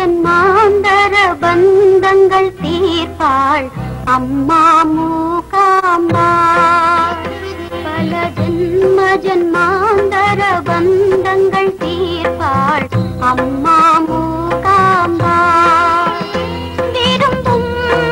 ஜென்மாந்தர பந்தங்கள் தீர்ப்பாள் அம்மா மூகாம்பா பல ஜென்ம ஜென்மாந்தர பந்தங்கள் தீர்ப்பாள் அம்மா மூகாம்பா விரும்பும்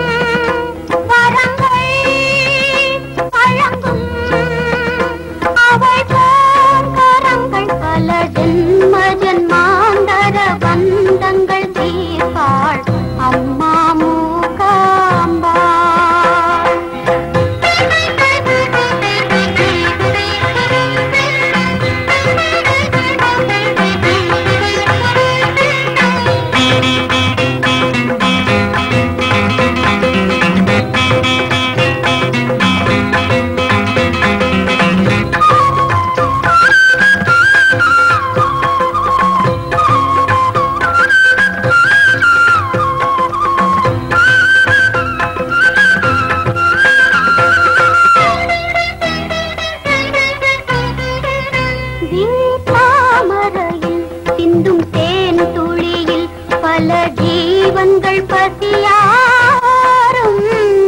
வரங்கள் வழங்கும் அவள் கரங்கள் பல ஜென்ம ஜென்மாந்தர பந்தங்கள் தீர்ப்பாள் அம்மா மூகாம்பா தாமரையில் சிந்தும் தேன் துளியில் பல ஜீவன்கள் பசியாரும்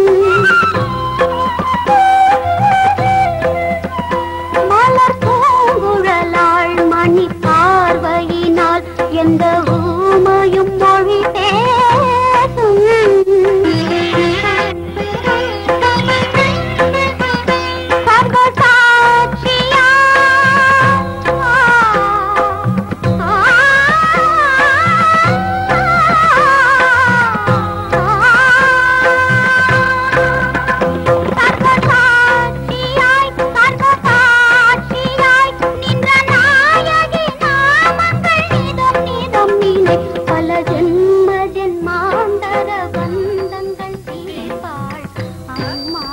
மலர் பூங்குழலாள் மணி பார்வையினால் எந்த ஊமையும் மொழி பேசும் சர்வசாட்சியா சர்வசாட்சியாய் சர்வசாட்சியாய் நின்ற நாயகி நாமங்கள் நிதம் நிதம் நினை பல ஜென்ம ஜென்மாந்தர பந்தங்கள் தீர்ப்பாள் அம்மா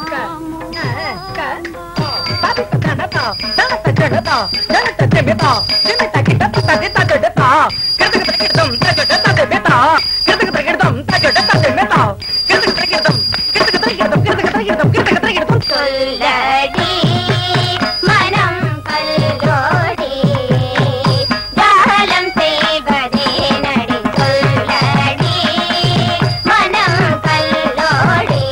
சொல்லடி மனம் கல்லோடி ஜாலம் செய்வதே நடி சொல்லடி மனம் கல்லோடி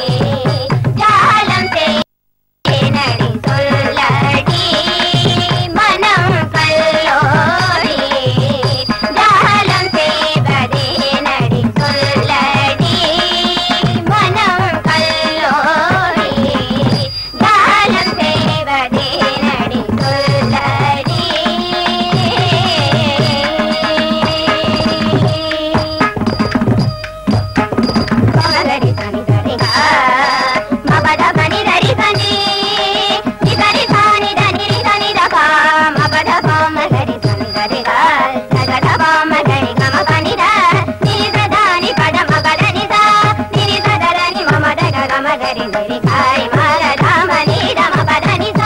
ஜாலம் நடி சொல்லடி மனம் கல்லோடி ஜாலம் செய்வதே நடி சொல்லடி மனம் கல்லோடி ஜாலம் செய்வதே நடி சொல்லடி மகரி தனி தனி கா மபத பனி தரி தனி நிதரி தானி தனி தனி தகா மபத பாமகரி தனி தரி கா சகட பாமகரி கம பனி த நித தானி பட மபத நித நித தரணி மமத கமகரி தரி காய் மார தாம நீட மபத நித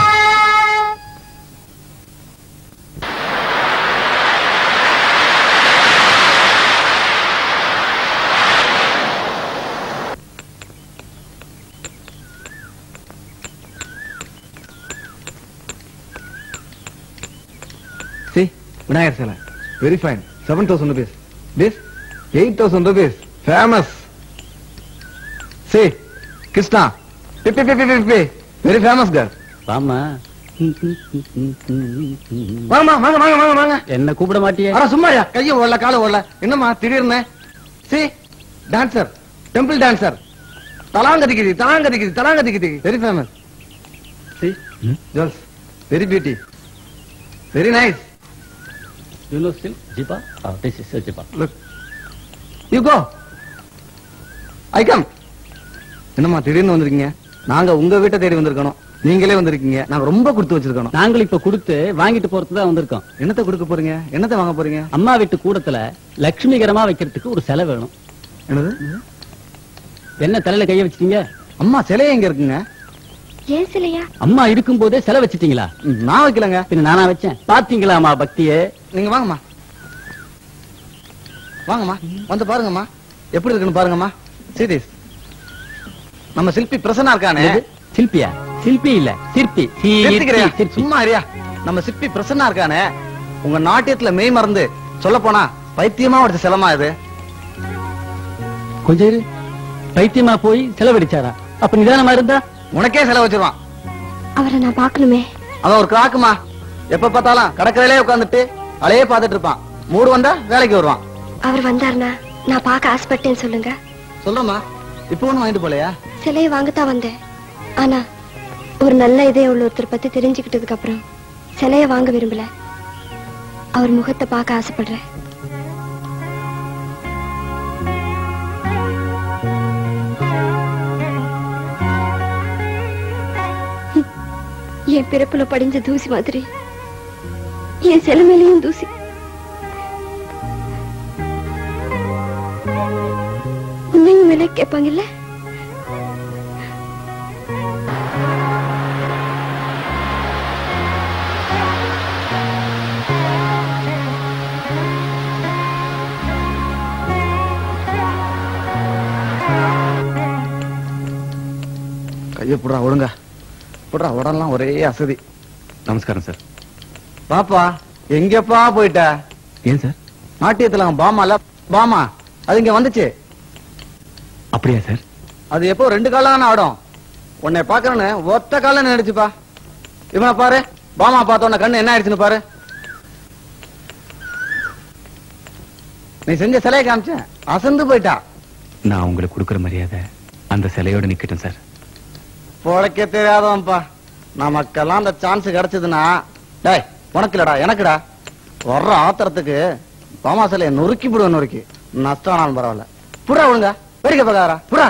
See, விநாயகர் சிலை very fine seven thousand rupees this eight thousand rupees famous see Krishna பிப்பி பிப்பி பிப்பி வெரி ஃபேமஸ் கேர் வாமா வாங்கம்மா வாங்க வாங்க வாங்க வாங்க என்ன கூப்பிட மாட்டியே அட சும்மாயா கையை ஓடல காலை ஓடல என்னம்மா திடீர்னு சி டான்சர் டெம்பிள் டான்சர் தலாங்கதிக்குது தலாங்கதிக்குது தலாங்கதிக்குது very famous see jewels very beauty very nice You know still? Jipa? Oh, this is a Jipa. Look you go I come என்னம்மா திடீர்னு வந்திருக்கீங்க நாங்க உங்க வீட்டை தேடி வந்திருக்கணும் நீங்களே வந்திருக்கீங்க நாங்க ரொம்ப கொடுத்து வச்சிருக்கணும் நாங்கள் இப்ப கொடுத்து வாங்கிட்டு போறதுக்கு தான் வந்திருக்கோம் என்னத்தை கொடுக்க போறீங்க என்னத்தை வாங்க போறீங்க அம்மா வீட்டு கூடத்துல லட்சுமிகரமா வைக்கிறதுக்கு ஒரு சிலை வேணும் என்னது என்ன தலையில கைய வச்சிட்டீங்க அம்மா சிலை எங்க இருக்குங்க ஏன் சிலையா அம்மா இருக்கும் போதே சிலை வச்சிட்டீங்களா ம், நான் வைக்கலங்க பின்ன நானா வச்சேன் பாத்தீங்களா அம்மா பக்தியே நீங்க வாங்கம்மா வாங்கம்மா வந்து பாருங்கம்மா எப்படி இருக்குன்னு பாருங்கம்மா சீரியஸ் நம்ம சிற்பி பிரசன்னா இருக்கானே எது? சிற்பியா சிற்பி இல்ல சிற்பி சீர்த்தி, நிறுத்திக்கிறியா? சிற்பி சும்மா இருயா நம்ம சிற்பி பிரசன்னா இருக்கானே உங்க நாட்டியத்துல மெய் மறந்து சொல்ல போனா பைத்தியமா ஒரு சிலமா இது கொஞ்சம் இரு பைத்தியமா போய் செலவழிச்சாரா அப்ப நிதானமா இருந்தா உனக்கே செலவு வச்சிருவான் அவரை நான் பார்க்கணுமே அவன் ஒரு கிராக்குமா எப்ப பார்த்தாலும் கடற்கரையிலே உட்காந்துட்டு அலையே பார்த்துட்டு இருப்பான் மூடு வந்தா வேலைக்கு வருவான் அவர் வந்தாருன்னா நான் பார்க்க ஆசைப்பட்டேன்னு சொல்லுங்க சொல்றேம்மா இப்போ ஒண்ணும் வாங்கிட்டு போலையா சிலையை வாங்கத்தான் வந்தேன் ஆனா ஒரு நல்ல இதயம் உள்ள ஒருத்தர் பத்தி தெரிஞ்சுக்கிட்டதுக்கு அப்புறம் சிலைய வாங்க விரும்பல அவர் முகத்தை பார்க்க ஆசைப்படுறேன் என் பிறப்புல படிஞ்ச தூசி மாதிரி என் சிலை மேலேயும் தூசி உன்னையும் விலை கேட்பாங்கல்ல கைய புடுறா ஒழுங்க புடுறா உடம்பெல்லாம் ஒரே அசதி நமஸ்காரம் சார் பாப்பா எங்கப்பா போயிட்ட ஏன் சார் நாட்டியத்துல அவன் பாமால பாமா அது இங்க வந்துச்சு அப்படியா சார் அது எப்போ ரெண்டு காலம் ஆடும் உன்னை பாக்குறேன்னு ஒத்த காலம் நினைச்சுப்பா இவனை பாரு பாமா பார்த்த உடனே கண்ணு என்ன ஆயிடுச்சுன்னு பாரு நீ செஞ்ச சிலையை காமிச்சேன் அசந்து போயிட்டா நான் உங்களுக்கு கொடுக்குற மரியாதை அந்த சிலையோட நிக்கட்டும் சார் பொழைக்க தெரியாதவன்ப்பா நமக்கெல்லாம் அந்த சான்ஸ் கிடைச்சதுன்னா டேய் உனக்கு இல்லடா எனக்குடா வர்ற ஆத்திரத்துக்கு பாமா சிலையை நொறுக்கி விடுவேன் நொறுக்கி நஷ்டம் ஆனாலும் பரவாயில்ல புடா ஒழுங்க வேடிக்கை பார்க்காரா புடா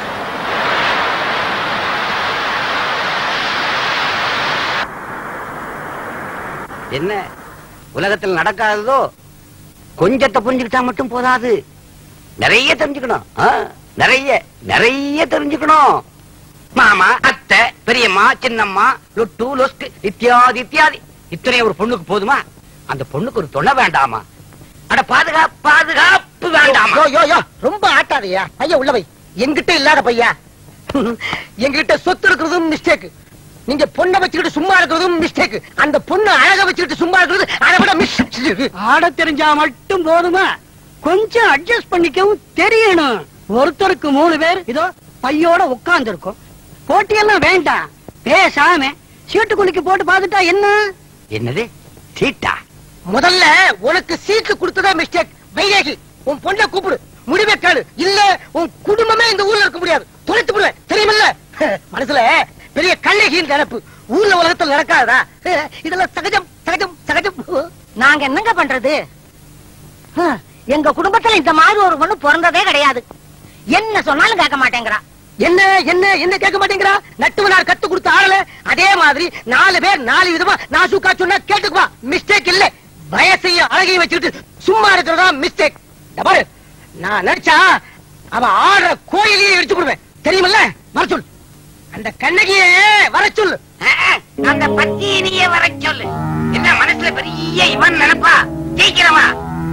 என்ன உலகத்தில் நடக்காததோ கொஞ்சத்தை புரிஞ்சுக்கிட்டா மட்டும் போதாது நிறைய தெரிஞ்சுக்கணும் ஆ, நிறைய நிறைய தெரிஞ்சுக்கணும் மாமா அத்தை பெரியம்மா சின்னம்மா லொட்டு லொஸ்கு இத்தியாதி இத்தியாதி இத்தனை ஒரு பொண்ணுக்கு போதுமா அந்த பொண்ணுக்கு ஒரு துணை வேண்டாமா அட பாதுகாப்பு பாதுகாப்பு வேண்டாமா யோ யோ யோ ரொம்ப ஆட்டாதயா பையன் உள்ள வை என்கிட்ட இல்லாத பையா என்கிட்ட சொத்து இருக்கிறதும் மிஸ்டேக் நீங்க பொண்ணை வச்சுக்கிட்டு சும்மா இருக்கிறதும் மிஸ்டேக் அந்த பொண்ணு அழக வச்சுக்கிட்டு சும்மா இருக்கிறது அதை விட மிஸ்டேக் ஆட தெரிஞ்சா மட்டும் போதுமா கொஞ்சம் அட்ஜஸ்ட் பண்ணிக்கவும் தெரியணும் ஒருத்தருக்கு மூணு பேர் இதோ பையோட உட்கார்ந்து இருக்கும் போட்டியெல்லாம் வேண்டாம் பேசாம சீட்டு குலுக்கி போட்டு பார்த்துட்டா என்ன என்னது சீட்டா முதல்ல உனக்கு சீட்டு கொடுத்ததே மிஸ்டேக் வைதேகி உன் பொண்ணை கூப்பிடு முடிவே கேளு இல்ல உன் குடும்பமே இந்த ஊர்ல இருக்க முடியாது தொலைத்து விடுவேன் தெரியுமில்ல மனசுல பெரிய கண்ணகியின் நினைப்பு ஊர்ல உலகத்தில் நடக்காதா இதெல்லாம் சகஜம் சகஜம் சகஜம் நாங்க என்னங்க பண்றது ஹம், எங்க குடும்பத்துல இந்த மாதிரி ஒரு பொண்ணு பிறந்ததே கிடையாது என்ன சொன்னாலும் கேட்க மாட்டேங்கிறா என்ன என்ன என்ன கேட்க மாட்டேங்கிறா நட்டுவனார் கத்து கொடுத்த ஆளல அதே மாதிரி நாலு பேர் நாலு விதமா நாசுக்கா சொன்னா கேட்டுக்குவா மிஸ்டேக் இல்ல வயசையும் அழகையும் வச்சுக்கிட்டு சும்மா இருக்கிறதா மிஸ்டேக் பாரு நான் நடிச்சா அவ ஆடுற கோயிலையே இடிச்சு விடுவேன் தெரியுமில்ல வர சொல் அந்த கண்ணகியே வர சொல்லு அந்த பத்தினியே வர சொல்லு என்ன மனசுல பெரிய இவன் நினைப்பா ஜெயிக்கிறவா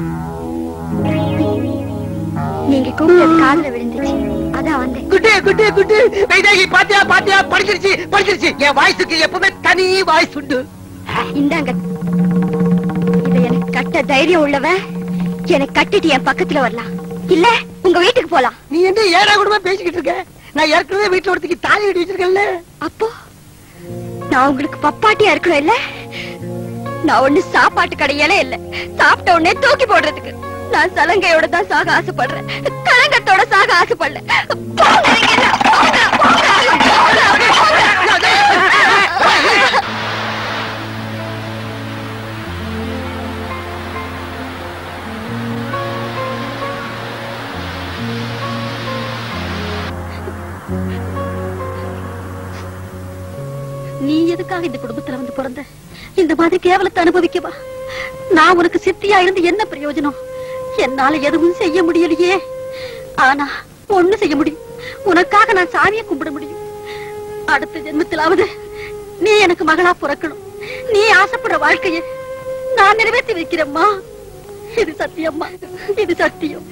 நீங்க கூப்பிட்டது காதுல விழுந்துச்சு அதான் வந்தேன் குட்டி குட்டி குட்டி வைதேகி பாத்தியா பாத்தியா படிச்சிருச்சு படிச்சிருச்சு என் வாய்ஸுக்கு எப்பவுமே தனி வாய்ஸ் உண்டு இந்தாங்க இத எனக்கு கட்ட தைரியம் உள்ளவன் எனக்கு கட்டிட்டு என் பக்கத்துல வரலாம் இல்ல உங்க வீட்டுக்கு போலாம் நீ என்ன ஏடா கூடமா பேசிக்கிட்டு இருக்க நான் ஏற்கனவே வீட்டுல ஒருத்திக்கு தாலி கட்டி வச்சிருக்கேன்ல அப்போ நான் உங்களுக்கு பப்பாட்டியா இருக்கணும் இல்ல நான் ஒண்ணு சாப்பாட்டு கடையில இல்ல சாப்பிட்ட உடனே தூக்கி போடுறதுக்கு நான் சலங்கையோட தான் சாக ஆசைப்படுறேன் கலங்கத்தோட சாக ஆசைப்படல போங்க நீங்க எல்லாம். போங்க, போங்க, போங்க, போங்க. நீ எதுக்காக இந்த குடும்பத்துல வந்து பிறந்த இந்த மாதிரி கேவலத்தை அனுபவிக்கவா நான் உனக்கு சித்தியா இருந்து என்ன பிரயோஜனம் என்னால எதுவும் செய்ய முடியலையே ஆனா ஒண்ணு செய்ய முடியும் உனக்காக நான் சாமியை கும்பிட முடியும் அடுத்த ஜென்மத்திலாவது நீ எனக்கு மகளா பிறக்கணும் நீ ஆசைப்படுற வாழ்க்கைய நான் நிறைவேற்றி வைக்கிறேம்மா இது சத்தியம்மா இது சத்தியம்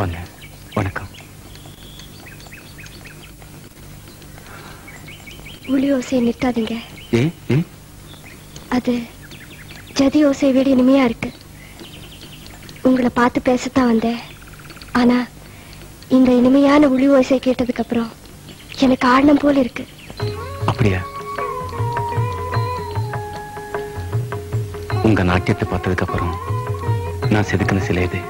வாங்க வணக்கம் உளி ஓசையை நிறுத்தாதீங்க ஏ ஏ அது ஜதி ஓசையை விட இனிமையா இருக்கு உங்களை பார்த்து பேசத்தான் வந்தேன் ஆனா இந்த இனிமையான உளி ஓசை கேட்டதுக்கு அப்புறம் எனக்கு ஆடணும் போல இருக்கு அப்படியா உங்க நாட்டியத்தை பார்த்ததுக்கு அப்புறம் நான் செதுக்கின சிலை இது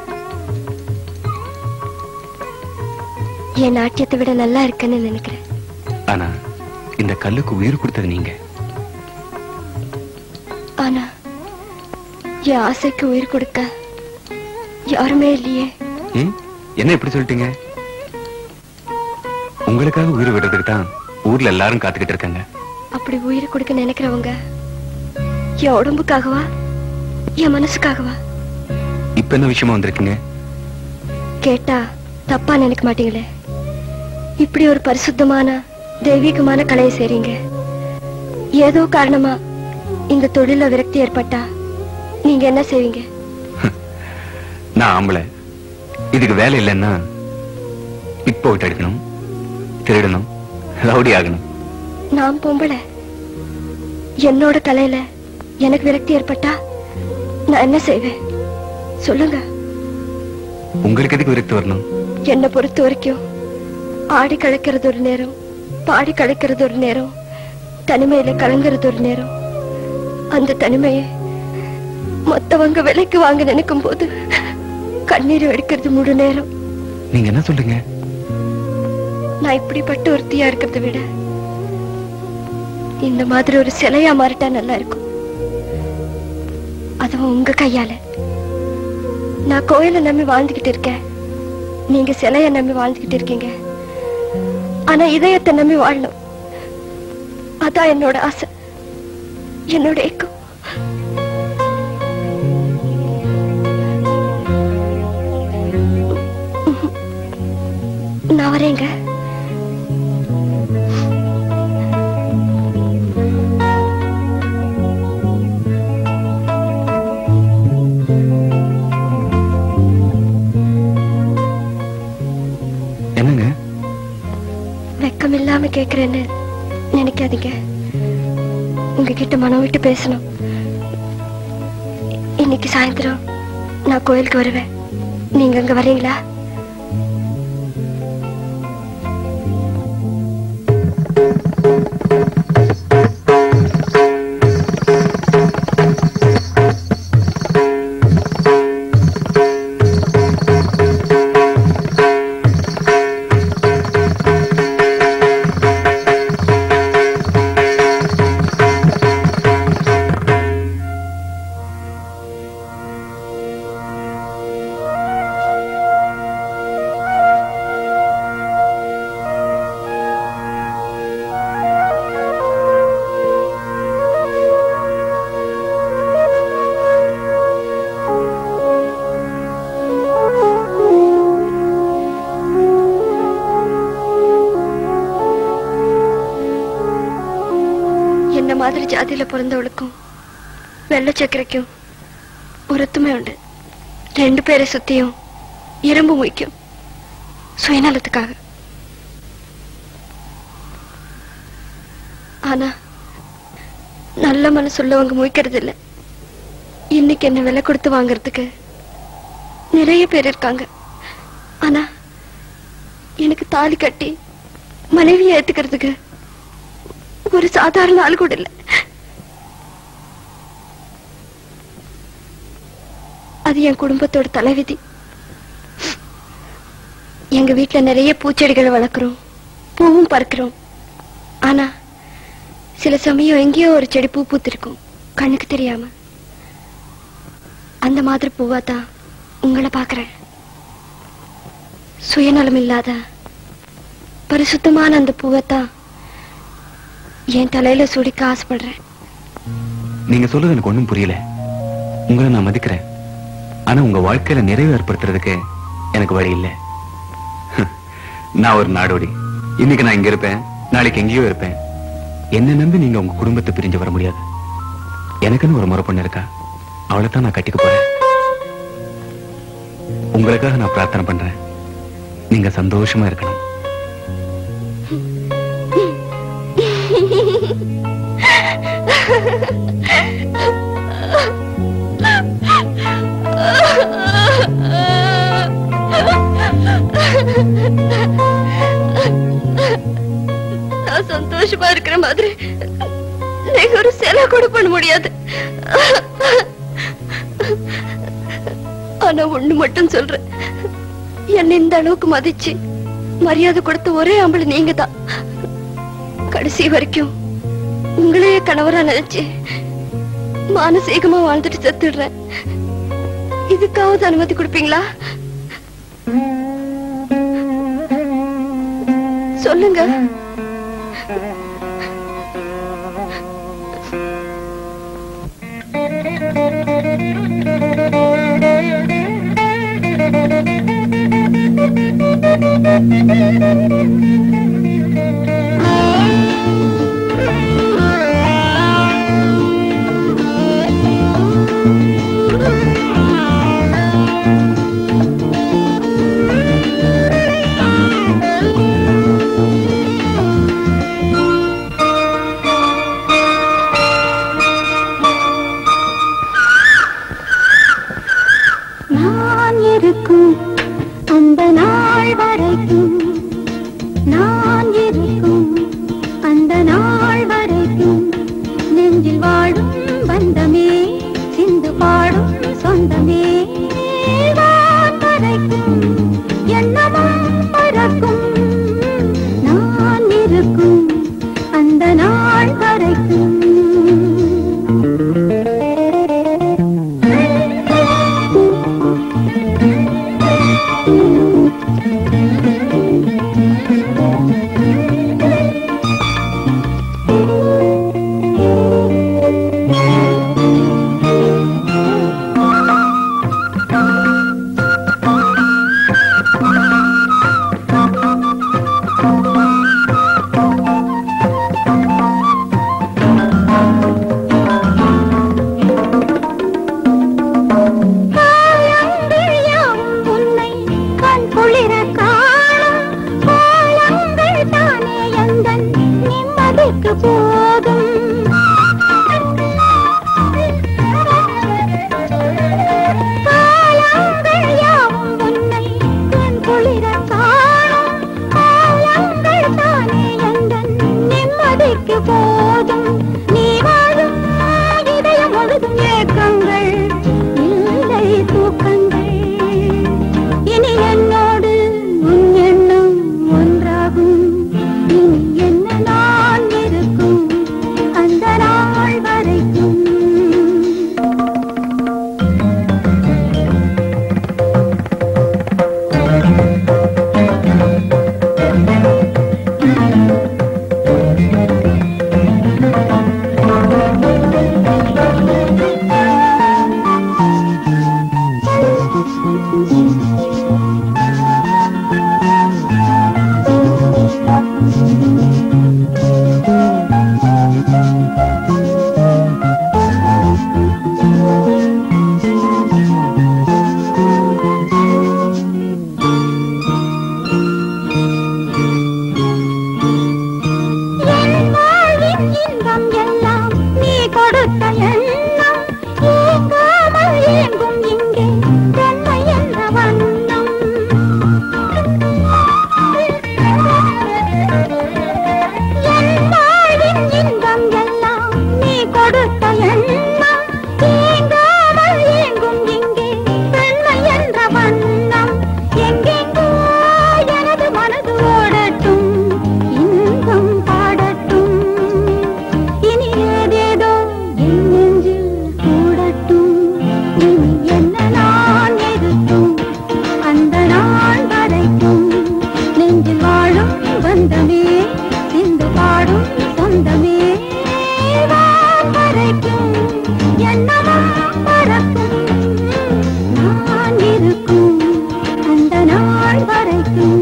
என் நாட்டியத்தை விட நல்லா இருக்குன்னு நினைக்கிறேன் ஆனா இந்த கல்லுக்கு உயிர் கொடுத்தது நீங்க ஆனா என் ஆசைக்கு உயிர் கொடுக்க யாருமே இல்லையே ஏன் என்ன இப்படி சொல்லிட்டீங்க உங்களுக்காக உயிர் விடுறதுக்கு தான் ஊர்ல எல்லாரும் காத்துக்கிட்டு இருக்காங்க அப்படி உயிர் கொடுக்க நினைக்கிறவங்க என் உடம்புக்காகவா என் மனசுக்காகவா இப்ப என்ன விஷயமா வந்திருக்கீங்க கேட்டா தப்பா நினைக்க மாட்டீங்களே இப்படி ஒரு பரிசுத்தமான தெய்வீகமான கலையை செய்றீங்க ஏதோ காரணமா இந்த தொழில விரக்தி ஏற்பட்டா நீங்க என்ன செய்வீங்க நான் ஆம்பளை இதுக்கு வேலை இல்லைன்னா பிக் போட்டு அடிக்கணும் திருடணும் ரவுடி ஆகணும் நான் பொம்பளை என்னோட கலையில எனக்கு விரக்தி ஏற்பட்டா நான் என்ன செய்வேன் சொல்லுங்க உங்களுக்கு எதுக்கு விரக்தி வரணும் என்னை பொறுத்த வரைக்கும் ஆடி களைக்கிறது ஒரு நேரம் பாடி களைக்கிறது ஒரு நேரம் தனிமையில கலங்குறது ஒரு நேரம் அந்த தனிமையை மத்தவங்க விலைக்கு வாங்க நினைக்கும் போது கண்ணீர் வெடிக்கிறது முழு நேரம் நீங்க என்ன சொல்றீங்க நான் இப்படிப்பட்ட ஒருத்தியா இருக்கிறத விட இந்த மாதிரி ஒரு சிலையா மாறிட்டா நல்லா இருக்கும் அதுவும் உங்க கையால நான் கோயிலை நம்பி வாழ்ந்துகிட்டு இருக்கேன் நீங்க சிலைய நம்பி வாழ்ந்துகிட்டு இருக்கீங்க ஆனா இதயத்தை நம்பி வாழணும் அதான் என்னோட ஆசை என்னோட ஏக்கம் நான் வரேங்க என்னங்க வெக்கம் இல்லாம கேக்குறேன்னு நினைக்காதீங்க உங்ககிட்ட மனம் விட்டு பேசணும் இன்னைக்கு சாயந்தரம் நான் கோயிலுக்கு வருவேன் நீங்க அங்க வரீங்களா என்ன மாதிரி ஜாதியில பிறந்தவளுக்கும் வெள்ளை சக்கரைக்கும் ஒருத்துமே உண்டு ரெண்டு பேரை சுத்தியும் இரும்பு முய்க்கும் சுயநலத்துக்காக ஆனா நல்ல மனசுள்ளவங்க முய்க்கிறது இல்ல இன்னைக்கு என்ன விலை கொடுத்து வாங்குறதுக்கு நிறைய பேர் இருக்காங்க ஆனா எனக்கு தாலி கட்டி மனைவியை ஏத்துக்கிறதுக்கு ஒரு சாதாரண ஆள் கூட இல்ல அது என் குடும்பத்தோட தலைவிதி எங்க வீட்ல நிறைய பூச்செடிகளை வளர்க்குறோம் பூவும் பறக்கிறோம் ஆனா சில சமயம் எங்கேயோ ஒரு செடி பூ பூத்திருக்கும் கண்ணுக்கு தெரியாம அந்த மாதிரி பூவா தான் உங்களை பாக்குறேன் சுயநலம் இல்லாத பரிசுத்தமான அந்த பூவை தான் என் தலையில சுடிக்க ஆசைப்படுறேன் நீங்க சொல்றது எனக்கு ஒண்ணும் புரியல உங்களை நான் மதிக்கிறேன் ஆனா உங்க வாழ்க்கையில நிறைவு ஏற்படுத்துறதுக்கு எனக்கு வழி இல்ல நான் ஒரு நாடோடி இன்னைக்கு நான் இங்க இருப்பேன் நாளைக்கு எங்கேயோ இருப்பேன் என்ன நம்பி நீங்க உங்க குடும்பத்தை பிரிஞ்சு வர முடியாது எனக்குன்னு ஒரு முறை பொண்ணு இருக்கா அவளை தான் நான் கட்டிக்க போறேன் உங்களுக்காக நான் பிரார்த்தனை பண்றேன் நீங்க சந்தோஷமா இருக்கணும் நான் சந்தோஷமா இருக்கிற மாதிரி நீங்க ஒரு சேலை கூட பண்ண முடியாது ஆனா ஒண்ணு மட்டும் சொல்றேன் என்ன இந்த அளவுக்கு மதிச்சு மரியாதை கொடுத்த ஒரே ஆம்பளை நீங்க தான் கடைசி வரைக்கும் உங்களையே கணவரா நினைச்சு மானசீகமா வாழ்ந்துட்டு செத்துடுறேன் இதுக்காவது அனுமதி கொடுப்பீங்களா சொல்லுங்க நான் இருக்கும் அந்த நாள் வரைக்கும் நான் இருக்கும் அந்த நாள் வரைக்கும் நெஞ்சில் வாழும் பந்தமே சிந்து பாடும் சொந்தமே வான் வரைக்கும் எண்ணமும் பறக்கும் நான் இருக்கும் அந்த நாள் வரைக்கும் காலங்கள் யாவும் உன்னை கண் குளிர காணும் காலங்கள் தானே எந்தன் நிம்மதிக்கு போதும் காலங்கள் யாவும் உன்னை கண் குளிர காணும் காலங்கள் தானே எந்தன் நிம்மதிக்கு போதும் நீ வாழும் இதயம் முழுதும் ஏக்கங்கள் இல்லை தூக்கங்கள் இனி என்னோடு உன் எண்ணம் ஒன்றாகும் இனி என்ன நான் இருக்கும் அந்த நாள் வரைக்கும் என் வாழ்வின் இன்பம் எல்லாம் நீ கொடுத்த எண்ணம் ஏங்காமல் ஏங்கும் இங்கே பெண்மை என்ற வண்ணம் என் வாழ்வின் இன்பம் எல்லாம் நீ கொடுத்த எண்ணம் ஏங்காமல் ஏங்கும் இங்கே பெண்மை என்ற வண்ணம் எங்கெங்கோ எனது மனது ஓடட்டும் இன்பம் பாடட்டும் இனி ஏதேதோ என் நெஞ்சில் கூடட்டும் இனி என்ன நான் எதுக்கும் அந்த நாள் வரைக்கும் நெஞ்சில் வாழும் பந்தமே சிந்து பாடும் சொந்தமே வான் வரைக்கும் என்னமும் பறக்கும் நான் இருக்கும் அந்த நாள் வரைக்கும்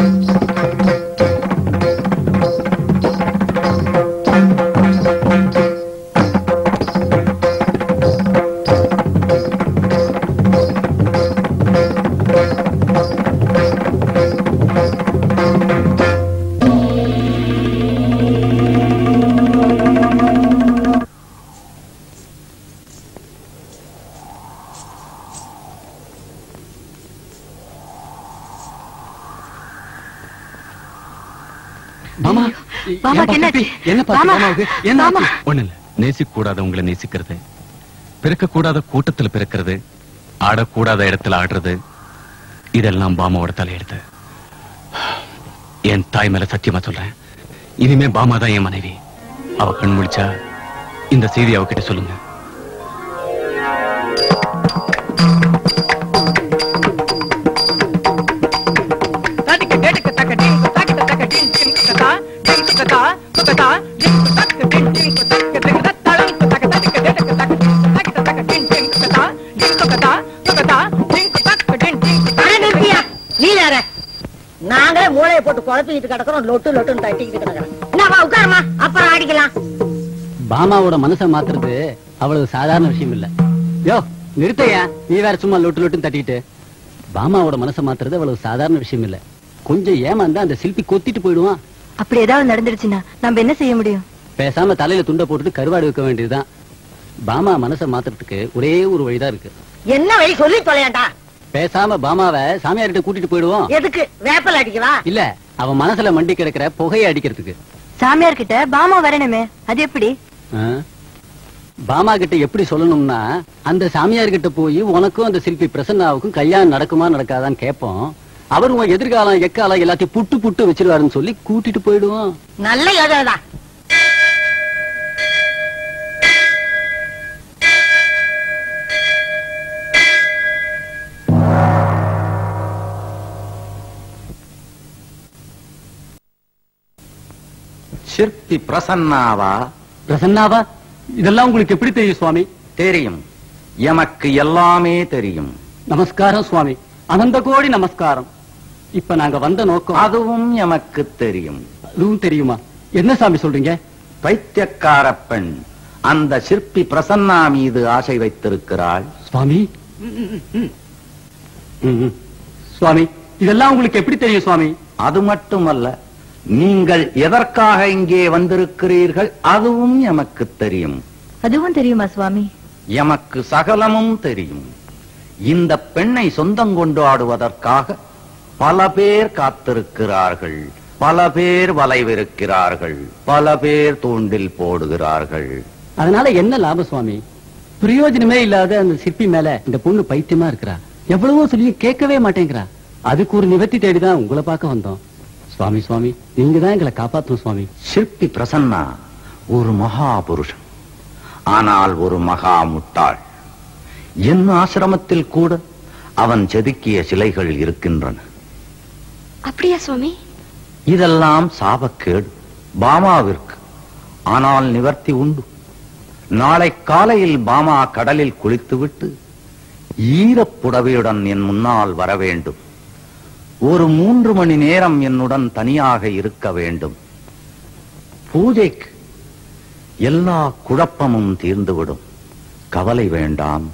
ஆ பாமாக்கு என்னாச்சு என்ன பாமா, பாமாவுக்கு என்ன பாமா. ஒண்ணு இல்ல நேசிக்க கூடாதவங்களை நேசிக்கிறது பிறக்க கூடாத கூட்டத்துல பிறக்கிறது ஆடக்கூடாத இடத்துல ஆடுறது இதெல்லாம் பாமாவோட தலையெடுத்து என் தாய் மேல சத்தியமா சொல்றேன் இனிமே பாமா தான் என் மனைவி அவ கண் முழிச்சா இந்த செய்தி அவகிட்ட சொல்லுங்க அரை நிறுத்தியா? நீ வேற நாங்களே மூளையை போட்டு குழப்பிக்கிட்டு கிடக்குறோம் லொட்டு லொட்டுன்னு தட்டிக்கிட்டு கிடக்குறோம் என்னப்பா உட்காருமா அப்புறம் ஆடிக்கலாம் பாமாவோட மனசை மாத்துறது அவ்வளவு சாதாரண விஷயம் இல்ல யோ நிறுத்தையா நீ வேற சும்மா லொட்டு லொட்டுன்னு தட்டிக்கிட்டு பாமாவோட மனசை மாத்துறது அவ்வளவு சாதாரண விஷயம் இல்ல கொஞ்சம் ஏமாந்தா அந்த சிற்பி கொத்திட்டு போயிடுவான் அப்படி ஏதாவது நடந்துருச்சுன்னா நம்ம என்ன செய்ய முடியும் பேசாம தலையில துண்டை போட்டுட்டு கருவாடு வைக்க வேண்டியதுதான் பாமா மனசை மாத்துறதுக்கு ஒரே ஒரு வழிதான் இருக்கு என்ன வழி சொல்லி தொலையாண்டா பேசாம பாமாவை சாமியார்கிட்ட கூட்டிட்டு போயிடுவோம் எதுக்கு வேப்பல் அடிக்கவா இல்ல அவன் மனசுல மண்டி கிடக்கிற புகையை அடிக்கிறதுக்கு சாமியார் கிட்ட பாமா வரணுமே அது எப்படி ஆ? பாமா கிட்ட எப்படி சொல்லணும்னா அந்த சாமியார் கிட்ட போய் உனக்கும் அந்த சிற்பி பிரசன்னாவுக்கும் கல்யாணம் நடக்குமா நடக்காதான்னு கேட்போம் அவர் உன் எதிர்காலம் எக்காலம் எல்லாத்தையும் புட்டு புட்டு வச்சிருவாருன்னு சொல்லி கூட்டிட்டு போயிடுவோம் நல்ல யோஜனைதான் சிற்பி பிரசன்னாவா பிரசன்னாவா இதெல்லாம் உங்களுக்கு எப்படி தெரியும் சுவாமி தெரியும் எமக்கு எல்லாமே தெரியும் நமஸ்காரம் சுவாமி அனந்த கோடி நமஸ்காரம் இப்ப நாங்க வந்த நோக்கம் அதுவும் எமக்கு தெரியும் அதுவும் தெரியுமா என்ன சாமி சொல்றீங்க பைத்தியக்கார பெண் அந்த சிற்பி பிரசன்னா மீது ஆசை வைத்திருக்கிறாள் சுவாமி ம், ம். சுவாமி இதெல்லாம் உங்களுக்கு எப்படி தெரியும் சுவாமி அது மட்டுமல்ல நீங்கள் எதற்காக இங்கே வந்திருக்கிறீர்கள் அதுவும் எமக்கு தெரியும் அதுவும் தெரியுமா சுவாமி எமக்கு சகலமும் தெரியும் இந்த பெண்ணை சொந்தம் கொண்டாடுவதற்காக பல பேர் காத்திருக்கிறார்கள் பல பேர் வளைவிருக்கிறார்கள் பல பேர் தூண்டில் போடுகிறார்கள் அதனால என்ன லாபம் சுவாமி பிரயோஜனமே இல்லாத அந்த சிற்பி மேல இந்த பொண்ணு பைத்தியமா இருக்கிறா எவ்வளவோ சொல்லி கேட்கவே மாட்டேங்கிறா அதுக்கு ஒரு நிவர்த்தி தேடிதான் உங்களை பார்க்க வந்தோம் சுவாமி சுவாமி நீங்க தான் எங்களை காப்பாத்தணும் சுவாமி சிற்பி பிரசன்னா ஒரு மகா புருஷன் ஆனால் ஒரு மகா முட்டாள் என் ஆசிரமத்தில் கூட அவன் செதுக்கிய சிலைகள் இருக்கின்றன அப்படியா சுவாமி இதெல்லாம் சாபக்கேடு பாமாவிற்கு ஆனால் நிவர்த்தி உண்டு நாளை காலையில் பாமா கடலில் குளித்துவிட்டு ஈரப் புடவையுடன் என் முன்னால் வர வேண்டும் ஒரு மூன்று மணி நேரம் என்னுடன் தனியாக இருக்க வேண்டும் பூஜைக்கு எல்லா குழப்பமும் தீர்ந்துவிடும் கவலை வேண்டாம்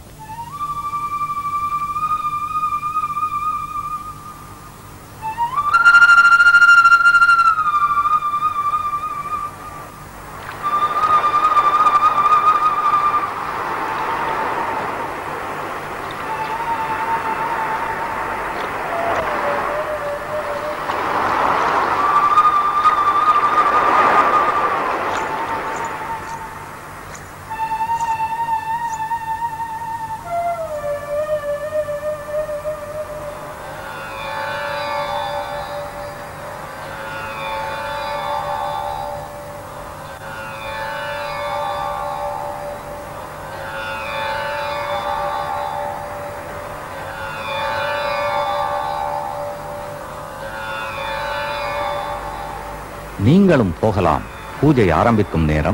நீங்களும் போகலாம் பூஜை ஆரம்பிக்கும் நேரம்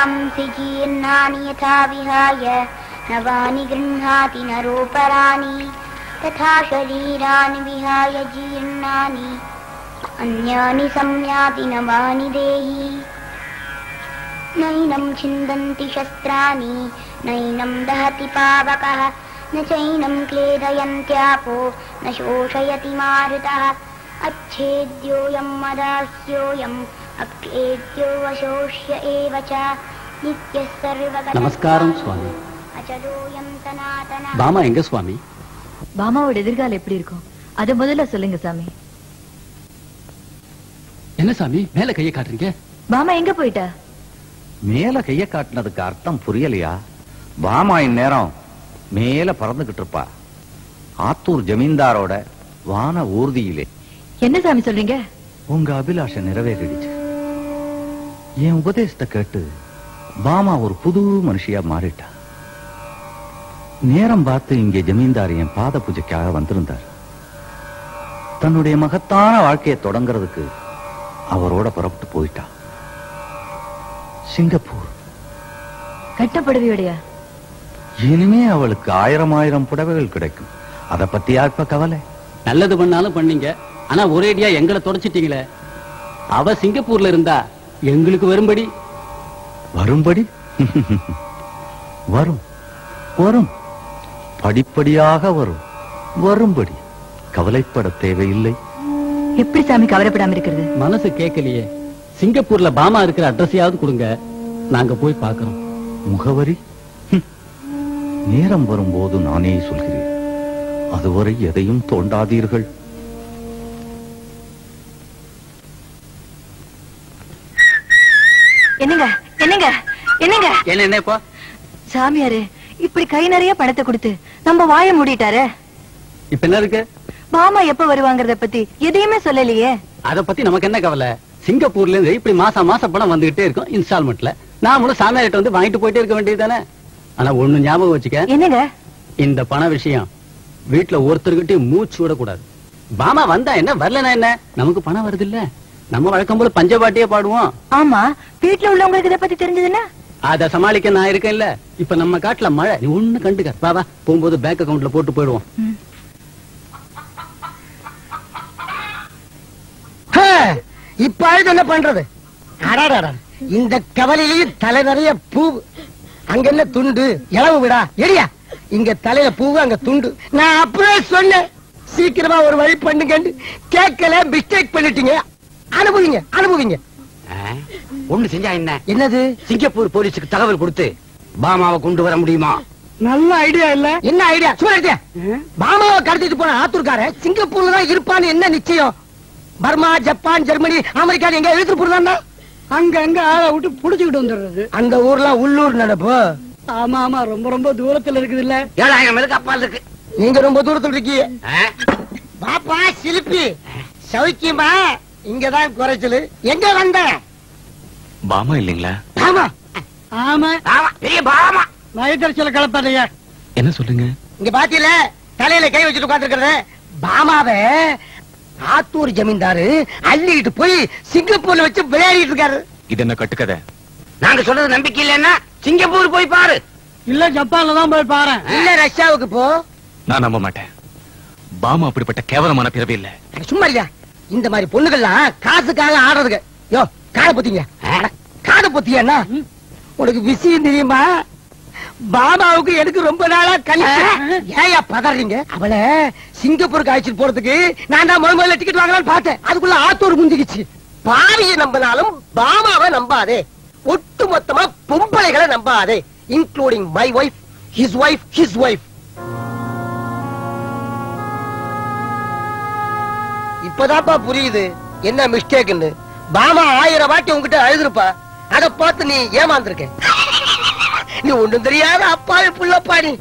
वांसि जीर्णानि यथा विहाय नवानि गृह्णाति नरोपराणि तथा शरीराणि विहाय जीर्णानि अन्यानि संयाति नवानि देहि नैनं छिन्दन्ति शस्त्राणि नैनं दहति पावकः न चैनं क्लेदयन्त्यापो न शोषयति मारुतः अच्छेद्योऽयं मदाह्योऽयम् अक्लेद्यो वशोष्य एव च नित्यः सर्वगतः நமஸ்காரம் சுவாமி अचलोऽयं सनातनः பாமா எங்க சுவாமி பாமாவோட எதிர்காலம் எப்படி இருக்கும் அதை முதல்ல சொல்லுங்க சாமி என்ன சாமி மேல கையை காட்டுறீங்க பாமா எங்க போயிட்டா மேல கைய காட்டினதுக்கு அர்த்தம் புரியலையா வாமா இந்நேரம் மேல பறந்துகிட்டு இருப்பா ஆத்தூர் ஜமீன்தாரோட வான ஊர்தியிலே என்ன சாமி சொல்றீங்க உங்க அபிலாஷை நிறைவேறிடுச்சு என் உபதேசத்தை கேட்டு பாமா ஒரு புது மனுஷியா மாறிட்டா நேரம் பார்த்து இங்கே ஜமீன்தார் என் பாத பூஜைக்காக வந்திருந்தார் தன்னுடைய மகத்தான வாழ்க்கையை தொடங்குறதுக்கு அவரோட புறப்பட்டு போயிட்டா சிங்கப்பூர் கட்டப்படவையோடையா இனிமே அவளுக்கு ஆயிரம் ஆயிரம் புடவைகள் கிடைக்கும் அத பத்தியா இப்ப கவலை நல்லது பண்ணாலும் பண்ணீங்க ஆனா ஒரேடியா எங்களை தொடச்சிட்டீங்களே அவ சிங்கப்பூர்ல இருந்தா எங்களுக்கு வரும்படி வரும்படி வரும் வரும் படிப்படியாக வரும் வரும்படி கவலைப்பட தேவையில்லை எப்படி சாமி கவலைப்படாம இருக்கிறது மனசு கேட்கலையே சிங்கப்பூர்ல பாமா இருக்கிற அட்ரஸையாவது கொடுங்க நாங்க போய் பார்க்கறோம் முகவரி ஹம். நேரம் வரும்போது நானே சொல்கிறேன் அதுவரை எதையும் தோண்டாதீர்கள் என்னங்க என்னங்க என்னங்க என்ன என்ன இப்போ சாமியாரு இப்படி கை நிறைய பணத்தை கொடுத்து நம்ம வாய மூடிட்டாரு இப்ப என்ன இருக்கு பாமா எப்ப வருவாங்கறத பத்தி எதையுமே சொல்லலையே அத பத்தி நமக்கு என்ன கவலை சிங்கப்பூர்ல இருந்து இப்படி மாசம் மாசம் பணம் வந்துகிட்டே இருக்கும் இன்ஸ்டால்மெண்ட்ல நாமளும் சாமியார்கிட்ட வந்து வாங்கிட்டு போயிட்டே இருக்க வேண்டியதுதானே ஆனா ஒண்ணு ஞாபகம் வச்சுக்க என்னங்க இந்த பண விஷயம் வீட்டுல ஒருத்தர்கிட்டயும் மூச்சு விடக்கூடாது பாமா வந்தா என்ன வரலனா என்ன நமக்கு பணம் வருது இல்ல நம்ம வழக்கம் போல பஞ்சபாட்டியே பாடுவோம் ஆமா வீட்டுல உள்ளவங்களுக்கு இத பத்தி தெரிஞ்சதுன்னா அத சமாளிக்க நான் இருக்கேன் இல்ல இப்ப நம்ம காட்டுல மழை நீ ஒண்ணு கண்டுக்க வா வா போகும்போது பேங்க் அக்கவுண்ட்ல போட்டு போயிடுவோம் ஹே, இப்ப அழுது என்ன பண்றது அடாடாடா இந்த கவலையிலேயே தலை நிறைய பூ அங்க என்ன துண்டு இளவு விடா எடியா இங்க தலையில பூவு அங்க துண்டு நான் அப்படியே சொன்னேன் சீக்கிரமா ஒரு வழி பண்ணுங்கன்னு கேட்கல மிஸ்டேக் பண்ணிட்டீங்க அனுபவிங்க அனுபவிங்க ஒண்ணு செஞ்சா என்ன என்னது சிங்கப்பூர் போலீஸுக்கு தகவல் கொடுத்து பாமாவை கொண்டு வர முடியுமா நல்ல ஐடியா இல்ல என்ன ஐடியா சும்மா இருக்கியா பாமாவை கடத்திட்டு போன ஆத்தூர்காரன் சிங்கப்பூர்ல தான் இருப்பான்னு என்ன நிச்சயம் பர்மா ஜப்பான் ஜெர்மனி அமெரிக்கா எங்க எழுத்து போடுறாங்க அங்க அங்க ஆளை விட்டு புடிச்சுக்கிட்டு வந்துடுறது அந்த ஊர்ல உள்ளூர் நினைப்பு ஆமா ஆமா ரொம்ப ரொம்ப தூரத்துல இருக்குது இல்ல ஏழாயிரம் மைலுக்கு அப்பால் இருக்கு நீங்க ரொம்ப தூரத்துல இருக்கீங்க ஆ? பாப்பா சிலிப்பி சௌக்கியமா இங்கதான் குறைச்சலு எங்க வந்த பாமா இல்லைங்களா ஆமா ஆமா ஆமா பெரிய பாமா வயிற்றுச்சல கலப்பாதையா என்ன சொல்லுங்க இங்க பாத்தீல தலையில கை வச்சுட்டு உட்கார்ந்து பாமாவை ஆத்தூர் ஜமீன்தாரு அள்ளிட்டு போய் சிங்கப்பூர்ல வச்சு விளையாடிட்டு இருக்காரு இது என்ன கட்டுக்கதை நாங்க சொல்றது நம்பிக்கை இல்லைன்னா சிங்கப்பூர் போய் பாரு இல்ல ஜப்பான்ல தான் போய் பாரு இல்ல ரஷ்யாவுக்கு போ நான் நம்ப மாட்டேன் பாமா அப்படிப்பட்ட கேவலமான பிறவி இல்ல அட சும்மா இல்லையா இந்த மாதிரி பொண்ணுகள்லாம் காசுக்காக ஆடுறதுக்கு யோ காதை பொத்திங்க அட, காதை பொத்தியா உனக்கு விஷயம் தெரியுமா பாபாவுக்கு எனக்கு ரொம்ப நாளா கல்யாணம் ஏயா பதறீங்க அவளை சிங்கப்பூருக்கு அழைச்சிட்டு போறதுக்கு நான் தான் முதல் முதல்ல டிக்கெட் வாங்கலாம்னு பார்த்தேன் அதுக்குள்ள ஆத்தூர் முந்திக்கிச்சு பாவியை நம்பினாலும் பாமாவை நம்பாதே ஒட்டு மொத்தமா பொம்பளைகளை நம்பாதே including my wife his wife his wife இப்பதான்ப்பா புரியுது என்ன மிஸ்டேக்னு பாமா ஆயிரம் வாட்டி உன்கிட்ட அழுதுருப்பா அத பார்த்து நீ ஏமாந்திருக்க நீ ஒண்ணும் தெரியாத அப்பாவி புள்ளப்பா நீ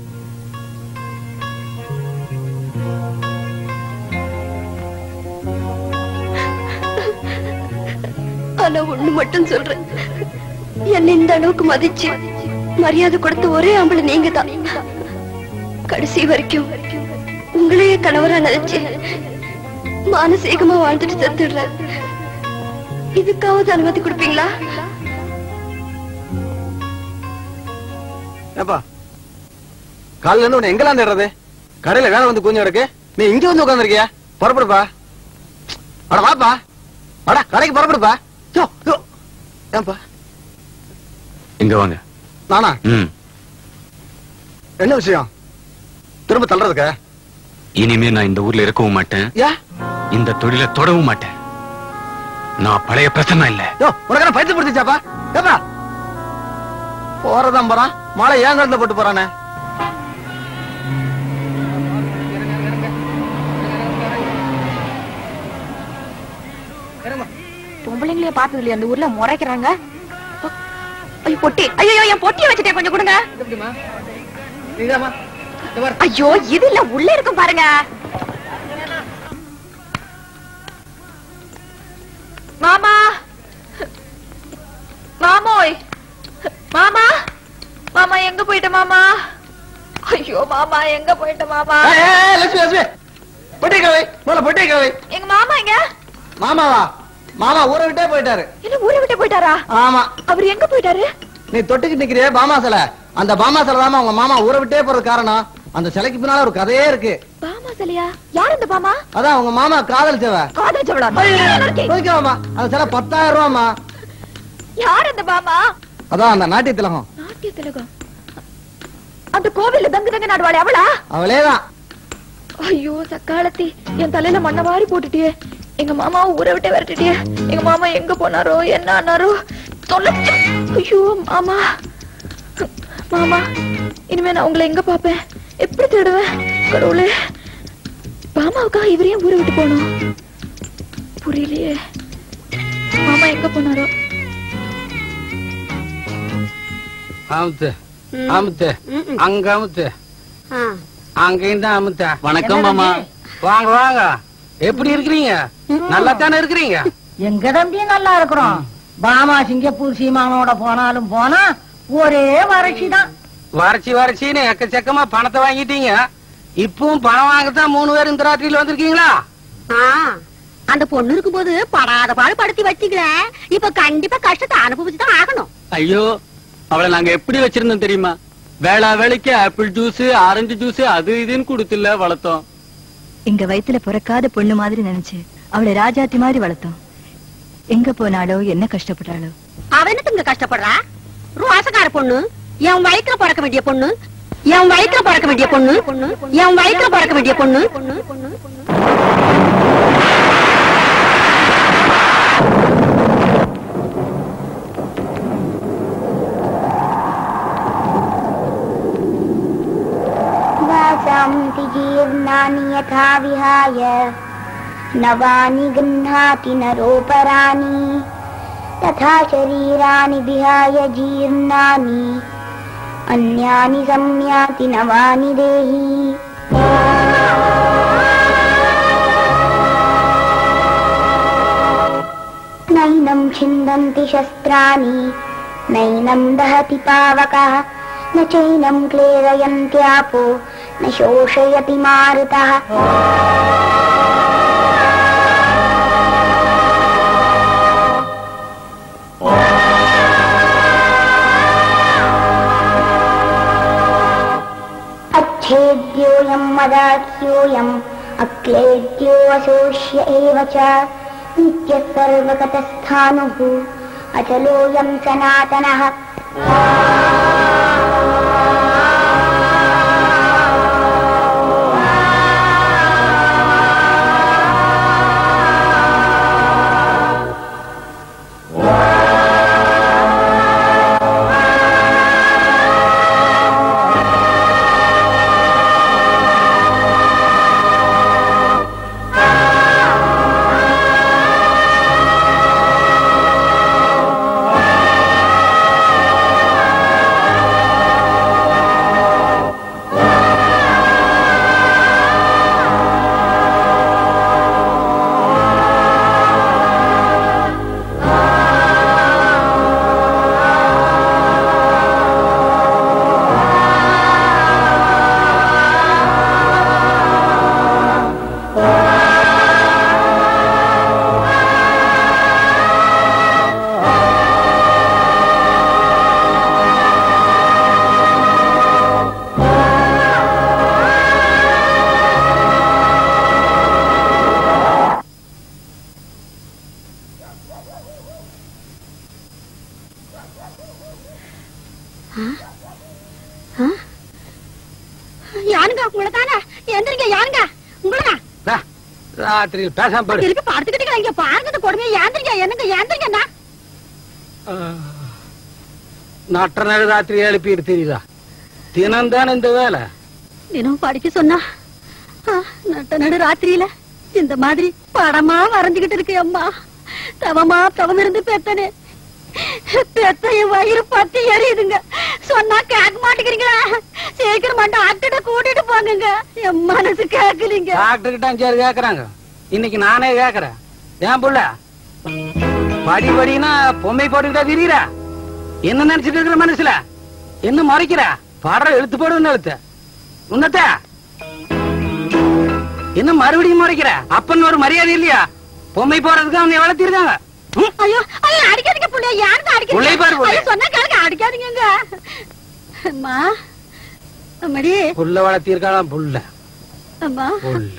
ஆனா ஒண்ணு மட்டும் சொல்றேன் என்னை இந்த அளவுக்கு மதிச்சு மரியாதை கொடுத்த ஒரே ஆம்பளை நீங்க தான் கடைசி வரைக்கும் உங்களையே கணவரா நினைச்சு மானசீகமா வாழ்ந்துட்டு செத்துடுறேன் இதுக்காவது அனுமதி கொடுப்பீங்களா ஏப்பா காலையில இருந்து உன்னை எங்கெல்லாம் தேடுறது கடையில வேலை வந்து கொஞ்சம் இருக்கு நீ இங்க வந்து உட்காந்துருக்கியா புறப்படுப்பா அட வாப்பா அட கடைக்கு புறப்படுப்பா யோ, யோ. ஏன்பா இங்க வாங்க நானா ம் என்ன விஷயம் திரும்ப தள்ளுறதுக்க இனிமே நான் இந்த ஊர்ல இருக்கவும் மாட்டேன் யா இந்த தொழிலை தொடவும் மாட்டேன் நான் பழைய பிரசன்னா இல்ல யோ உனக்கு என்ன பைத்தியம் பிடிச்சாப்பா ஏப்பா போறதான் போறான் மாலை ஏன் கழுத்துல போட்டு போறானே பொம்பளைங்களே பார்த்தது இல்லையா அந்த ஊர்ல முறைக்கிறாங்க ஐயோ பொட்டி ஐயோ என் பொட்டியை வச்சுட்டேன் கொஞ்சம் கொடுங்க ஐயோ இது இல்ல உள்ள இருக்கும் பாருங்க மாமா மாமோய் மாமா மாமா எங்க போயிட்ட மாமா ஐயோ மாமா எங்க போயிட்ட மாமா ஏய், ஏய், ஏய், லட்சுமி லட்சுமி பொட்டி கவை முதல்ல பொட்டி கவை எங்க மாமா எங்க மாமாவா மாமா ஊரை விட்டே போயிட்டாரு என்ன ஊரை விட்டு போயிட்டாரா ஆமா அவர் எங்க போயிட்டாரு நீ தொட்டுக்கிட்டு நிக்கிறியே பாமா சிலை அந்த பாமா சிலை தான் உங்க மாமா ஊரை விட்டே போறது காரணம் அந்த சிலைக்கு பின்னால ஒரு கதையே இருக்கு பாமா சிலையா யார் இந்த பாமா அதான் உங்க மாமா காதலிச்சவ காதலிச்சவளா போய்க்கலாமா அந்த சிலை பத்தாயிரம் ரூபாமா யார் அந்த பாமா அதான் அந்த நாட்டிய திலகம் நாட்டிய திலகம் அந்த கோவில்ல தங்கு தங்க நாடுவாளே அவளா அவளேதான் ஐயோ சக்காலத்தி என் தலையில மண்ணை வாரி போட்டுட்டியே எங்க மாமாவை ஊரை விட்டு விரட்டிட்டியே எங்க மாமா எங்க போனாரோ என்ன ஆனாரோ தொலைச்சு ஐயோ மாமா மாமா இனிமே நான் உங்களை எங்க பாப்பேன் எப்படி தேடுவேன் கடவுளே மாமாவுக்காக இவரையும் ஊரை விட்டு போகணும் புரியலையே மாமா எங்க போனாரோ அமுத்து அமுத்து அங்க அமுத்து அங்கேயும் தான் அமுத்த வணக்கம் மாமா வாங்க வாங்க எப்படி இருக்கிறீங்க நல்லா தானே இருக்கிறீங்க எங்க தம்பி நல்லா இருக்கிறோம் பாமா சிங்கப்பூர் சீமானோட போனாலும் போனா ஒரே வறட்சி தான் வறட்சி வறட்சின்னு எக்கச்சக்கமா பணத்தை வாங்கிட்டீங்க இப்பவும் பணம் வாங்கத்தான் மூணு பேர் இந்த ராத்திரியில வந்திருக்கீங்களா அந்த பொண்ணு இருக்கும்போது படாத பாடு படுத்தி வச்சுக்கல இப்ப கண்டிப்பா கஷ்டத்தை அனுபவிச்சுதான் ஆகணும் ஐயோ அவளை நாங்க எப்படி வச்சிருந்தோம் தெரியுமா வேளா வேலைக்கு ஆப்பிள் ஜூஸ் ஆரஞ்சு ஜூஸ் அது இதுன்னு கொடுத்துல வளர்த்தோம் எங்க வயித்துல பிறக்காத பொண்ணு மாதிரி நினைச்சு அவளை ராஜாத்தி மாதிரி வளர்த்தோம் எங்க போனாலோ என்ன கஷ்டப்பட்டாளோ அவ என்னத்துங்க கஷ்டப்படுறா ரோசக்கார பொண்ணு என் வயிற்றுல பிறக்க வேண்டிய பொண்ணு என் வயிற்றுல பிறக்க வேண்டிய பொண்ணு என் வயிற்றுல பிறக்க வேண்டிய பொண்ணு वासांसि जीर्णानि यथा विहाय नवानि गृह्णाति नरोपराणि तथा शरीराणि विहाय जीर्णानि अन्यानि संयाति नवानि देहि नैनं छिन्दन्ति शस्त्राणि नैनं दहति पावकः न चैनं क्लेदयन्त्यापो न शोषयति मारुतः अच्छेद्योऽयं मदाख्योऽयम् अक्लेद्यो अशोष्य एव च नित्यः सर्वगतस्थाणुः अचलोऽयं सनातनः ஆ யாருங்க உங்களை தானே எந்திரிங்க யாருங்க உங்களா ராத்திரியில் பேசாம போடு திருப்பி படுத்துக்கிட்டு இங்க பாருங்க இந்த கொடுமையை ஏந்திரிங்க என்னங்க ஏந்திரிங்கண்ணா நட்ட நேரம் ராத்திரி எழுப்பிட்டு தெரியுதா தினம் தானே இந்த வேலை தினம் படிக்க சொன்னா ஆ, நட்ட நடு ராத்திரியில இந்த மாதிரி படமா வரைஞ்சுகிட்டு இருக்கு அம்மா தவமா தவம் இருந்து பெத்தனே பெத்த என் வயிறு பத்தி எரியுதுங்க சொன்னா கேட்க மாட்டேங்கிறீங்களா சீக்கிரமா டாக்டர்கிட்ட கூட்டிட்டு போங்க என் மனசு கேட்கலீங்க டாக்டர் கிட்ட சரி கேக்குறாங்க இன்னைக்கு நானே கேக்குறேன் ஏன் புள்ள படி படினா பொம்மை போட்டுக்கிட்டா திரியிற என்ன நினைச்சிட்டு இருக்கிற மனசுல என்ன மறைக்கிற படுற எழுத்து போடுன்னு எழுத்து உன்னத்த என்ன மறுபடியும் மறைக்கிற அப்பன்னு ஒரு மரியாதை இல்லையா பொம்மை போறதுக்கு அவங்க வளர்த்திருக்காங்க ஐயோ ஐயோ அடிக்காதீங்க புள்ளைய யாருக்கு புள்ளைய பாரு, அடிக்காதீங்க புள்ளைய. ஐயோ, சொன்னா கேளுங்க அடிக்காதீங்க அம்மா அம்மாடி புள்ள வளர்த்திருக்காளாம் புள்ள அம்மா புள்ள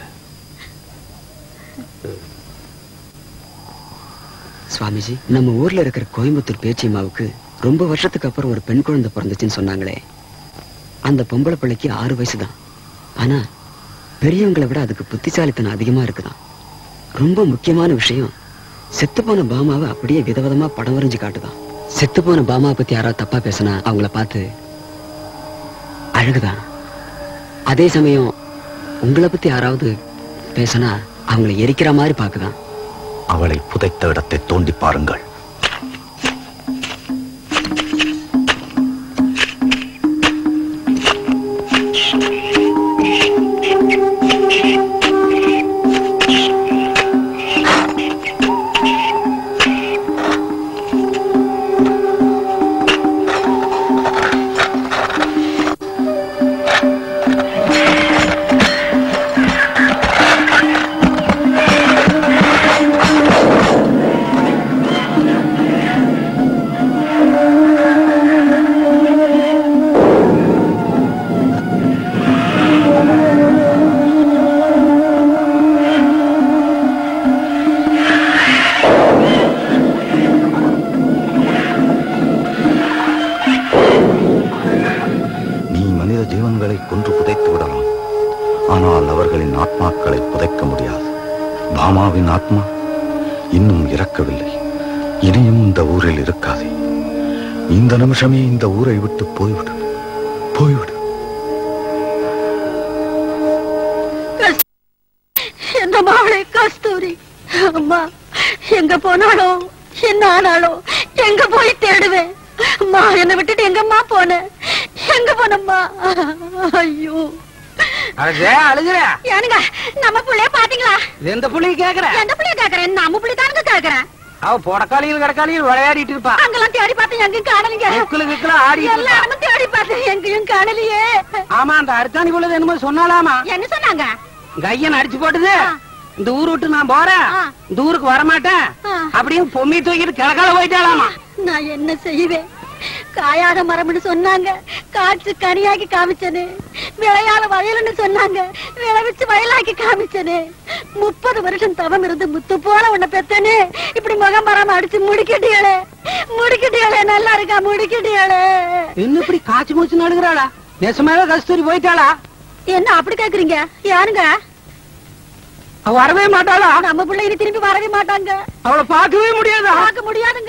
சுவாமிஜி நம்ம ஊர்ல இருக்கிற கோயம்புத்தூர் பேச்சியம்மாவுக்கு ரொம்ப வருஷத்துக்கு அப்புறம் ஒரு பெண் குழந்தை பிறந்துச்சுன்னு சொன்னாங்களே அந்த பொம்பளை பிள்ளைக்கு ஆறு வயசுதான் ஆனா பெரியவங்களை விட அதுக்கு புத்திசாலித்தனம் அதிகமா இருக்குதாம் ரொம்ப முக்கியமான விஷயம் செத்துப்போன பாமாவை அப்படியே விதவிதமா படம் வரைஞ்சு காட்டுதான் செத்துப்போன பாமாவை பத்தி யாராவது தப்பா பேசினா அவங்கள பார்த்து அழுகுதான் அதே சமயம் உங்களை பத்தி யாராவது பேசினா அவங்கள எரிக்கிற மாதிரி பாக்குதான் அவளை புதைத்த இடத்தை தோண்டி பாருங்கள் நீ மனித ஜீவன்களை கொன்று புதைத்து விடலாம் ஆனால் அவர்களின் ஆத்மாக்களை புதைக்க முடியாது பாமாவின் ஆத்மா இன்னும் இறக்கவில்லை இனியும் இந்த ஊரில் இருக்காதே இந்த நிமிஷமே இந்த ஊரை விட்டு போய்விடு போய்விடு எந்த மாவளை கஸ்தூரி அம்மா எங்க போனாலும் என்ன ஆனாலும் எங்க போய் தேடுவேன் அம்மா என்னை விட்டுட்டு எங்கம்மா போன எங்க போனம்மா ஐயோ அழுதே அழுகுற ஏனுங்க நம்ம புள்ளைய பாத்தீங்களா இது எந்த புள்ளைய கேக்குற எந்த புள்ளைய கேக்குறேன் நம்ம புள்ளி தானுங்க கேக்குறேன் அவ புடக்காளியில் கடக்காளியில் விளையாடிட்டு இருப்பா அங்கெல்லாம் தேடி பார்த்தேன் எங்கேயும் காணலீங்க முக்குல விக்குல ஆடிட்டு எல்லா இருப்பா இடமும் தேடி பார்த்தேன் எங்கேயும் காணலையே ஆமா அந்த அர்த்தாணி உள்ளது என்னமோ சொன்னாலாமா என்ன சொன்னாங்க கையன் அடிச்சு போட்டுது இந்த ஊர் விட்டு நான் போறேன் இந்த ஊருக்கு வரமாட்டேன் அப்படின்னு பொம்மி தூக்கிட்டு கிழக்கால போயிட்டாலாமா நான் என்ன செய்வேன் காயாத மரம்னு சொன்னாங்க காய்ச்சி கனியாக்கி காமிச்சனு விளையாட வயலுன்னு சொன்னாங்க விளைவிச்சு வயலாக்கி காமிச்சனு முப்பது வருஷம் தவம் இருந்து முத்து போல உன்னை பெத்தனே இப்படி முகம் மரம் அடிச்சு முடிக்கிட்டியளே முடிக்கிட்டியளே நல்லா இருக்கா முடிக்கிட்டியளே என்ன இப்படி காய்ச்சி மூச்சு நடுகிறாளா நெசமாவே கஸ்தூரி போயிட்டாளா என்ன அப்படி கேக்குறீங்க யாருங்க அவ வரவே மாட்டாளா நம்ம பிள்ளை இனி திரும்பி வரவே மாட்டாங்க அவளை பார்க்கவே முடியாதா பார்க்க முடியாதுங்க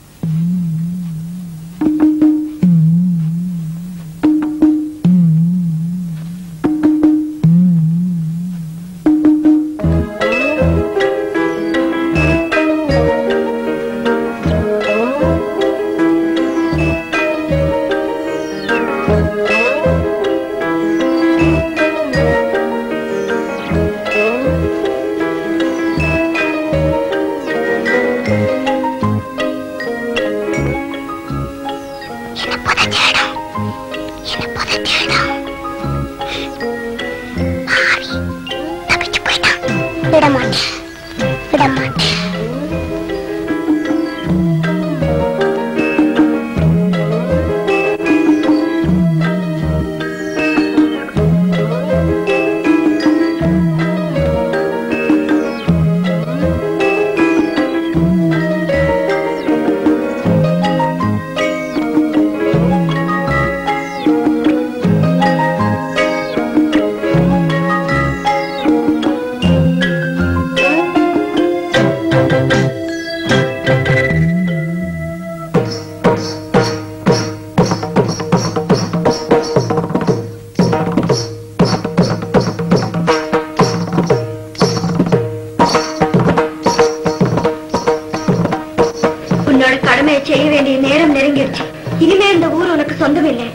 விடமாட்டேன் விடமாட்டேன் ஒன்றுமில்லை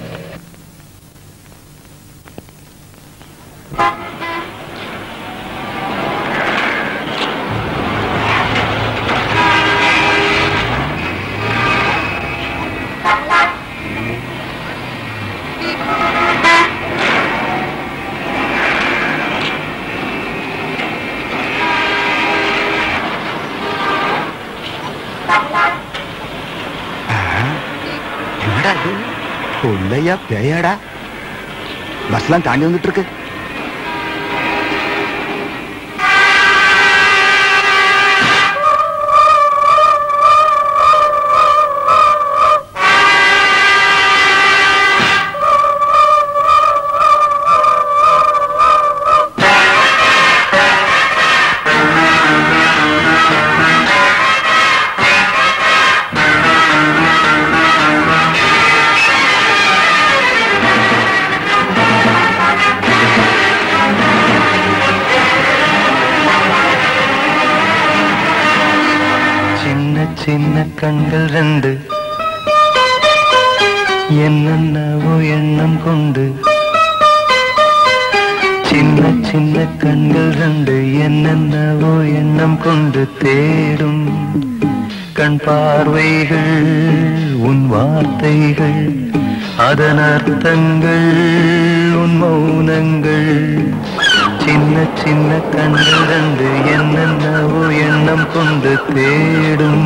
என்னடா இது கொள்ளையா பேயாடா பஸ்லாம் தாண்டி வந்துட்டு இருக்கு சின்ன சின்ன கண்கள் ரெண்டு என்னென்னவோ எண்ணம் கொண்டு சின்ன சின்ன கண்கள் ரெண்டு என்னென்னவோ எண்ணம் கொண்டு தேடும் கண் பார்வைகள் உன் வார்த்தைகள் அதன் அர்த்தங்கள் உன் மௌனங்கள் சின்ன சின்ன கண்கள் ரெண்டு என்னென்னவோ எண்ணம் கொண்டு தேடும்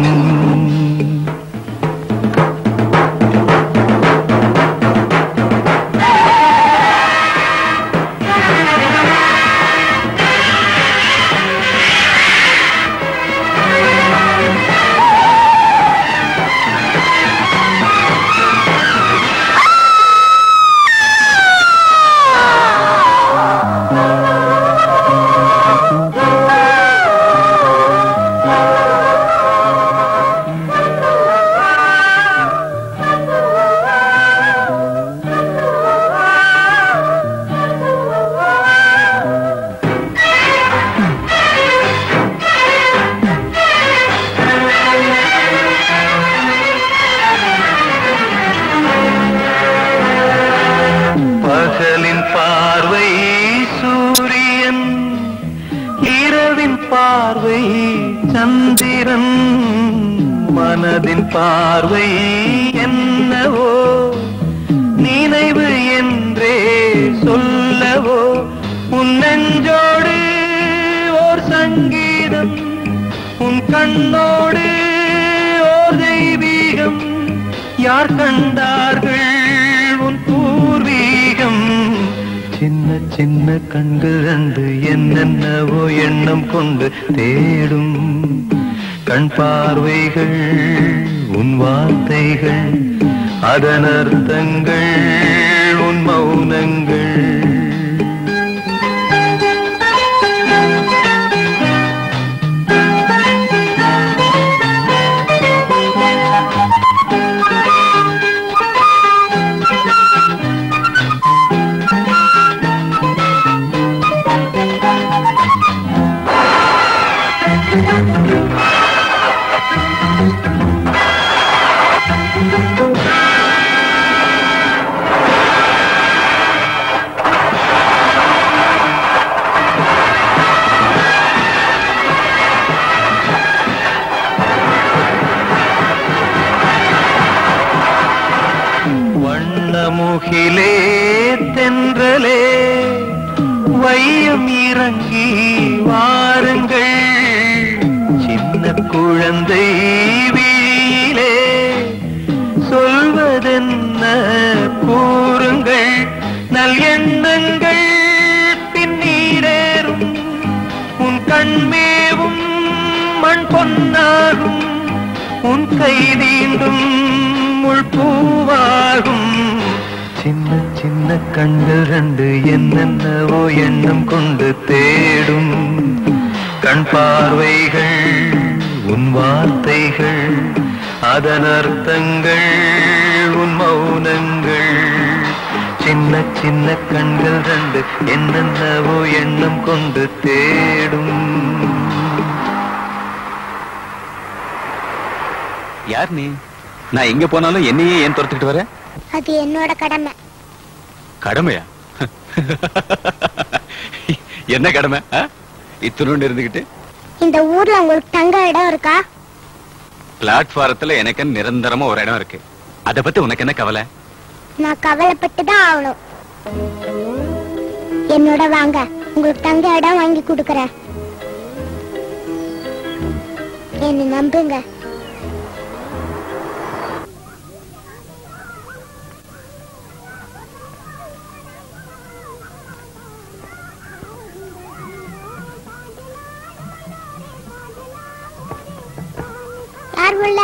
பகலின் பார்வை சூரியன் இரவின் பார்வை சந்திரன் மனதின் பார்வை என்னவோ நினைவு என்றே சொல்லவோ உன் நெஞ்சோடு ஓர் சங்கீதம் உன் கண்ணோடு ஓர் தெய்வீகம் யார் கண்டார்கள் உன் பூர்வீகம் சின்ன சின்ன கண்கள் ரெண்டு என்னென்னவோ எண்ணம் கொண்டு தேடும் கண் பார்வைகள் உன் வார்த்தைகள் அதன் அர்த்தங்கள் உன் மௌனங்கள் வண்ணமுகிலே தென்றலே வையம் இறங்கி வாருங்கள் சின்ன குழந்தை வீழே சொல்வதென்ன கூறுங்கள் நல் எண்ணங்கள் பின்னீரேறும் உன் கண்மேவும் மண் பொன்னாகும் உன் கை நீண்டும் முள் பூவாகும் சின்ன சின்ன கண்கள் ரெண்டு என்னென்னவோ எண்ணம் கொண்டு தேடும் கண் பார்வைகள் உன் வார்த்தைகள் அதன் அர்த்தங்கள் உன் மௌனங்கள் சின்ன சின்ன கண்கள் ரெண்டு என்னென்னவோ எண்ணம் கொண்டு தேடும் யார் நீ நான் எங்க போனாலும் என்னையே ஏன் துரத்துக்கிட்டு வர அது என்னோட கடமை கடமையா என்ன கடமை ஆ? இத்தினோண்டு இருந்துகிட்டு இந்த ஊர்ல உங்களுக்கு தங்க இடம் இருக்கா பிளாட்பாரத்துல எனக்கு நிரந்தரமா ஒரு இடம் இருக்கு அத பத்தி உனக்கு என்ன கவலை நான் கவலைப்பட்டு தான் ஆகணும் என்னோட வாங்க உங்களுக்கு தங்க இடம் வாங்கி கொடுக்கறேன் என்ன நம்புங்க யார் உள்ள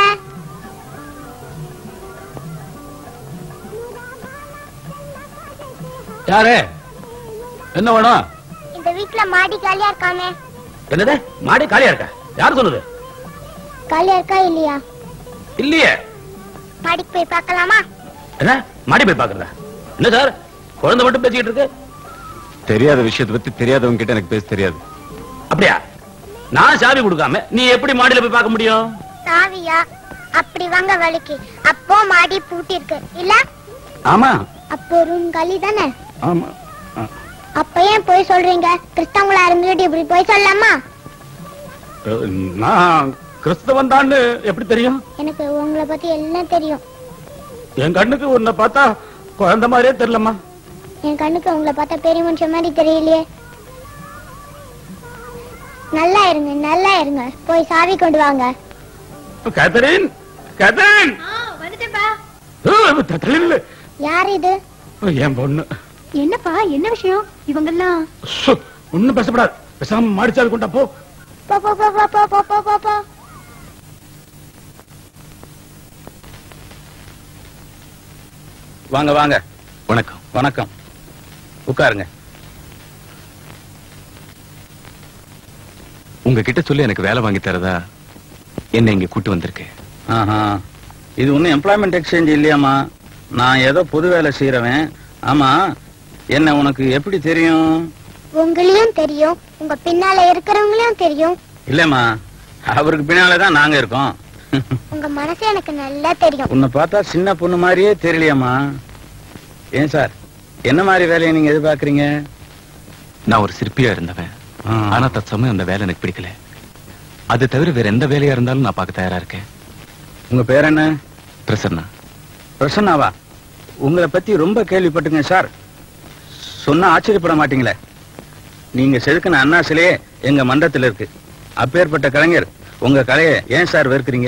யாரு என்ன வேணும் இந்த வீட்ல மாடி காலியா இருக்காமே என்னது மாடி காலியா இருக்க யார் சொல்லுது காலியா இருக்கா இல்லையா இல்லையே மாடிக்கு போய் பார்க்கலாமா என்ன மாடி போய் பாக்குறதா என்ன சார் குழந்தை மட்டும் பேசிக்கிட்டு இருக்கு தெரியாத விஷயத்தை பத்தி தெரியாதவங்க கிட்ட எனக்கு பேச தெரியாது அப்படியா நான் சாவி கொடுக்காம நீ எப்படி மாடியில போய் பார்க்க முடியும் சாவியா அப்படி வாங்க வலிக்கு அப்போ மாடி பூட்டி இருக்கு இல்ல ஆமா அப்போ ரூம் காலி தானே ஆமா அப்ப ஏன் போய் சொல்றீங்க கிறிஸ்தவங்களா இருந்துட்டு இப்படி போய் சொல்லலாமா அஹ், நான் கிறிஸ்தவன் தான் எப்படி தெரியும் எனக்கு உங்களை பத்தி எல்லாம் தெரியும் என் கண்ணுக்கு உன்னை பார்த்தா குழந்தை மாதிரியே தெரியலம்மா என் கண்ணுக்கு உங்களை பார்த்தா பெரிய மனுஷன் மாதிரி தெரியலையே நல்லா இருங்க நல்லா இருங்க போய் சாவி கொண்டு வாங்க கேத்தரின் கேத்தரின் வந்துட்டேன்பா அஹ், கேத்தரின் யார் இது என் பொண்ணு என்னப்பா என்ன விஷயம் இவங்கெல்லாம் சு, ஒண்ணும் பேசப்படாது பேசாம மாடிச்சாவி கொண்டா போ போ போ போ போ போ போ போ போ போ வாங்க வாங்க வணக்கம் வணக்கம் உட்காருங்க உங்ககிட்ட சொல்லி எனக்கு வேலை வாங்கி தரதா என்ன இங்க கூட்டு வந்திருக்கு ஆஹா இது ஒன்றும் எம்ப்ளாய்மெண்ட் எக்ஸ்சேஞ்ச் இல்லையாம்மா நான் ஏதோ புது வேலை செய்யறவன் ஆமா என்ன உனக்கு எப்படி தெரியும் உங்களையும் தெரியும் உங்க பின்னால இருக்கிறவங்களையும் தெரியும் இல்லம்மா அவருக்கு பின்னாலே தான் நாங்க இருக்கோம் உங்க மனசு எனக்கு நல்லா தெரியும் உன்னை பார்த்தா சின்ன பொண்ணு மாதிரியே தெரியலையாம்மா ஏன் சார் என்ன மாதிரி வேலையை நீங்க எதிர்பார்க்கறீங்க நான் ஒரு சிற்பியா இருந்தவன் ஆனா தற்சமயம் அந்த வேலை எனக்கு பிடிக்கல அது தவிர வேற எந்த வேலையா இருந்தாலும் நான் பார்க்க தயாரா இருக்கேன் உங்க பேர் என்ன பிரசன்னா பிரசன்னாவா உங்களை பத்தி ரொம்ப கேள்விப்பட்டுங்க சார் சொன்னா ஆச்சரியப்பட மாட்டீங்களே நீங்க செதுக்கின அண்ணா சிலையே எங்க மன்றத்தில் இருக்கு அப்பேற்பட்ட கலைஞர் உங்க கலையை ஏன் சார் வெறுக்கிறீங்க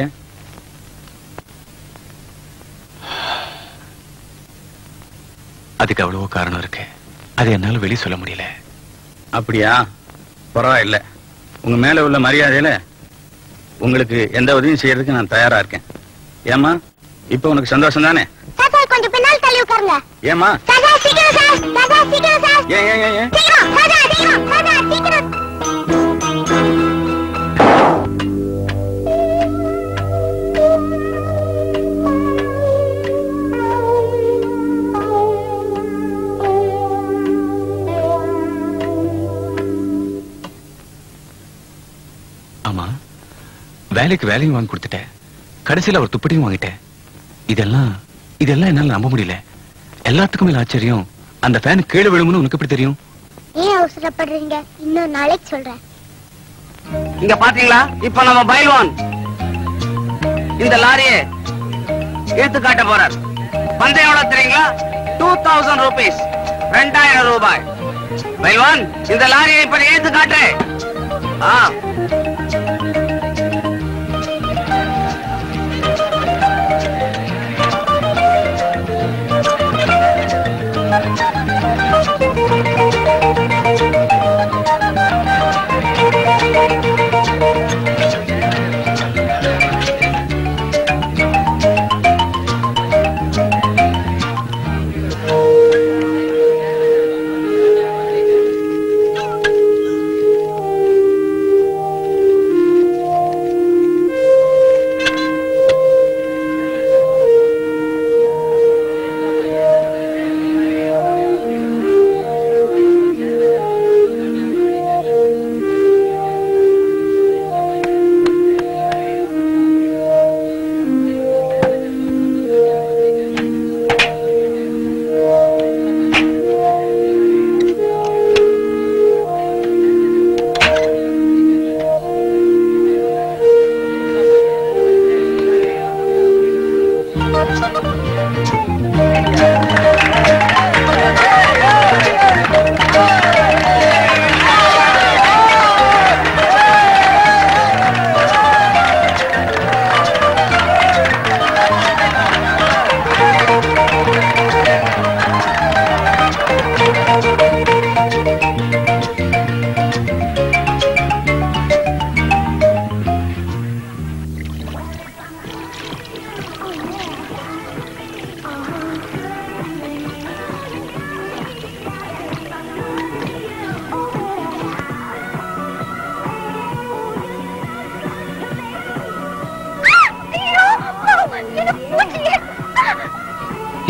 அதுக்கு அவ்வளவோ காரணம் இருக்கு அது என்னால வெளிய சொல்ல முடியல அப்படியா பரவாயில்ல உங்க மேல உள்ள மரியாதையில உங்களுக்கு எந்த உதவியும் செய்யறதுக்கு நான் தயாரா இருக்கேன் ஏமா இப்ப உனக்கு சந்தோஷம் தானே சார் சார் கொஞ்சம் பின்னால் தள்ளி உட்காருங்க ஏமா சார் சார் சீக்கிரம் சார் சார் சார் சீக்கிரம் சார் ஏன் ஏன் ஏன், ஏன் சீக்கிரம் சார் சார் சீக்கிரம் சார் சார் சீக்கிரம் ஆமா வேலைக்கு வேலையும் வாங்கி கொடுத்துட்டேன் கடைசியில ஒரு துப்பட்டியும் வாங்கிட்டேன் இதெல்லாம் இதெல்லாம் என்னால நம்ப முடியல எல்லாத்துக்கும் மேல ஆச்சரியம் அந்த ஃபேன் கீழே விழுமுன்னு உனக்கு எப்படி தெரியும் ஏன் அவசரப்படுறீங்க இன்னும் நாளைக்கு சொல்றேன் இங்க பாத்தீங்களா இப்ப நம்ம பைல்வான் இந்த லாரியை இழுத்து காட்ட போறார் பந்தயம் எவ்வளவு தெரியுங்களா டூ தௌசண்ட் ருபீஸ் ரெண்டாயிரம் ரூபாய் பைல்வான் இந்த லாரியை இப்ப நீ இழுத்து காட்டு ஆ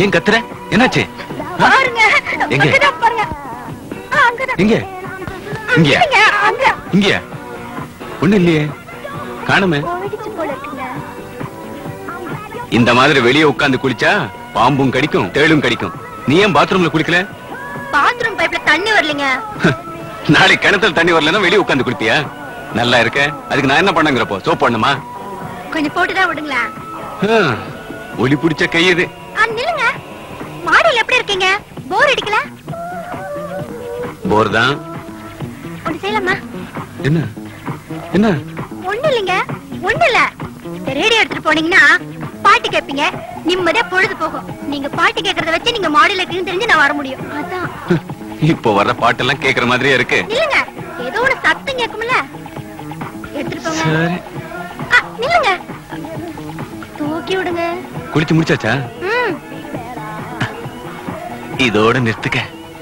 ஏன் கத்துற என்னாச்சு பாருங்க எங்க? அங்கதான் பாருங்க ஆ, அங்கதான். எங்க இங்கயா இல்லைங்க, அங்க இங்கயா ஒண்ணு இல்லையே காணுமே போயிடுச்சு போல இருக்குங்க இந்த மாதிரி வெளியே உட்கார்ந்து குளிச்சா பாம்பும் கடிக்கும் தேளும் கடிக்கும் நீ ஏன் பாத்ரூம்ல குளிக்கல பாத்ரூம் பைப்ல தண்ணி வரலைங்க நாளைக்கு கிணத்துல தண்ணி வரலன்னா வெளியே உட்கார்ந்து குளிப்பியா நல்லா இருக்க அதுக்கு நான் என்ன பண்ணுங்கிறப்போ சோப் பண்ணுமா கொஞ்சம் போட்டுதான் விடுங்களேன் ஹம், ஒளி பிடிச்ச கை இது ஆ, நில்லுங்க மாடியில் எப்படி இருக்கீங்க போர் அடிக்கல போர் தான் ஒண்ணு செய்யலாமா என்ன என்ன ஒண்ணு இல்லைங்க ஒண்ணு இல்ல இந்த ரேடியோ எடுத்துட்டு போனீங்கன்னா பாட்டு கேட்பீங்க நிம்மதியா பொழுது போகும் நீங்க பாட்டு கேக்குறத வச்சு நீங்க மாடியில இருக்குன்னு தெரிஞ்சு நான் வர முடியும் அதான் இப்போ வர்ற பாட்டெல்லாம் கேக்குற மாதிரியே இருக்கு நில்லுங்க ஏதோ ஒரு சத்தம் கேட்கும்ல எடுத்துட்டு போங்க சரி ஆ, நில்லுங்க தூக்கி விடுங்க குளிச்சு முடிச்சாச்சா ம் இதோட நிறுத்துக்க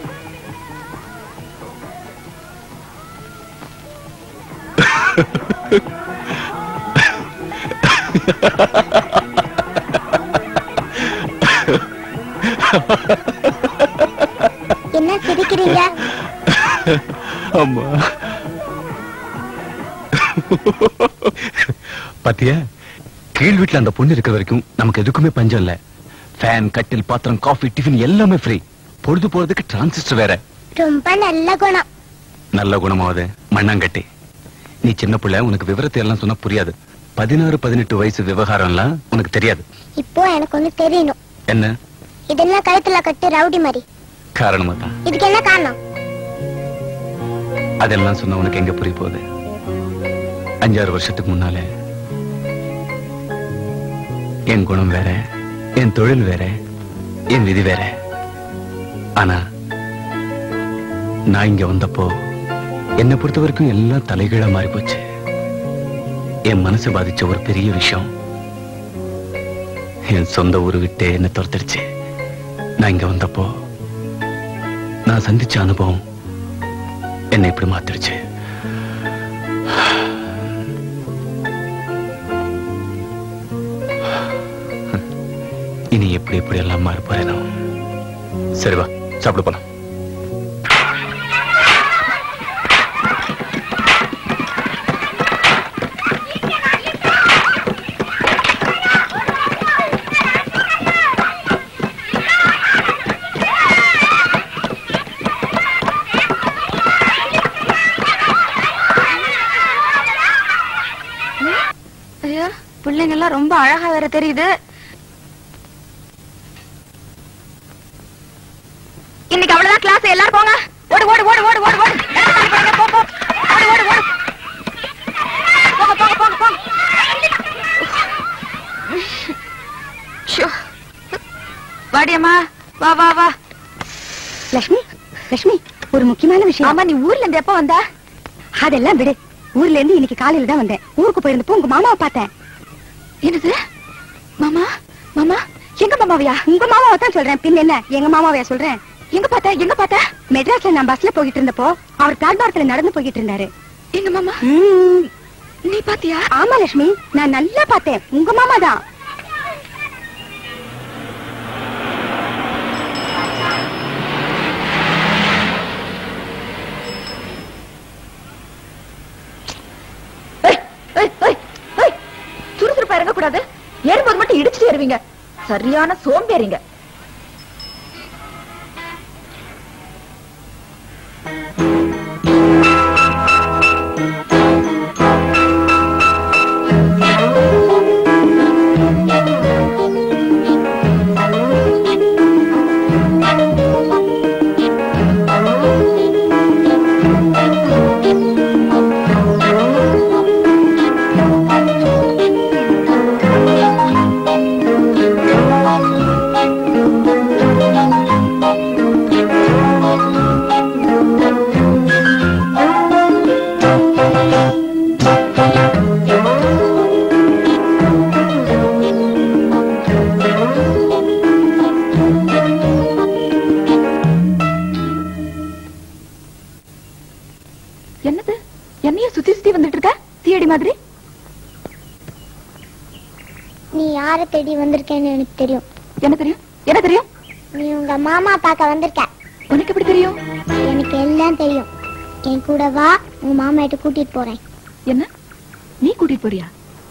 என்ன சிரிக்கிறீங்க அம்மா பாத்தியா கீழ் வீட்டுல அந்த பொண்ணு இருக்கிற வரைக்கும் நமக்கு எதுக்குமே பஞ்சம் இல்ல ஃபேன் கட்டில் பாத்திரம் காஃபி டிஃபன் எல்லாமே ஃப்ரீ பொழுது போறதுக்கு டிரான்சிஸ்டர் வேற ரொம்ப நல்ல குணம் நல்ல குணமாவது மண்ணாங்கட்டி நீ சின்ன பிள்ளை உனக்கு விவரத்தை எல்லாம் சொன்னா புரியாது பதினாறு பதினெட்டு வயசு விவகாரம் எல்லாம் உனக்கு தெரியாது இப்போ எனக்கு ஒண்ணு தெரியணும் என்ன இதெல்லாம் கழுத்துல கட்டு ரவுடி மாதிரி காரணமா தான் இதுக்கு என்ன காரணம் அதெல்லாம் சொன்னா உனக்கு எங்க புரிய போகுது அஞ்சாறு வருஷத்துக்கு முன்னால என் குணம் வேற என் தொழில் வேற என் விதி வேற ஆனா நான் இங்க வந்தப்போ என்னை பொறுத்த வரைக்கும் எல்லாம் தலைகீழா மாறி போச்சு என் மனசு பாதிச்ச ஒரு பெரிய விஷயம் என் சொந்த ஊரு விட்டு என்ன துரத்திடுச்சு நான் இங்க வந்தப்போ நான் சந்திச்ச அனுபவம் என்னை இப்படி மாத்திடுச்சு இனி எப்படி எப்படி எல்லாம் மாற போறேனோ சரி வா சாப்பிட போலாம் ஐயோ பிள்ளைங்க எல்லாம் ரொம்ப அழகா வேற தெரியுது இன்னைக்கு அவ்வளவுதான் கிளாஸ் எல்லாரும் போங்க ஓடு ஓடு ஓடு ஓடு ஓடு ஓடு எடுத்து தள்ளி போடுங்க, போ போ ஓடு ஓடு ஓடு போங்க போங்க போங்க போங்க ஷோ. வாடியம்மா வா வா வா லட்சுமி லட்சுமி ஒரு முக்கியமான விஷயம் ஆமா நீ ஊர்ல இருந்து எப்ப வந்த அதெல்லாம் விடு ஊர்ல இருந்து இன்னைக்கு காலையில தான் வந்தேன் ஊருக்கு போயிருந்தப்போ உங்க மாமாவை பார்த்தேன் என்னது மாமா மாமா எங்க மாமாவையா உங்க மாமாவை தான் சொல்றேன் பின் என்ன எங்க மாமாவையா சொல்றேன் எங்க பார்த்த எங்க பார்த்த மெட்ராஸ்ல நான் பஸ்ல போயிட்டு இருந்தப்போ அவர் பிளாட்பாரத்துல நடந்து போய்கிட்டு இருந்தாரு எங்க மாமா ம், நீ பாத்தியா ஆமா லட்சுமி நான் நல்லா பார்த்தேன் உங்க மாமா தான் சுறுசுறுப்பா இறங்க கூடாது ஏறும்போது மட்டும் இடிச்சுட்டு ஏறுவீங்க சரியான சோம்பேறிங்க என்னது என்னைய சுத்தி சுத்தி வந்துட்டு இருக்க தீயடி மாதிரி நீ யாரை தேடி வந்திருக்கேன்னு எனக்கு தெரியும் என்ன தெரியும் என்ன தெரியும் நீ உங்க மாமா பார்க்க வந்திருக்க உனக்கு எப்படி தெரியும் எனக்கு எல்லாம் தெரியும் என் கூட வா உங்க மாமா கிட்ட கூட்டிட்டு போறேன் என்ன நீ கூட்டிட்டு போறியா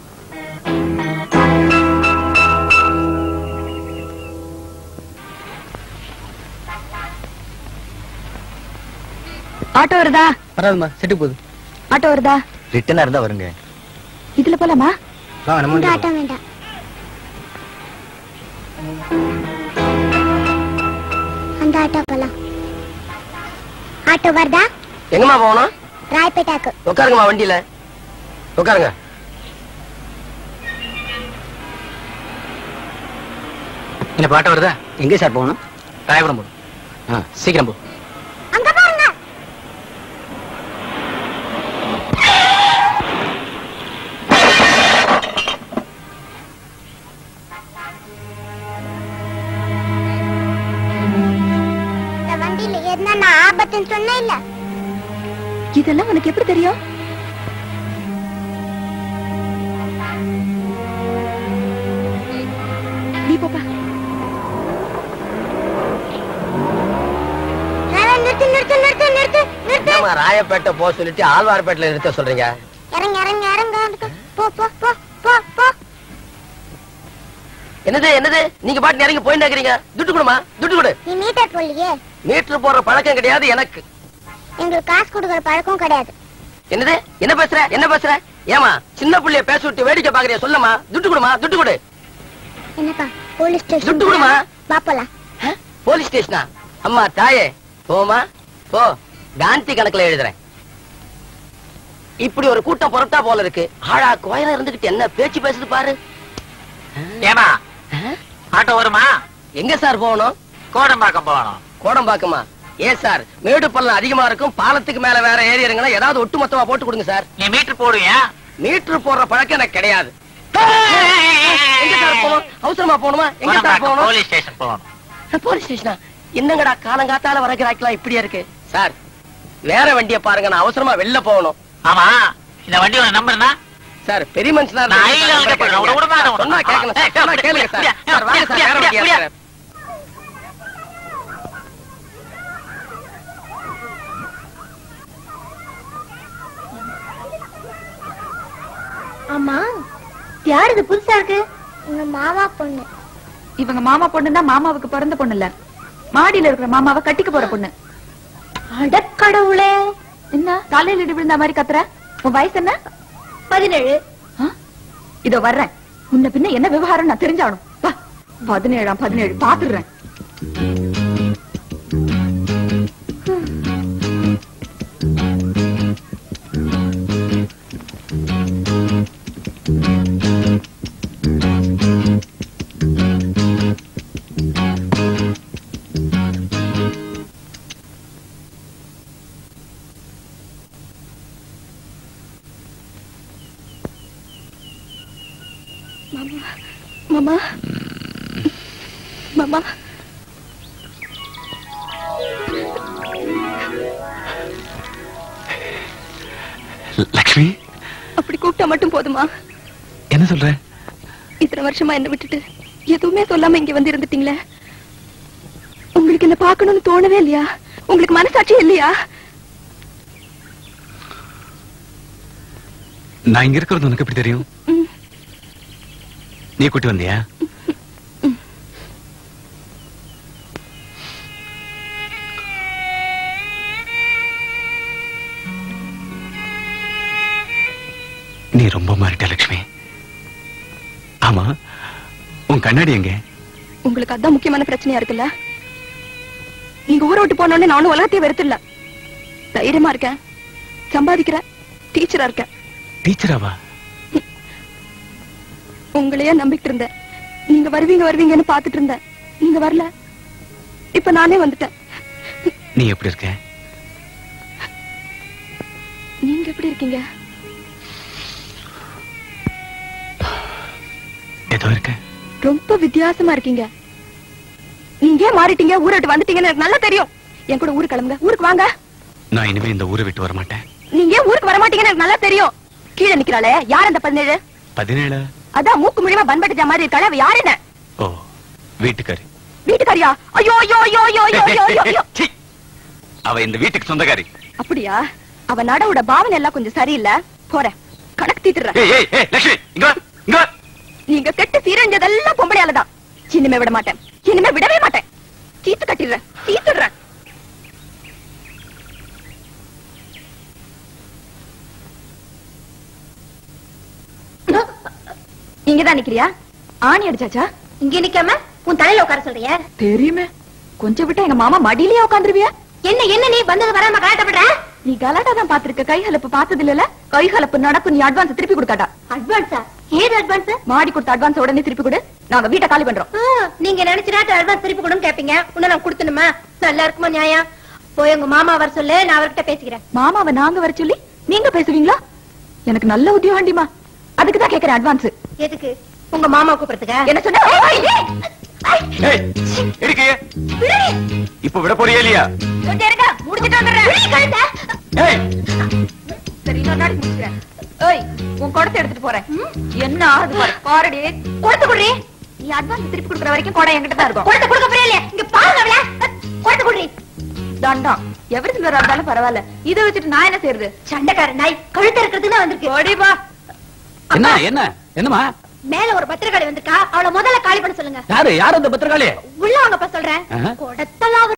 ஆட்டோ வருதா வராதுமா செட்டு போகுது ஆட்டோ வருதா ரிட்டனா இருந்தா வருங்க இதுல போலாமா வாங்க நம்ம இந்த வண்டியில ஆட்டம் வேண்டாம் அந்த ஆட்டோ போலாம் ஆட்டோ வருதா எங்கம்மா போகணும் ராயப்பேட்டாக்கு உட்காருங்கம்மா வண்டியில உட்காருங்க என்ன பாட்டு வருதா எங்க சார் போகணும் ராயபுரம் போ ஆ, சீக்கிரம் போ அங்க பாருங்க இந்த வண்டியில ஏறினா நான் ஆபத்துன்னு சொன்னேன் இல்ல இதெல்லாம் உனக்கு எப்படி தெரியும் நீ போப்பா டிரைவர், நிறுத்து நிறுத்து நிறுத்து நிறுத்து நிறுத்து என்னம்மா ராயப்பேட்டை போக சொல்லிட்டு ஆழ்வார்பேட்டில் நிறுத்த சொல்றீங்க இறங்க இறங்க இறங்க இறங்க. போ போ போ போ போ என்னது என்னது நீங்க பாட்டு இறங்கி போயிட்டு இருக்கிறீங்க துட்டு கொடுமா துட்டு கொடு நீ மீட்டர் போடலையே மீட்டர் போடுற பழக்கம் கிடையாது எனக்கு எங்களுக்கு காசு கொடுக்கற பழக்கம் கிடையாது என்னது என்ன பேசுற என்ன பேசுற ஏமா சின்ன புள்ளைய பேச விட்டு வேடிக்கை பாக்குறியா சொல்லமா துட்டு கொடுமா துட்டு கொடு என்னப்பா போலீஸ் ஸ்டேஷன் துட்டு கொடுமா வா போலாம் போலீஸ் ஸ்டேஷனா அம்மா தாயே போமா போ காந்தி கணக்குல எழுதுறேன் இப்படி ஒரு கூட்டம் புறட்டா போல இருக்கு ஆழா கோயில இருந்துகிட்டு என்ன பேச்சு பேசுது பாரு ஏமா ஆட்டோ வருமா எங்க சார் போகணும் கோடம்பாக்கம் போகணும் கோடம்பாக்கமா ஏன் சார் மேடு பள்ளம் அதிகமா இருக்கும் பாலத்துக்கு மேல வேற ஏறி இறங்கினா ஏதாவது ஒட்டு மொத்தமா போட்டு கொடுங்க சார் நீ மீட்டர் போடுவியா மீட்டர் போடுற பழக்கம் எனக்கு கிடையாது எங்க சார் போகணும் அவசரமா போகணுமா எங்க சார் கோடம்பாக்கம் போகணும் போலீஸ் ஸ்டேஷன் போகணும் போலீஸ் ஸ்டேஷனா என்னங்கடா காலங்காத்தால வரக்கிறாக்கலாம் இப்படியா இருக்கு சார் வேற வண்டிய பாருங்க நான் அவசரமா வெளில போகணும் ஆமா இந்த வண்டி உன நம்பர்னா சார் பெரிய மனுஷனா நான் இருந்தா ஐல இருக்க போறேன். விட விட மாட்டேன். சொன்னா கேட்கணும் சார். சொன்னா கேளுங்க சார் சார் வாங்க சார் வேற வண்டியா சார் ஆமா யார் இது புதுசா இருக்கு உங்க மாமா பொண்ணு இவங்க மாமா பொண்ணுன்னா மாமாவுக்கு பிறந்த பொண்ணு இல்ல மாடியில இருக்கிற மாமாவை கட்டிக்க போற பொண்ணு அடக்கடவுளே என்ன தலையில இடி விழுந்த மாதிரி கத்துற உன் வயசு என்ன பதினேழு ஆ? இதோ வர்றேன் முன்ன பின்ன என்ன விவகாரம் நான் தெரிஞ்சாகணும் வா பதினேழாம் பதினேழு பாத்துடுறேன் மாமா மாமா லக்ஷ்மி அப்படி கூப்பிட்டா மட்டும் போதுமா என்ன சொல்ற இத்தனை வருஷமா என்ன விட்டுட்டு எதுவுமே சொல்லாம இங்க வந்து இருந்துட்டீங்களே உங்களுக்கு என்ன பார்க்கணும்னு தோணவே இல்லையா உங்களுக்கு மனசாட்சி இல்லையா நான் இங்க இருக்கிறது உனக்கு எப்படி தெரியும் ம். நீ கூட்டி வந்தியா நீ ரொம்ப மாறிட்ட லக்ஷ்மி ஆமா உன் கண்ணாடி எங்க உங்களுக்கு அதான் முக்கியமான பிரச்சனையா இருக்குல்ல நீங்க ஊரை விட்டு போனோடனே நானும் உலகத்தையே வெறுத்துடல தைரியமா இருக்கேன் சம்பாதிக்கிறேன் டீச்சரா இருக்கேன் டீச்சராவா உங்களையே நம்பிட்டு இருந்தேன் நீங்க வருவீங்க வருவீங்கன்னு பாத்துட்டு இருந்தேன் நீங்க வரல இப்ப நானே வந்துட்டேன் நீ எப்படி இருக்க நீங்க எப்படி இருக்கீங்க ஏதோ இருக்க ரொம்ப வித்தியாசமா இருக்கீங்க நீங்க ஏன் மாறிட்டீங்க ஊரை விட்டு வந்துட்டீங்கன்னு எனக்கு நல்லா தெரியும் என் கூட ஊருக்கு கிளம்புங்க ஊருக்கு வாங்க நான் இனிமே இந்த ஊரை விட்டு வர மாட்டேன் நீங்க ஏன் ஊருக்கு வர மாட்டீங்கன்னு எனக்கு நல்லா தெரியும் கீழே நிக்கிறாளே யார் அந்த பதினேழு பதினேழு அதான் மூக்கு மூலியமா பண்பட்டுச்ச மாதிரி இருக்காளே அவ யார் என்ன ஓ வீட்டுக்காரி வீட்டுக்காரியா ஐயோ ஐயோ ஐயோ ஐயோ ஐயோ ஐயோ ஐயோ, ஐயோ சீ. அவ இந்த வீட்டுக்கு சொந்தக்காரி அப்படியா அவ நடவோட பாவனை எல்லாம் கொஞ்சம் சரியில்லை போறேன் கணக்கு தீத்துறேன் ஏய் ஏய் ஏய் லட்சுமி இங்க வா, இங்க வா. நீங்க கெட்டு சீரஞ்சதெல்லாம் பொம்பளையாலதான் இனிமே விட மாட்டேன் இனிமே விடவே மாட்டேன் தீத்து கட்டிடுறேன் தீத்துடுறேன் இங்கதான் நிக்கிறியா ஆணி அடிச்சாச்சா இங்க நிக்காம உன் தலையில உட்கார சொல்றிய தெரியுமே கொஞ்சம் விட்டா எங்க மாமா மடியிலேயே உட்காந்துருவியா என்ன என்ன நீ வந்தது வராம கலாட்டப்படுற நீ கலாட்டா தான் பாத்திருக்க கை ஹலப்பு பார்த்தது இல்லல கை ஹலப்பு நடக்கும் நீ அட்வான்ஸ் திருப்பி கொடுக்காட்டா அட்வான்ஸா ஏது அட்வான்ஸ் மாடி கொடுத்த அட்வான்ஸ் உடனே திருப்பி கொடு நாங்க வீட்டை காலி பண்றோம் நீங்க நினைச்ச நேரத்தை அட்வான்ஸ் திருப்பி கொடுன்னு கேப்பீங்க உன்ன நான் கொடுத்தணுமா நல்லா இருக்குமா நியாயம் போய் உங்க மாமா வர சொல்லு நான் அவர்கிட்ட பேசிக்கிறேன் மாமாவை நாங்க வர சொல்லி நீங்க பேசுவீங்களா எனக்கு நல்ல உத்தியோகண்டிமா அதுக்கு தான் கேக்குறேன் அட்வான்ஸ் எதுக்கு உங்க மாமா கூப்பிடுறதுக்கா என்ன சொன்ன ஏய் எடுக்கையே இப்ப விட போறியா இல்லையா கொஞ்சம் இருங்க முடிச்சிட்டு வந்துடுறேன் ஏய் சரி இன்னொரு நாளைக்கு முடிச்சுக்கிறேன் ஏய் உன் குடத்தை எடுத்துட்டு போறேன் என்ன ஆகுது பாரு பாருடி கொடுத்து குடுறி நீ அட்வான்ஸ் திருப்பி கொடுக்குற வரைக்கும் குடம் என்கிட்ட தான் இருக்கும் கொடுத்து கொடுக்க புரியல இங்க பாருங்க அவள கொடுத்து குடுறி தண்டம் எவரி சிலரா இருந்தாலும் பரவாயில்ல இதை வச்சுட்டு நான் என்ன செய்யறது சண்டைக்கார நாய் கழுத்த இருக்கிறதுக்கு தான் வந்திருக்கு ஓடிப்பா என்ன என்ன என்னமா மேல ஒரு பத்திரக்காளி வந்திருக்கா அவள முதல்ல காலி பண்ண சொல்லுங்க யாரு யாரு அந்த பத்திரகாளி உள்ள வாங்கப்பா சொல்றேன் ஆஹா. கொடத்தலாம்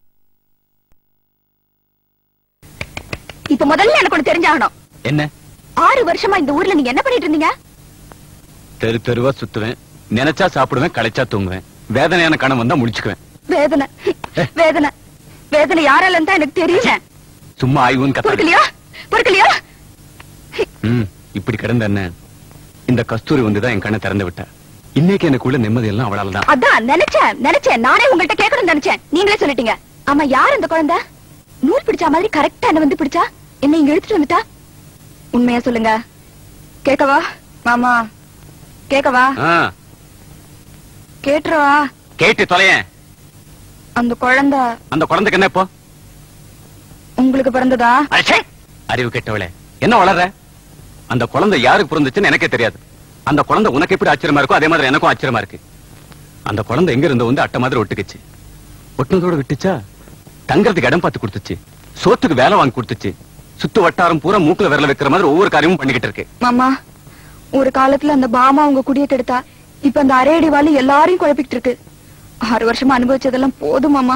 இப்ப முதல்ல எனக்கு ஒண்ணு தெரிஞ்சாகணும் என்ன ஆறு வருஷமா இந்த ஊர்ல நீங்க என்ன பண்ணிட்டு இருந்தீங்க தெரு தெருவா சுத்துவேன் நினைச்சா சாப்பிடுவேன் களைச்சா தூங்குவேன் வேதனையான கணம் வந்தா முடிச்சுக்குவேன் வேதனை வேதனை வேதனை யாரால இருந்தா எனக்கு தெரியல சும்மா ஆய்வுன்னு கத்த பொறுக்கலையா பொறுக்கலையா ம் இப்படி கிடந்த என்ன இந்த கஸ்தூரி வந்துதான் என் கண்ணை திறந்து விட்டா இன்னைக்கு எனக்குள்ள நிம்மதி எல்லாம் அவளால தான் அதான் நினைச்சேன் நினைச்சேன் நானே உங்கள்ட்ட கேட்கணும்னு நினைச்சேன் நீங்களே சொல்லிட்டீங்க ஆமா யார் அந்த குழந்தை நூல் பிடிச்ச மாதிரி கரெக்டா என்ன வந்து பிடிச்சா என்ன இங்க எடுத்துட்டு வந்துட்டா உண்மையா சொல்லுங்க கேக்கவா மாமா கேக்கவா கேட்டுருவா கேட்டு தொலையேன் அந்த குழந்தை அந்த குழந்தைக்கு என்ன இப்போ உங்களுக்கு பிறந்ததா அச்சே! அறிவு கெட்டவளே என்ன வளர்ற அந்த குழந்தை யாருக்கு பிறந்துச்சுன்னு எனக்கே தெரியாது அந்த குழந்தை உனக்கு எப்படி ஆச்சரியமா இருக்கோ அதே மாதிரி எனக்கும் ஆச்சரியமா இருக்கு அந்த குழந்தை எங்க இருந்தோ வந்து அட்டை மாதிரி ஒட்டுக்குச்சு ஒட்டுனதோட விட்டுச்சா தங்கறதுக்கு இடம் பார்த்து கொடுத்துச்சு சோத்துக்கு வேலை வாங்கி கொடுத்துச்சு சுத்து வட்டாரம் பூரா மூக்குல விரல வைக்கிற மாதிரி ஒவ்வொரு காரியமும் பண்ணிக்கிட்டு இருக்கு மாமா ஒரு காலத்துல அந்த பாமா உங்க குடிய கெடுத்தா இப்ப அந்த அரையடி வாலி எல்லாரையும் குழப்பிக்கிட்டு இருக்கு ஆறு வருஷமா அனுபவிச்சதெல்லாம் போதும் மாமா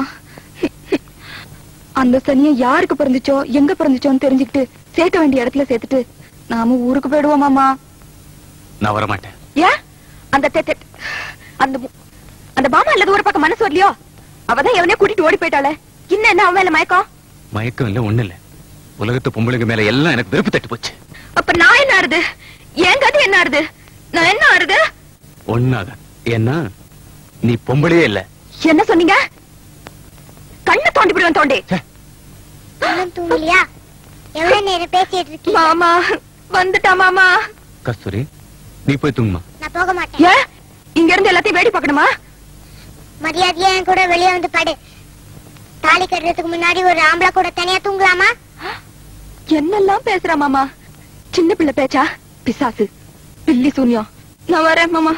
அந்த சனியை யாருக்கு பிறந்துச்சோ எங்க பிறந்துச்சோன்னு தெரிஞ்சுக்கிட்டு சேர்க்க வேண்டிய இடத்துல சேர்த்துட்டு நாம ஊருக்கு போயிடுவோம் மாமா நான் வரமாட்டேன் ஏன் அந்த தெ- தெ- அந்த மு- அந்த பாமா இல்லது ஒரு பக்கம் மனசு வரலையோ அவதான் எவனே கூட்டிட்டு ஓடி போயிட்டாளே இன்னும் என்ன அவன் மேல மயக்கம் மயக்கம் இல்ல ஒண்ணு இல்ல உலகத்து பொம்பளைங்க மேல எல்லாம் எனக்கு வெறுப்பு தட்டு போச்சு அப்ப நான் என்ன ஆறுது என் கதை என்ன ஆறுது நான் என்ன ஆறுது ஒன்னாக ஏன்னா நீ பொம்பளையே இல்ல என்ன சொன்னீங்க கண்ணை தோண்டி விடுவேன் தோண்டி இன்னும் தூங்கலையா எவ்வளவு நேரம் பேசிட்டு இருக்கீங்க மாமா வந்துட்டா மாமா கஸ்தூரி நீ போய் தூங்குமா நான் போக மாட்டேன் ஏன் இங்க இருந்து எல்லாத்தையும் வேடி பார்க்கணுமா மரியாதையா என் கூட வெளியே வந்து படு தாலி கட்டுறதுக்கு முன்னாடி ஒரு ஆம்பளை கூட தனியா தூங்கலாமா என்னெல்லாம் பேசுறா மாமா சின்ன பிள்ளை பேச்சா பிசாசு பில்லி சூன்யம் நான் வரேன் மாமா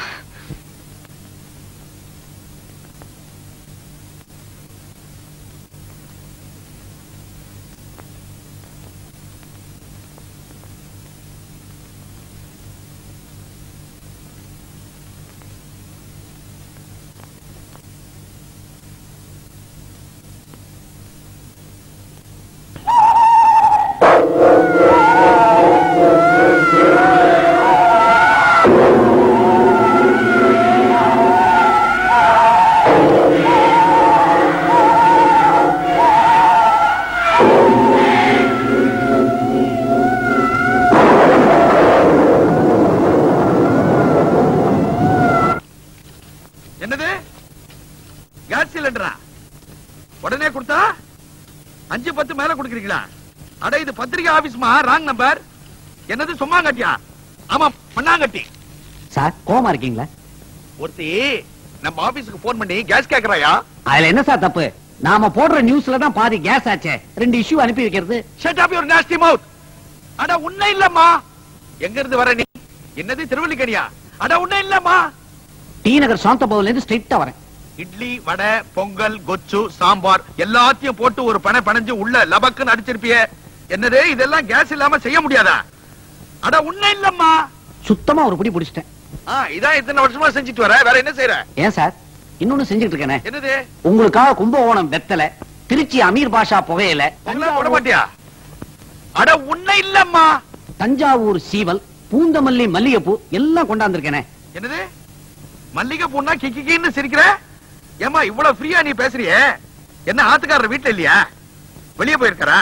என்னது கேஸ் சிலிண்டரா உடனே கொடுத்தா அஞ்சு பத்து மேல கொடுக்குறீங்களா அட இது பத்திரிகை ஆபீஸ்மா ராங் நம்பர் என்னது சும்மாங்கட்டியா ஆமா பண்ணாங்கட்டி சார் கோமா இருக்கீங்களா ஒருத்தி நம்ம ஆபீஸ்க்கு போன் பண்ணி கேஸ் கேக்குறாயா அதுல என்ன சார் தப்பு நாம போடுற நியூஸ்ல தான் பாதி கேஸ் ஆச்சே ரெண்டு இஷ்யூ அனுப்பி வைக்கிறது shut up your nasty mouth அட உன்ன இல்லம்மா எங்க இருந்து வர நீ என்னது திருவல்லிக்கணியா அட உன்ன இல்லம்மா டி நகர் சாந்த பவன்ல இருந்து ஸ்ட்ரெயிட்டா வரேன் இட்லி வடை பொங்கல் கொச்சு சாம்பார் எல்லாத்தையும் போட்டு ஒரு பனை பனைஞ்சு உள்ள லபக்குன்னு அடிச்சிருப்பியே என்னது இதெல்லாம் கேஸ் இல்லாம செய்ய முடியாதா அட உன்ன இல்லம்மா சுத்தமா ஒரு பிடி பிடிச்சிட்டேன் ஆ, இதான் இத்தனை வருஷமா செஞ்சுட்டு வர வேற என்ன செய்யற ஏன் சார் இன்னொன்னு செஞ்சுட்டு இருக்கேனே என்னது உங்களுக்காக கும்பகோணம் வெத்தலை திருச்சி அமீர் பாஷா புகையில பொங்கலா போட மாட்டியா அட உன்ன இல்லம்மா தஞ்சாவூர் சீவல் பூந்தமல்லி மல்லிகைப்பூ எல்லாம் கொண்டாந்துருக்கேனே என்னது மல்லிகை பூன்னா கிக்கின்னு சிரிக்கிற ஏமா இவ்வளவு ஃப்ரீயா நீ பேசுறியே என்ன ஆத்துக்காரர் வீட்டுல இல்லையா வெளியே போயிருக்காரா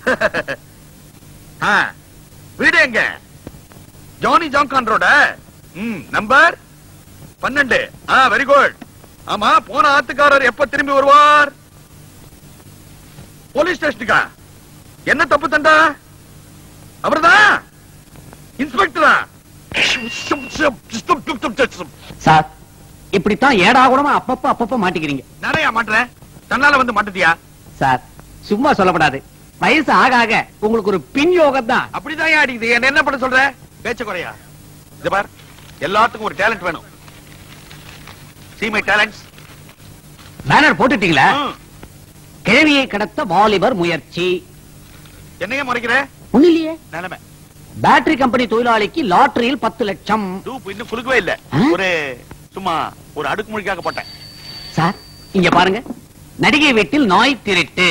ஆ, வீடு எங்க ஜானி ஜாங்கான் ரோட ம் நம்பர் பன்னெண்டு ஆ வெரி குட் ஆமா போன ஆத்துக்காரர் எப்ப திரும்பி வருவார் போலீஸ் ஸ்டேஷனுக்கா என்ன தப்பு தண்டா அவர்தான் இன்ஸ்பெக்டரா சார் இப்படித்தான் ஏடா கூடமா அப்பப்ப அப்பப்ப மாட்டிக்கிறீங்க நிறைய மாட்டுறேன் தன்னால வந்து மாட்டுதியா சார் சும்மா சொல்லப்படாது வயசு ஆக ஆக உங்களுக்கு ஒரு பின் யோகம் தான் அப்படிதான் ஏன் அடிக்குது என்ன என்ன பண்ண சொல்ற பேச்ச குறையா இது பார் எல்லாத்துக்கும் ஒரு டேலண்ட் வேணும் see my talents பேனர் போட்டுட்டீங்களா கிழவியை கடத்த வாலிபர் முயற்சி என்னைய முறைக்கிற ஒண்ணு இல்லையே நிலைமை பேட்டரி கம்பெனி தொழிலாளிக்கு லாட்டரியில் பத்து லட்சம் டூப் இன்னும் குலுக்கவே இல்ல ஒரு சும்மா ஒரு அடுக்குமொழிக்காக போட்டேன் சார் இங்க பாருங்க நடிகை வீட்டில் நாய் திருட்டு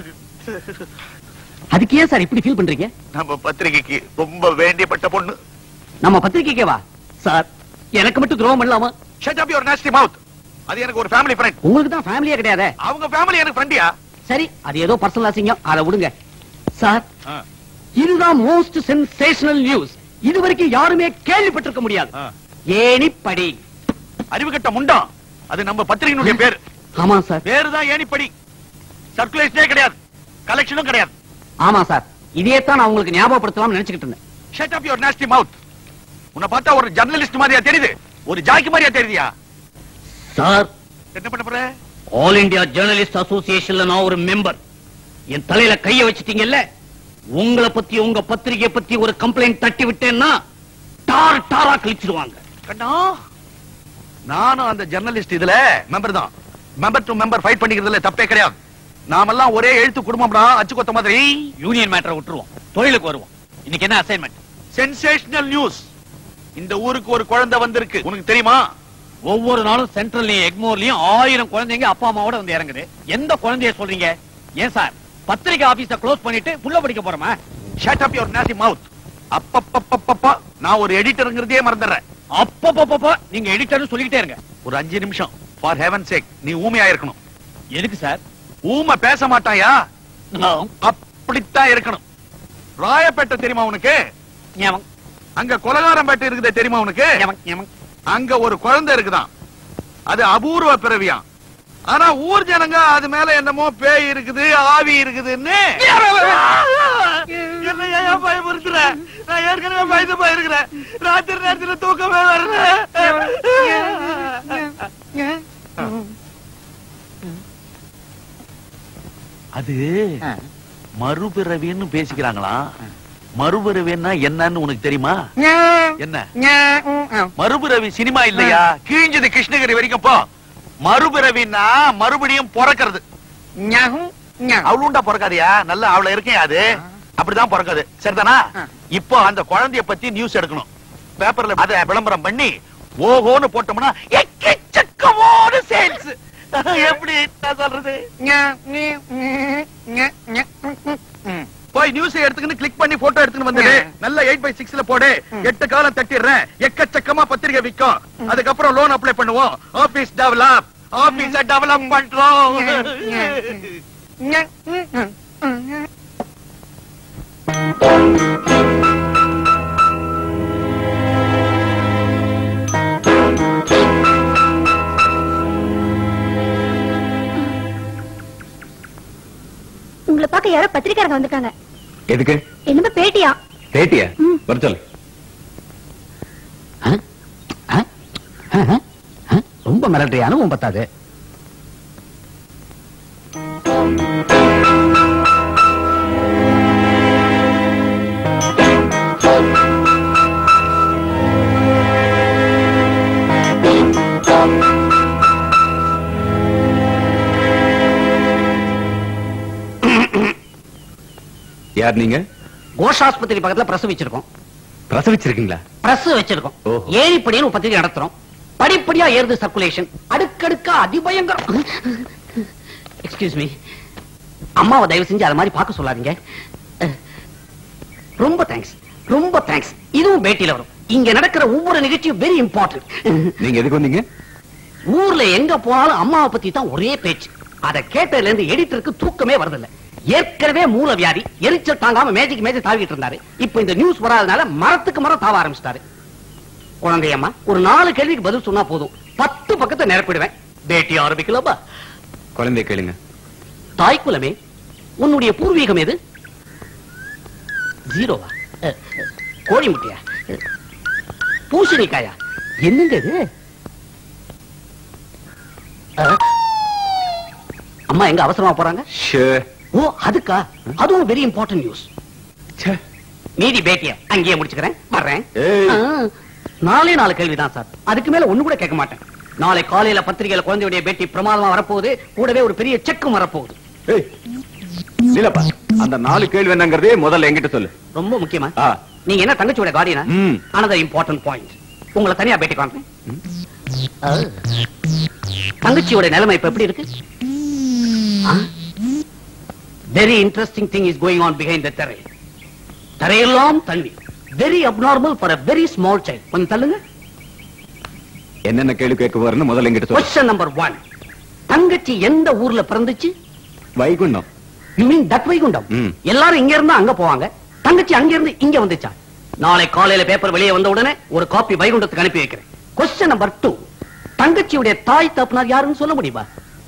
அதுக்கு ஏன் சார் இப்படி ஃபீல் பண்றீங்க நம்ம பத்திரிகைக்கு ரொம்ப வேண்டியப்பட்ட பொண்ணு நம்ம பத்திரிக்கைக்கே வா சார் எனக்கு மட்டும் துரோகம் பண்ணலாமா shut up your nasty mouth அது எனக்கு ஒரு ஃபேமிலி ஃப்ரெண்ட் உங்களுக்கு தான் ஃபேமிலியே கிடையாதே அவங்க ஃபேமிலி எனக்கு ஃப்ரெண்டியா சரி அது ஏதோ பர்சனல் அசிங்கம் அதை விடுங்க சார் இதுதான் மோஸ்ட் சென்சேஷனல் நியூஸ் இது வரைக்கும் யாருமே கேள்விப்பட்டிருக்க முடியாது ஏணிப்படி அறிவுகட்ட முண்டம் அது நம்ம பத்திரிகையினுடைய பேர் ஆமா சார் பேருதான் ஏணிப்படி சர்க்குலேஷனே கிடையாது கலெக்ஷனும் கிடையாது ஆமா சார் இதே தான் நான் உங்களுக்கு ஞாபகப்படுத்தலாம்னு நினைச்சுக்கிட்டு இருந்தேன் shut up your nasty mouth உன்னை பார்த்தா ஒரு ஜர்னலிஸ்ட் மாதிரியா தெரியுது ஒரு ஜாக்கி மாதிரியா தெரியுதியா சார் என்ன பண்ண போற ஆல் இந்தியா ஜேர்னலிஸ்ட் அசோசியேஷன்ல நான் ஒரு மெம்பர் என் தலையில கைய வச்சிட்டீங்கல்ல உங்களை பத்தி உங்க பத்திரிகை பத்தி ஒரு கம்ப்ளைண்ட் தட்டி விட்டேன்னா டார் டாரா கிழிச்சிருவாங்க கண்ணா நானும் அந்த ஜர்னலிஸ்ட் இதுல மெம்பர் தான் மெம்பர் டு மெம்பர் ஃபைட் பண்ணிக்கிறதுல தப்பே கிடையாது நாமெல்லாம் ஒரே எழுத்து குடும்பம்டா அச்சு கொத்த மாதிரி யூனியன் மேட்டரை விட்டுருவோம் தொழிலுக்கு வருவோம் இன்னைக்கு என்ன அசைன்மெண்ட் சென்சேஷனல் நியூஸ் இந்த ஊருக்கு ஒரு குழந்தை வந்திருக்கு உனக்கு தெரியுமா ஒவ்வொரு நாளும் சென்ட்ரல்லையும் எக்மோர்லயும் ஆயிரம் குழந்தைங்க அப்பா அம்மாவோட வந்து இறங்குது எந்த குழந்தைய சொல்றீங்க ஏன் சார் பத்திரிகை ஆபீஸ க்ளோஸ் பண்ணிட்டு புள்ள படிக்க போறோமா ஷட் அப் யுவர் நாசி மவுத் அப்பப்பப்பப்பப்பா நான் ஒரு எடிட்டருங்கிறதே மறந்துடுறேன் அப்பப்பப்பப்பா நீங்க எடிட்டர்னு சொல்லிக்கிட்டே இருங்க ஒரு அஞ்சு நிமிஷம் ஃபார் ஹெவன் சேக் நீ ஊமையா இருக்கணும் எதுக்கு சார் ஊமை பேச மாட்டாயா அப்படித்தான் இருக்கணும் ராயப்பேட்டை தெரியுமா உனக்கு அங்க கொலகாரம்பேட்டை இருக்குதே தெரியுமா உனக்கு அங்க ஒரு குழந்தை இருக்குதான் அது அபூர்வ பிறவியாம் ஆனா ஊர் ஜனங்க அது மேல என்னமோ பேய் இருக்குது ஆவி இருக்குதுன்னு என்ன ஏன் பயமுறுத்துற நான் ஏற்கனவே பயந்து போயிருக்கிறேன் ராத்திரி நேரத்துல தூக்கமே வரல அது மறுபிறவின்னு பேசிக்கிறாங்களாம் மறுபிறவின்னா என்னன்னு உனக்கு தெரியுமா என்ன மறுபிறவி சினிமா இல்லையா கீஞ்சது கிருஷ்ணகிரி வரைக்கும் போ மறுபிறவின்னா மறுபடியும் பிறக்கிறது அவளுண்டா பிறக்காதியா நல்ல அவள இருக்கேன் அது அப்படிதான் பிறக்காது சரிதானா இப்போ அந்த குழந்தைய பத்தி நியூஸ் எடுக்கணும் பேப்பர்ல அத விளம்பரம் பண்ணி ஓஹோன்னு போட்டோம்னா எக்கச்சக்கமான சேல்ஸ் எப்படி நான் சொல்றது போய் நியூஸ் எடுத்துக்கின்னு கிளிக் பண்ணி போட்டோ எடுத்துன்னு வந்துடு நல்ல எயிட் பை சிக்ஸ்ல போடு எட்டு காலம் தட்டிடுறேன் எக்கச்சக்கமா பத்திரிகை விற்கும் அதுக்கப்புறம் லோன் அப்ளை பண்ணுவோம் ஆபீஸ் டெவலப் ஆபீஸ டெவலப் பண்றோம் உங்களை பார்க்க யாரோ பத்திரிக்காரங்க வந்திருக்காங்க எதுக்கு என்னமோ பேட்டியா பேட்டியா வர சொல்லு ரொம்ப மிரட்டுறிய அனுபவம் பத்தாது யார் நீங்க கோஷாஸ்பத்திரி பக்கத்துல பிரஸ் வச்சிருக்கோம் பிரசவிச்சிருக்கீங்களா பிரஸ் வச்சிருக்கோம் ஓஹோ. ஏரிப்படின்னு ஒரு பத்திரிகை நடத்துறோம் படிப்படியா ஏறுது சர்க்குலேஷன் அடுக்கடுக்கா அதிபயங்கரம் எக்ஸ்கியூஸ் மீ அம்மாவை தயவு செஞ்சு அது மாதிரி பார்க்க சொல்லாதீங்க அஹ், ரொம்ப தேங்க்ஸ் ரொம்ப தேங்க்ஸ் இதுவும் பேட்டியில வரும் இங்க நடக்கிற ஒவ்வொரு நிகழ்ச்சியும் வெரி இம்பார்ட்டன்ட் நீங்க எதுக்கு வந்தீங்க ஊர்ல எங்க போனாலும் அம்மாவை பத்தி தான் ஒரே பேச்சு அதை கேட்டதுல இருந்து எடிட்டருக்கு தூக்கமே வரதில்ல ஏற்கனவே மூல வியாதி எரிச்சல் தாங்காம மேஜிக் மேஜிக் தாவிட்டு இருந்தாரு இப்ப இந்த நியூஸ் வராதனால மரத்துக்கு மரம் தாவ ஆரம்பிச்சிட்டாரு குழந்தையம்மா ஒரு நாலு கேள்விக்கு பதில் சொன்னா போதும் பத்து பக்கத்தை நிரப்பிடுவேன் பேட்டி ஆரம்பிக்கலாமா குழந்தைய கேளுங்க தாய் குலமே உன்னுடைய பூர்வீகம் எது ஜீரோவா அஹ், அஹ், கோழி முட்டையா அஹ், பூசணிக்காயா என்னங்க இது அஹ், அம்மா எங்க அவசரமா போறாங்க ஷே ஓ அதுக்கா அதுவும் வெரி இம்பார்ட்டன்ட் நியூஸ் மீதி பேட்டிய அங்கேயே முடிச்சுக்கிறேன் வர்றேன் ஏய். ஆ, நாலே நாலு கேள்விதான் சார் அதுக்கு மேல ஒண்ணு கூட கேட்க மாட்டேன் நாளை காலையில பத்திரிகையில குழந்தையுடைய பேட்டி பிரமாதமா வரப்போகுது கூடவே ஒரு பெரிய செக்கும் வரப்போகுது ஏய் இல்லப்பா அந்த நாலு கேள்வி என்னங்கறதே முதல்ல என்கிட்ட சொல்லு ரொம்ப முக்கியமா ஆ. நீங்க என்ன தங்கச்சியோட கார்டியனா ம். அனதர் இம்பார்ட்டன்ட் பாயிண்ட் உங்களை தனியா பேட்டி காண்றேன் ஆ. தங்கச்சியோட நிலைமை இப்ப எப்படி இருக்கு very interesting thing is going on behind the தரை தரையெல்லாம் தண்ணி very abnormal for a very small child கொஞ்சம் தள்ளுங்க என்னென்ன கேள்வி கேட்க போறேன்னு முதல்ல என்கிட்ட சொல்லு கொஸ்டின் நம்பர் ஒன் தங்கச்சி எந்த ஊர்ல பிறந்துச்சு Vaikuntam you mean that Vaikuntam ம். எல்லாரும் இங்க இருந்து அங்க போவாங்க தங்கச்சி அங்க இருந்து இங்க வந்துச்சா நாளை காலையில பேப்பர் வெளியே வந்த உடனே ஒரு காப்பி வைகுண்டத்துக்கு அனுப்பி வைக்கிறேன் கொஸ்டின் நம்பர் டூ தங்கச்சியுடைய தாய் தப்புனார் யாருன்னு சொல்ல முடியுமா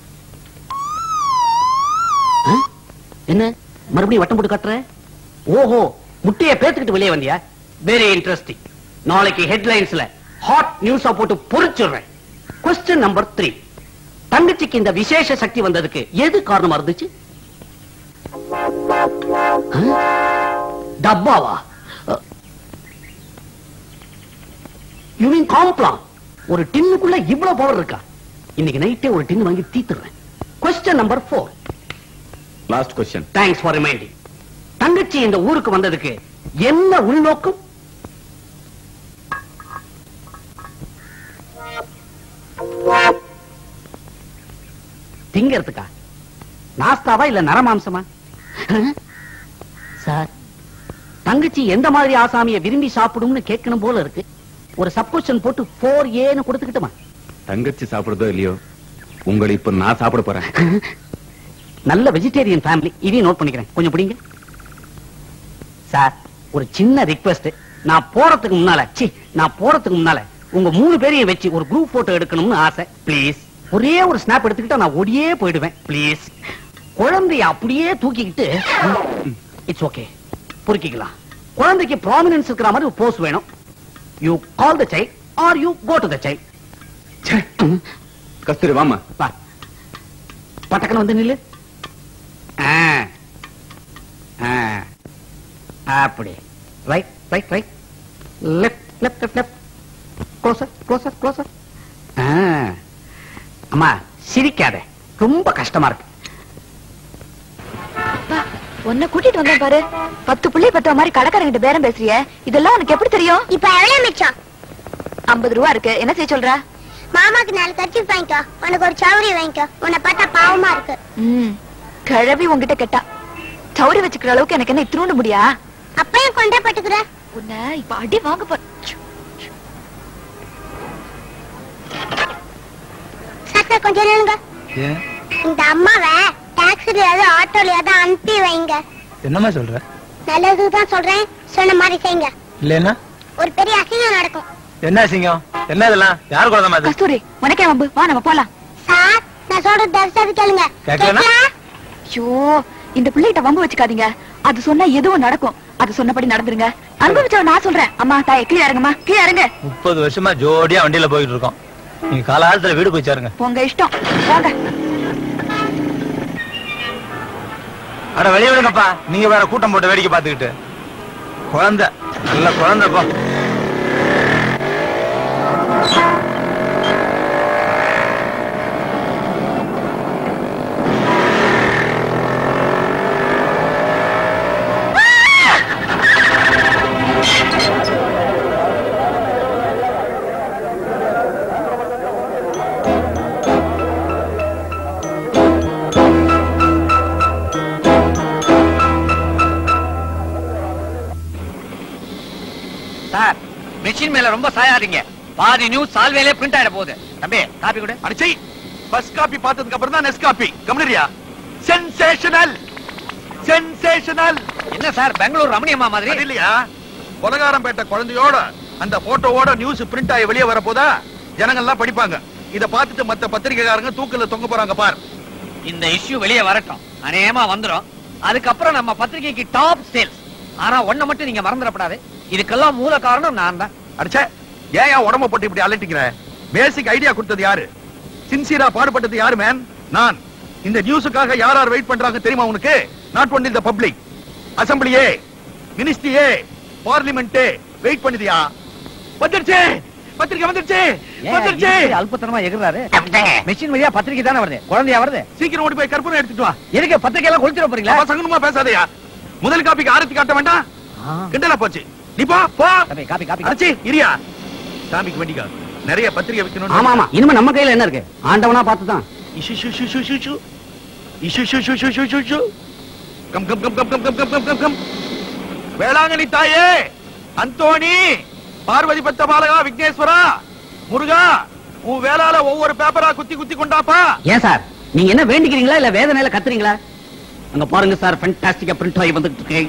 ஆ? என்ன மறுபடியும் வட்டம் போட்டு கட்டுற ஓஹோ முட்டைய பேத்துக்கிட்டு வெளியே வந்தியா வெரி இன்ட்ரெஸ்டிங் நாளைக்கு ஹெட்லைன்ஸ்ல ஹாட் நியூஸா போட்டு பொறிச்சிடுறேன் கொஸ்டின் நம்பர் த்ரீ தங்கச்சிக்கு இந்த விசேஷ சக்தி வந்ததுக்கு எது காரணமா இருந்துச்சு ஆ? டப்பாவா யூ மீன் காம்ப்ளான் ஒரு டின்னுக்குள்ள இவ்வளவு பவர் இருக்கா இன்னைக்கு நைட்டே ஒரு டின் வாங்கி தீத்துறேன் question number four last question thanks for reminding தங்கச்சி இந்த ஊருக்கு வந்ததுக்கு என்ன உள்நோக்கம் திங்கிறதுக்கா நாஸ்தாவா இல்ல நரமாம்சமா சார் தங்கச்சி எந்த மாதிரி ஆசாமிய விரும்பி சாப்பிடும்னு கேட்கணும் போல இருக்கு ஒரு சப்கொஸ்டின் போட்டு போர் ஏன்னு கொடுத்துக்கிட்டுமா தங்கச்சி சாப்பிடுறதோ இல்லையோ உங்களை இப்ப நான் சாப்பிட போறேன் நல்ல வெஜிடேரியன் ஃபேமிலி இதையும் நோட் பண்ணிக்கிறேன் கொஞ்சம் பிடிங்க சார் ஒரு சின்ன ரிக்வெஸ்ட் நான் போறதுக்கு முன்னால சி நான் போறதுக்கு முன்னால உங்க மூணு பேரையும் வச்சு ஒரு குரூப் போட்டோ எடுக்கணும்னு ஆசை ப்ளீஸ் ஒரே ஒரு ஸ்னாப் எடுத்துக்கிட்டா நான் ஓடியே போயிடுவேன் ப்ளீஸ் குழந்தைய அப்படியே தூக்கிக்கிட்டு இட்ஸ் ஓகே பொறுக்கிக்கலாம் குழந்தைக்கு ப்ராமினன்ஸ் இருக்கிற மாதிரி ஒரு போஸ் வேணும் you call the child are you go to the child Kasturi வாமா வா பட்டக்கன் வந்து நில்லு ஆ. ஆ. அப்படி right right right left left left left closer closer closer அம்மா சிரிக்காத ரொம்ப கஷ்டமா இருக்கு உன்னை கூட்டிட்டு வந்தேன் பாரு பத்து புள்ளி பத்து மாதிரி கடைக்காரங்கிட்ட பேரம் பேசுறிய இதெல்லாம் உனக்கு எப்படி தெரியும் இப்ப எவ்வளவு மிச்சம் ஐம்பது ரூபா இருக்கு என்ன செய்ய சொல்ற மாமாக்கு நாலு கட்சி வாங்கிக்கோ உனக்கு ஒரு சௌரி வாங்கிக்கோ உன்னை பார்த்தா பாவமா இருக்கு ம் கிழவி உன்கிட்ட கேட்டா சௌரி வச்சுக்கிற அளவுக்கு எனக்கு என்ன இத்தினூண்டு முடியா அப்பயும் கொண்டே பட்டுக்கிற உன்னை இப்ப அடி வாங்க போ சார் சார் கொஞ்சம் நில்லுங்க இந்த அம்மாவை டாக்ஸிலயாவது ஆட்டோலயாவது அனுப்பி வைங்க என்னம்மா சொல்ற நல்லதுதான் சொல்றேன் சொன்ன மாதிரி செய்யுங்க இல்லைன்னா ஒரு பெரிய அசிங்கம் நடக்கும் என்ன அசிங்கம் என்ன இதெல்லாம் யார் குழந்தை அது கஸ்தூரி உனக்கே வம்பு வா நம்ம போலாம் சார் நான் சொல்றது தரிசனத்து கேளுங்க கேட்கலனா? கேட்கலாம்? ஐயோ இந்த பிள்ளைகிட்ட வம்பு வச்சுக்காதீங்க அது சொன்னா எதுவும் நடக்கும் அது சொன்னபடி நடந்துருங்க அனுபவிச்சவ நான் சொல்றேன் அம்மா தாய் கீழே இறங்குமா கீழே இறங்க முப்பது வருஷமா ஜோடியா வண்டியில போயிட்டு இருக்கோம் நீங்க காலாலத்துல வீடு போய் சேருங்க உங்க இஷ்டம் வாங்க அட வெளிய விடுங்கப்பா நீங்க வேற கூட்டம் போட்டு வேடிக்கை பார்த்துக்கிட்டு குழந்தை நல்ல குழந்தை போ ஆ! மெஷின் மேல ரொம்ப சாயாதீங்க பாதி நியூஸ் சால்வேலே பிரிண்ட் ஆயிட போகுது தம்பி காப்பி கொடு அடிச்சை ஃபர்ஸ்ட் காப்பி பார்த்ததுக்கு அப்புறம் தான் நெக்ஸ்ட் காப்பி கவனிரியா சென்சேஷனல் சென்சேஷனல் என்ன சார் பெங்களூர் ரமணியம்மா மாதிரி அது இல்லையா கொலகாரம்பேட்டை குழந்தையோட அந்த போட்டோவோட நியூஸ் பிரிண்ட் ஆகி வெளியே வரப்போதா ஜனங்கள்லாம் படிப்பாங்க இத பார்த்துட்டு மத்த பத்திரிகைக்காரங்க தூக்கல தொங்க போறாங்க பார் இந்த இஷ்யூ வெளியே வரட்டும் அநேகமா வந்துரும் அதுக்கப்புறம் நம்ம பத்திரிகைக்கு டாப் சேல்ஸ் ஆனா ஒண்ண மட்டும் நீங்க மறந்துடப்படாது இதுக்கெல்லாம் மூல காரணம் நான் தான் அடிச்சே ஏன் ஏன் உடம்ப போட்டு இப்படி அலட்டிக்கிற பேசிக் ஐடியா கொடுத்தது யாரு சின்சியரா பாடுபட்டது யாரு மேன் நான் இந்த நியூஸுக்காக யார் யார் வெயிட் பண்றாங்க தெரியுமா உனக்கு நாட் ஒன்லி த பப்ளிக் அசம்பிளியே மினிஸ்ட்ரியே பார்லிமெண்ட் வெயிட் பண்ணுதியா வந்துருச்சு பத்திரிக்கை வந்துருச்சு வந்துருச்சு அல்பத்தனமா எகுறாரு மெஷின் வழியா பத்திரிக்கை தானே வருது குழந்தையா வருது சீக்கிரம் ஓடி போய் கற்பனை எடுத்துட்டு வா எதுக்கு பத்திரிக்கை எல்லாம் கொளுத்திட போறீங்களா அப்பா சங்கனமா பேசாதயா முதல் காப்பிக்கு ஆரத்தி காட்ட வேண்டாம் கிண்டலா போச்சு நீ போ போ காப்பி காப்பி காப்பி அடிச்சி இரியா சாமிக்கு வேண்டிக்கா நிறைய பத்திரிக்கை வைக்கணும் ஆமா ஆமா இனிமே நம்ம கையில என்ன இருக்கு ஆண்டவனா பார்த்துதான் இஷு ஷு ஷு ஷு ஷு ஷு. இஷு ஷு ஷு ஷு ஷு ஷு ஷு. Come come come come come come come come come come Velankanni தாயே அந்தோணி பார்வதி பத்த பாலகா விக்னேஸ்வரா முருகா உன் வேளால ஒவ்வொரு பேப்பரா குத்தி குத்தி கொண்டாப்பா ஏன் சார் நீங்க என்ன வேண்டிக்கிறீங்களா இல்ல வேதனையில கத்துறீங்களா அங்க பாருங்க சார் ஃபண்டாஸ்டிக்கா பிரிண்ட் ஆகி வந்துட்டு இருக்கு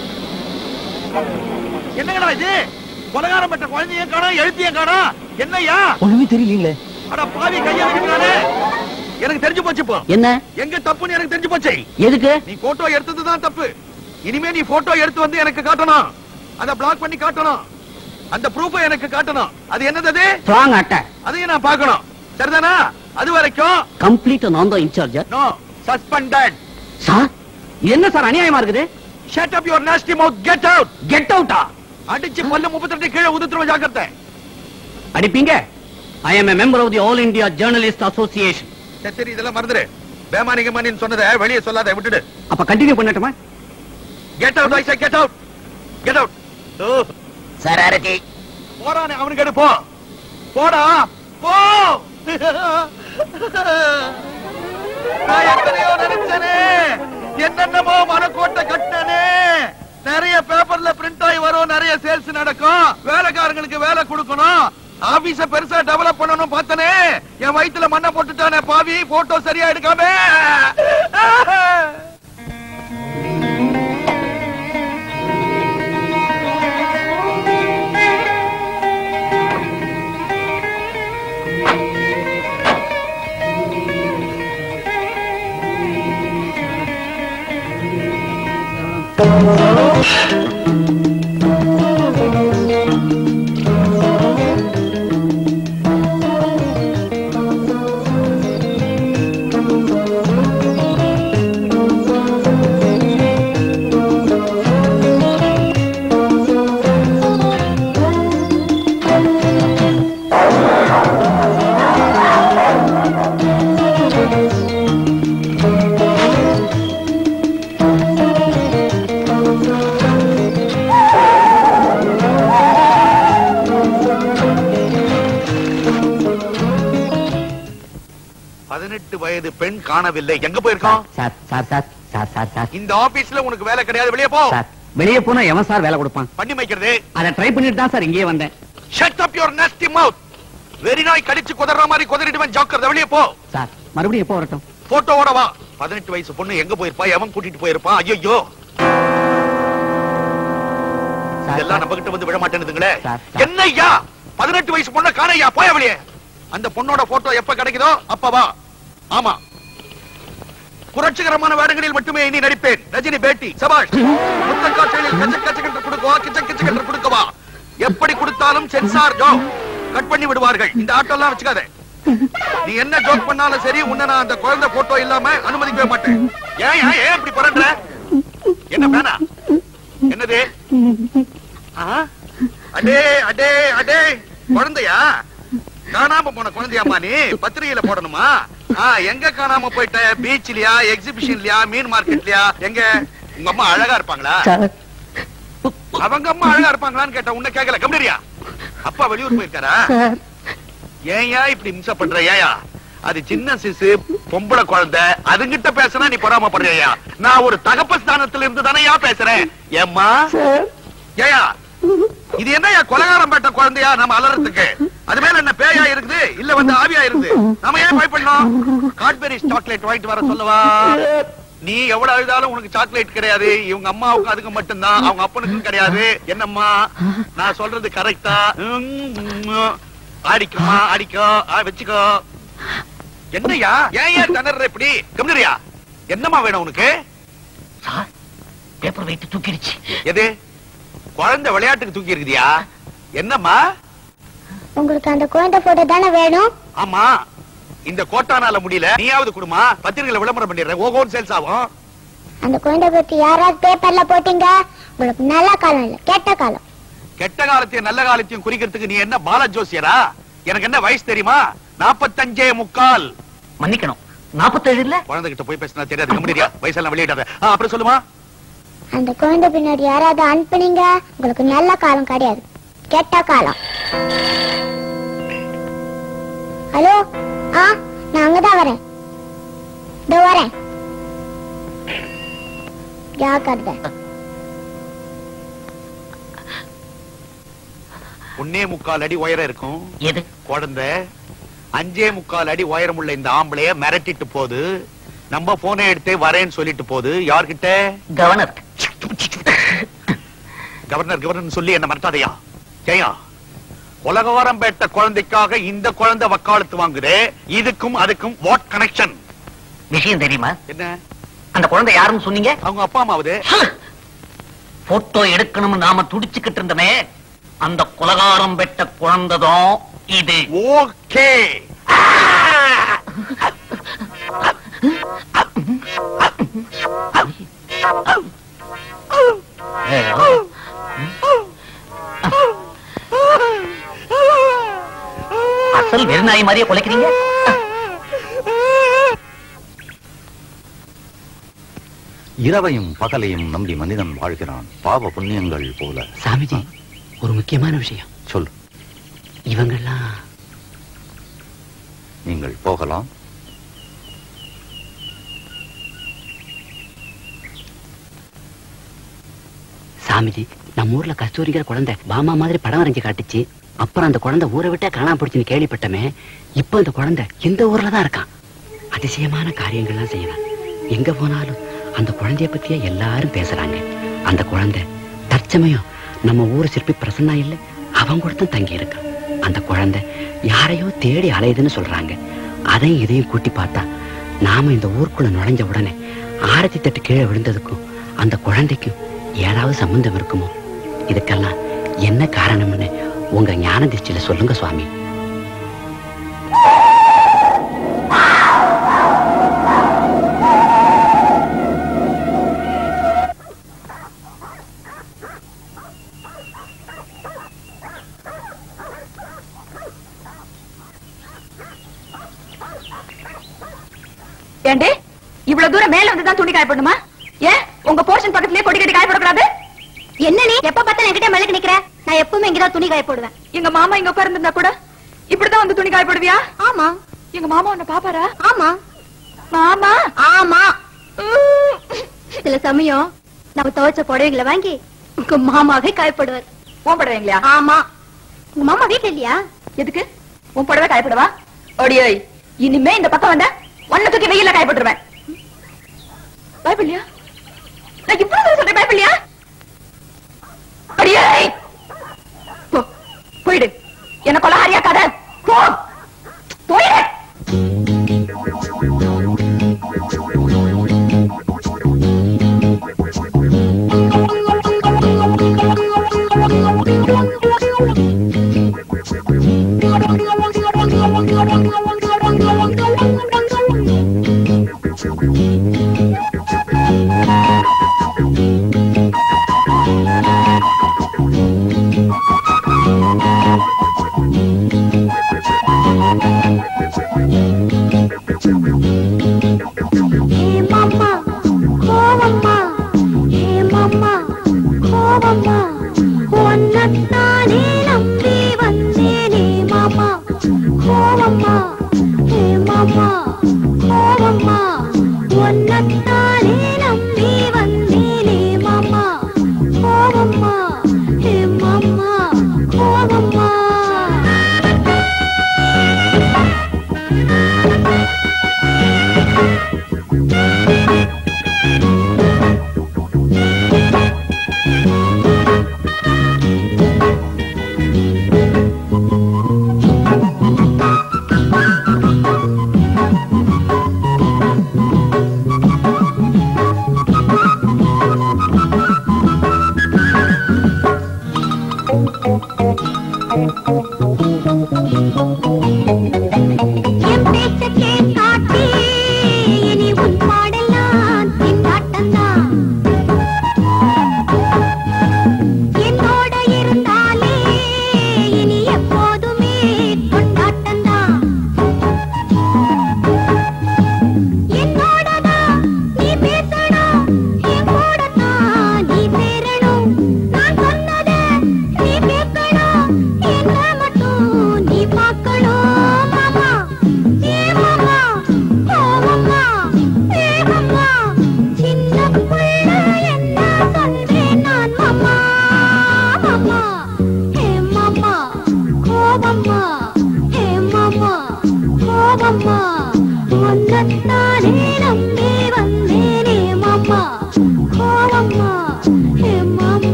என்னங்கடா இது கொலகாரம் பெற்ற குழந்தையும் காணோம் எழுத்தியும் காணோம் என்னய்யா ஒண்ணுமே தெரியலீங்களே அட பாவி கைய வைக்கிறானே எனக்கு தெரிஞ்சு போச்சு இப்போ என்ன எங்க தப்புன்னு எனக்கு தெரிஞ்சு போச்சு எதுக்கு நீ போட்டோ எடுத்ததுதான் தப்பு இனிமே நீ போட்டோ எடுத்து வந்து எனக்கு காட்டணும் அத பிளாக் பண்ணி காட்டணும் அந்த ப்ரூஃப எனக்கு காட்டணும் அது என்னது அது? ஸ்ட்ராங் அட்டை அதையும் நான் பார்க்கணும் சரிதானா அது வரைக்கும் கம்ப்ளீட் நான் தான் இன்சார்ஜர் நோ சஸ்பெண்டட் சார் இது என்ன சார் அநியாயமா இருக்குது shut up your nasty mouth get out get அவுட்டா அடிச்சு பல்லு முப்பத்தி கீழே உதுத்துருவ ஜாக்கிரதை அடிப்பீங்க I am a member of the all India journalist association சரி சரி இதெல்லாம் மறந்துரு பேமானிங்க மணின்னு சொன்னதை வெளியே சொல்லாத விட்டுடு அப்ப கண்டினியூ பண்ணட்டுமா get out I say get out get out sir அரட்டி போறானே அவனுக்கு எடு போ போடா போ நான் எத்தனையோ நினைச்சனே என்னென்னமோ மனக்கோட்டை கட்டனே நிறைய பேப்பர்ல பிரிண்ட் ஆகி வரும் நிறைய சேல்ஸ் நடக்கும் வேலைக்காரங்களுக்கு வேலை கொடுக்கணும் ஆபீஸ பெருசா டெவலப் பண்ணணும் பார்த்தனே என் வயித்துல மண்ணை போட்டுட்டானே பாவி போட்டோ சரியா எடுக்காம பதினெட்டு வயது பெண் காணவில்லை எங்க போயிருக்கான் sir sir sir sir sir sir இந்த ஆபீஸ்ல உனக்கு வேலை கிடையாது வெளியே போ சார் வெளியே போனா எவன் சார் வேலை கொடுப்பான் பண்ணி வைக்கிறது அதை ட்ரை பண்ணிட்டு தான் சார் இங்கேயே வந்தேன் shut up your nasty mouth வெறி நாய் கடிச்சு குதற மாதிரி குதறிடுவேன் ஜாக்கிரதை வெளியே போ சார் மறுபடியும் எப்போ வரட்டும் போட்டோவோட வா பதினெட்டு வயசு பொண்ணு எங்க போயிருப்பா எவன் கூட்டிட்டு போயிருப்பான் ஐயோ இதெல்லாம் நம்ம கிட்ட வந்து விட மாட்டேனுதுங்களே என்னய்யா பதினெட்டு வயசு பொண்ணு காணையா போய வெளியே அந்த பொண்ணோட போட்டோ எப்ப கிடைக்குதோ அப்ப வா ஆமா புரட்சிகரமான வேடங்களில் மட்டுமே இனி நடிப்பேன் ரஜினி பேட்டி சபாஷ் முத்த காட்சிகளில் கச்ச கச்ச கொடுக்கவா கிச்ச கிச்ச கன்று கொடுக்கவா எப்படி கொடுத்தாலும் சென்சார் ஜோ கட் பண்ணி விடுவார்கள் இந்த ஆட்டோ எல்லாம் வச்சுக்காத நீ என்ன ஜோக் பண்ணாலும் சரி உன்னை நான் அந்த குழந்தை போட்டோ இல்லாம அனுமதிக்கவே மாட்டேன் ஏன் ஏன் ஏன் இப்படி பரண்ட என்ன பேனா என்னது ஆ? அடே அடே அடே குழந்தையா காணாம போன குழந்தையாமா நீ பத்திரிகையில போடணுமா ஆ, எங்க காணாம போயிட்ட பீச்லயா எக்ஸிபிஷன்லயா மீன் மார்க்கெட்லயா எங்க உங்க அம்மா அழகா இருப்பாங்களா அவங்க அம்மா அழகா இருப்பாங்களான்னு கேட்ட உன்ன கேக்கல கம்பெனியா அப்பா வெளியூர் போயிருக்காரா ஏயா இப்படி மின்ச பண்ற ஏயா அது சின்ன சிசு பொம்பளை குழந்தை அதுங்கிட்ட பேசினா நீ பொறாமப்படுறியா நான் ஒரு தகப்ப ஸ்தானத்துல இருந்து தானேயா பேசுறேன் ஏம்மா ஏயா இது என்ன கொலகாரம் பேட்ட குழந்தையா நம்ம அலறதுக்கு அது மேல என்ன பேயா இருக்குது இல்ல வந்து ஆவியா இருக்குது நாம ஏன் பயப்படணும் காட்பெரி சாக்லேட் வாங்கிட்டு வர சொல்லவா நீ எவ்வளவு அழுதாலும் உனக்கு சாக்லேட் கிடையாது இவங்க அம்மாவுக்கு அதுக்கு மட்டும்தான் அவங்க அப்பனுக்கும் கிடையாது என்னம்மா நான் சொல்றது கரெக்டா ஆடிக்குமா அடிக்கோ ஆ, வச்சுக்கோ என்னய்யா ஏன் ஏன் திணற இப்படி கம்னரியா என்னம்மா வேணும் உனக்கு பேப்பர் வைத்து தூக்கிடுச்சு எது குழந்தை விளையாட்டுக்கு தூக்கி இருக்குதியா என்னம்மா உங்களுக்கு அந்த குழந்தை போட்டோ தானே வேணும் ஆமா இந்த கோட்டானால முடியல நீயாவது குடுமா பத்திரிகையில விளம்பரம் பண்ணிடுறேன் ஓகோன் சேல்ஸ் ஆகும் அந்த குழந்தை பத்தி யாராவது பேப்பர்ல போட்டீங்க உங்களுக்கு நல்ல காலம் இல்ல கெட்ட காலம் கெட்ட காலத்தையும் நல்ல காலத்தையும் குறிக்கிறதுக்கு நீ என்ன பால ஜோசியரா எனக்கு என்ன வயசு தெரியுமா நாப்பத்தஞ்சே முக்கால் மன்னிக்கணும் நாற்பத்தேழு இல்ல குழந்தை கிட்ட போய் பேசினா தெரியாது கம்பெனியா வயசெல்லாம் வெளியிடாத ஆ, அப்புறம் சொல்லுமா அந்த குழந்தை பின்னாடி யாராவது அனுப்புனீங்க உங்களுக்கு நல்ல காலம் கிடையாது கெட்ட காலம் ஹலோ ஆ நான் அங்கதான் வரேன் இதோ வரேன் ஜாக்கிரதை ஒன்னே முக்கால் அடி உயரம் இருக்கும் எது குழந்தை அஞ்சே முக்கால் அடி உயரம் உள்ள இந்த ஆம்பளைய மிரட்டிட்டு போகுது நம்ம போனை எடுத்து வரேன்னு சொல்லிட்டு போகுது யார்கிட்ட கவர்னர் கவர்னர் கவர்னர் சொல்லி என்ன மிரட்டாதையா ஜெயா உலகவரம் பேட்ட குழந்தைக்காக இந்த குழந்தை வக்காலத்து வாங்குதே இதுக்கும் அதுக்கும் வாட் கனெக்ஷன் விஷயம் தெரியுமா என்ன அந்த குழந்தை யாருன்னு சொன்னீங்க அவங்க அப்பா அம்மாவது போட்டோ எடுக்கணும்னு நாம துடிச்சுக்கிட்டு இருந்தோமே அந்த குலகாரம் பெற்ற குழந்தைதான் இது ஓகே அசல் வெறிநாய் மாதிரியே குலைக்கிறீங்க இரவையும் பகலையும் நம்பி மனிதன் வாழ்கிறான் பாவ புண்ணியங்கள் போல சாமிஜி ஒரு முக்கியமான விஷயம் சொல் இவங்கெல்லாம் நீங்கள் போகலாம் சாமிஜி நம்ம ஊர்ல கஸ்தூரிங்கிற குழந்தை பாமா மாதிரி படம் வரைஞ்சு காட்டுச்சு அப்புறம் அந்த குழந்தை ஊரை விட்டே காணாம போடுச்சுன்னு கேள்விப்பட்டமே இப்போ இந்த குழந்தை இந்த ஊர்ல தான் இருக்கான் அதிசயமான காரியங்கள்லாம் செய்யலாம் எங்க போனாலும் அந்த குழந்தைய பத்தியே எல்லாரும் பேசுறாங்க அந்த குழந்தை தற்சமயம் நம்ம ஊர் சிற்பி பிரசன்னா இல்ல அவன் கூட தான் தங்கி இருக்கான் அந்த குழந்தை யாரையோ தேடி அலையுதுன்னு சொல்றாங்க அதையும் இதையும் கூட்டி பார்த்தா நாம இந்த ஊருக்குள்ள நுழைஞ்ச உடனே ஆரத்தி தட்டு கீழே விழுந்ததுக்கும் அந்த குழந்தைக்கும் ஏதாவது சம்பந்தம் இருக்குமோ இதுக்கெல்லாம் என்ன காரணம்னு உங்க ஞான திருஷ்டியில சொல்லுங்க சுவாமி ஏண்டி இவ்வளவு தூரம் மேல வந்து தான் துணி காயப்படணுமா ஏன் உங்க போர்ஷன் பக்கத்துலயே கொடி கட்டி காயப்படக்கூடாது என்ன நீ எப்ப பார்த்தாலும் என்கிட்ட மெழுக்கு நிக்கிற நான் எப்பவுமே இங்கதான் துணி காய போடுவேன் எங்க மாமா இங்க உட்கார்ந்திருந்தா கூட இப்படிதான் வந்து துணி காயப்படுவியா ஆமா எங்க மாமா உன்னை பாப்பாரா ஆமா மாமா ஆமா சில சமயம் நம்ம துவைச்ச புடவைகளை வாங்கி உங்க மாமாவே காயப்படுவார் உன் படுவீங்களா ஆமா உங்க மாமா வீட்டுல இல்லையா எதுக்கு உன் புடவை காயப்படவா அடியே இனிமே இந்த பக்கம் வந்தா ஒன்ன தூக்கி வெயில காயப்பட்டுருவேன் பயப்படலையா நான் இவ்வளவு தூரம் சொல்றேன் பயப்படலையா அடியே போ போயிடு என்ன கொலகாரியா கதை போ போயிடு Thank you.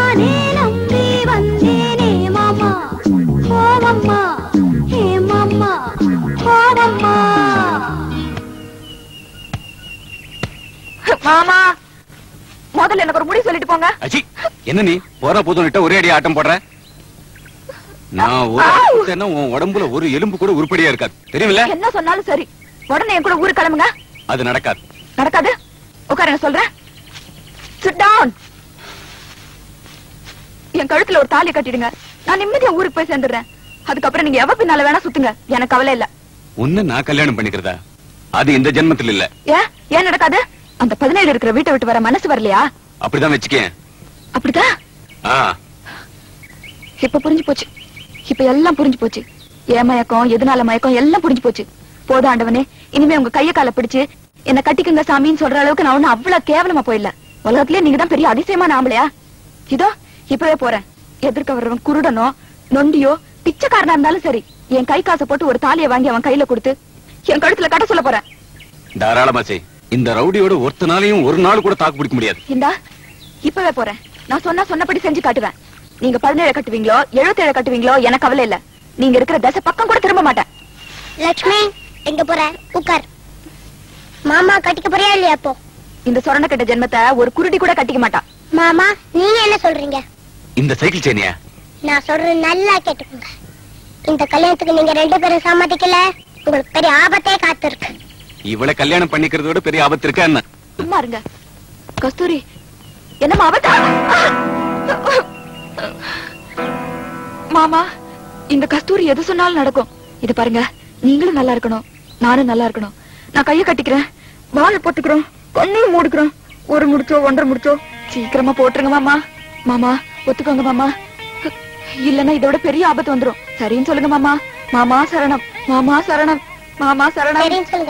நானே நம்பி வந்தேனே மாமா போவம்மா ஹே மாமா போவம்மா மாமா முதல்ல எனக்கு ஒரு முடிவு சொல்லிட்டு போங்க அச்சி என்ன நீ போற புது ஒரே அடி ஆட்டம் போடுற நான் ஒரு அடி கொடுத்தேன்னா உன் உடம்புல ஒரு எலும்பு கூட உருப்படியா இருக்காது தெரியுமில்ல என்ன சொன்னாலும் சரி உடனே என் கூட ஊருக்கு கிளம்புங்க அது நடக்காது நடக்காது உட்காருங்க சொல்றேன் சிட் டவுன் என் கழுத்துல ஒரு தாலி கட்டிடுங்க நான் நிம்மதியா ஊருக்கு போய் சேர்ந்துடுறேன் அதுக்கப்புறம் நீங்க எவ பின்னால வேணா சுத்துங்க எனக்கு கவலை இல்ல உன்ன நான் கல்யாணம் பண்ணிக்கிறதா அது இந்த ஜென்மத்தில் இல்ல ஏன் ஏன் நடக்காது அந்த பதினேழு இருக்கிற வீட்டை விட்டு வர மனசு வரலையா அப்படிதான் வச்சுக்கேன் அப்படிதான் ஆ இப்ப புரிஞ்சு போச்சு இப்ப எல்லாம் புரிஞ்சு போச்சு ஏன் மயக்கம் எதனால மயக்கம் எல்லாம் புரிஞ்சு போச்சு போதும் ஆண்டவனே இனிமே உங்க கைய கால பிடிச்சு என்ன கட்டிக்குங்க சாமின்னு சொல்ற அளவுக்கு நான் ஒண்ணு அவ்வளவு கேவலமா போயிடல உலகத்திலே நீங்க தான் பெரிய அதிசயமான ஆம்பளையா இதோ இப்பவே போறேன் எதிர்க்க வர்றவன் குருடனோ நொண்டியோ பிச்சைக்காரனா இருந்தாலும் சரி என் கை காசை போட்டு ஒரு தாலியை வாங்கி அவன் கையில கொடுத்து என் கழுத்துல கட்ட சொல்ல போறேன் தாராளமா செய் இந்த ரவுடியோட ஒருத்தனாலையும் ஒரு நாள் கூட தாக்கு பிடிக்க முடியாது இந்தா இப்பவே போறேன் நான் சொன்னா சொன்னபடி செஞ்சு காட்டுவேன் நீங்க பதினேழு கட்டுவீங்களோ எழுபத்தேழு கட்டுவீங்களோ எனக்கு கவலை இல்ல நீங்க இருக்கிற தசை பக்கம் கூட திரும்ப மாட்டேன் லட்சுமி எங்க போற உட்கார் மாமா கட்டிக்க போறியா இல்லையா அப்போ இந்த சொரண கட்ட ஜென்மத்தை ஒரு குருடி கூட கட்டிக்க மாட்டா மாமா நீங்க என்ன சொல்றீங்க இந்த சைக்கிள் சேனியா நான் சொல்றது நல்லா கேட்டுக்கோங்க இந்த கல்யாணத்துக்கு நீங்க ரெண்டு பேரும் சம்மதிக்கல உங்களுக்கு பெரிய ஆபத்தே காத்திருக்கு இவளை கல்யாணம் பண்ணிக்கிறத விட பெரிய ஆபத்து இருக்கா என்ன சும்மா இருங்க கஸ்தூரி என்னம்மா அவதா மாமா இந்த கஸ்தூரி எது சொன்னாலும் நடக்கும் இது பாருங்க நீங்களும் நல்லா இருக்கணும் நானும் நல்லா இருக்கணும் நான் கைய கட்டிக்கிறேன் வாழை போட்டுக்கிறோம் கண்ணையும் மூடுக்கிறோம் ஒரு முடிச்சோ ஒன்றரை முடிச்சோ சீக்கிரமா போட்டுருங்க மாமா மாமா ஒத்துக்கோங்க மாமா இல்லன்னா இதோட பெரிய ஆபத்து வந்துரும் சரின்னு சொல்லுங்க மாமா மாமா சரணம் மாமா சரணம் மாமா சரணம் சரின்னு சொல்லுங்க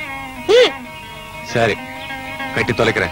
சரி கட்டி தொலைக்கிறேன்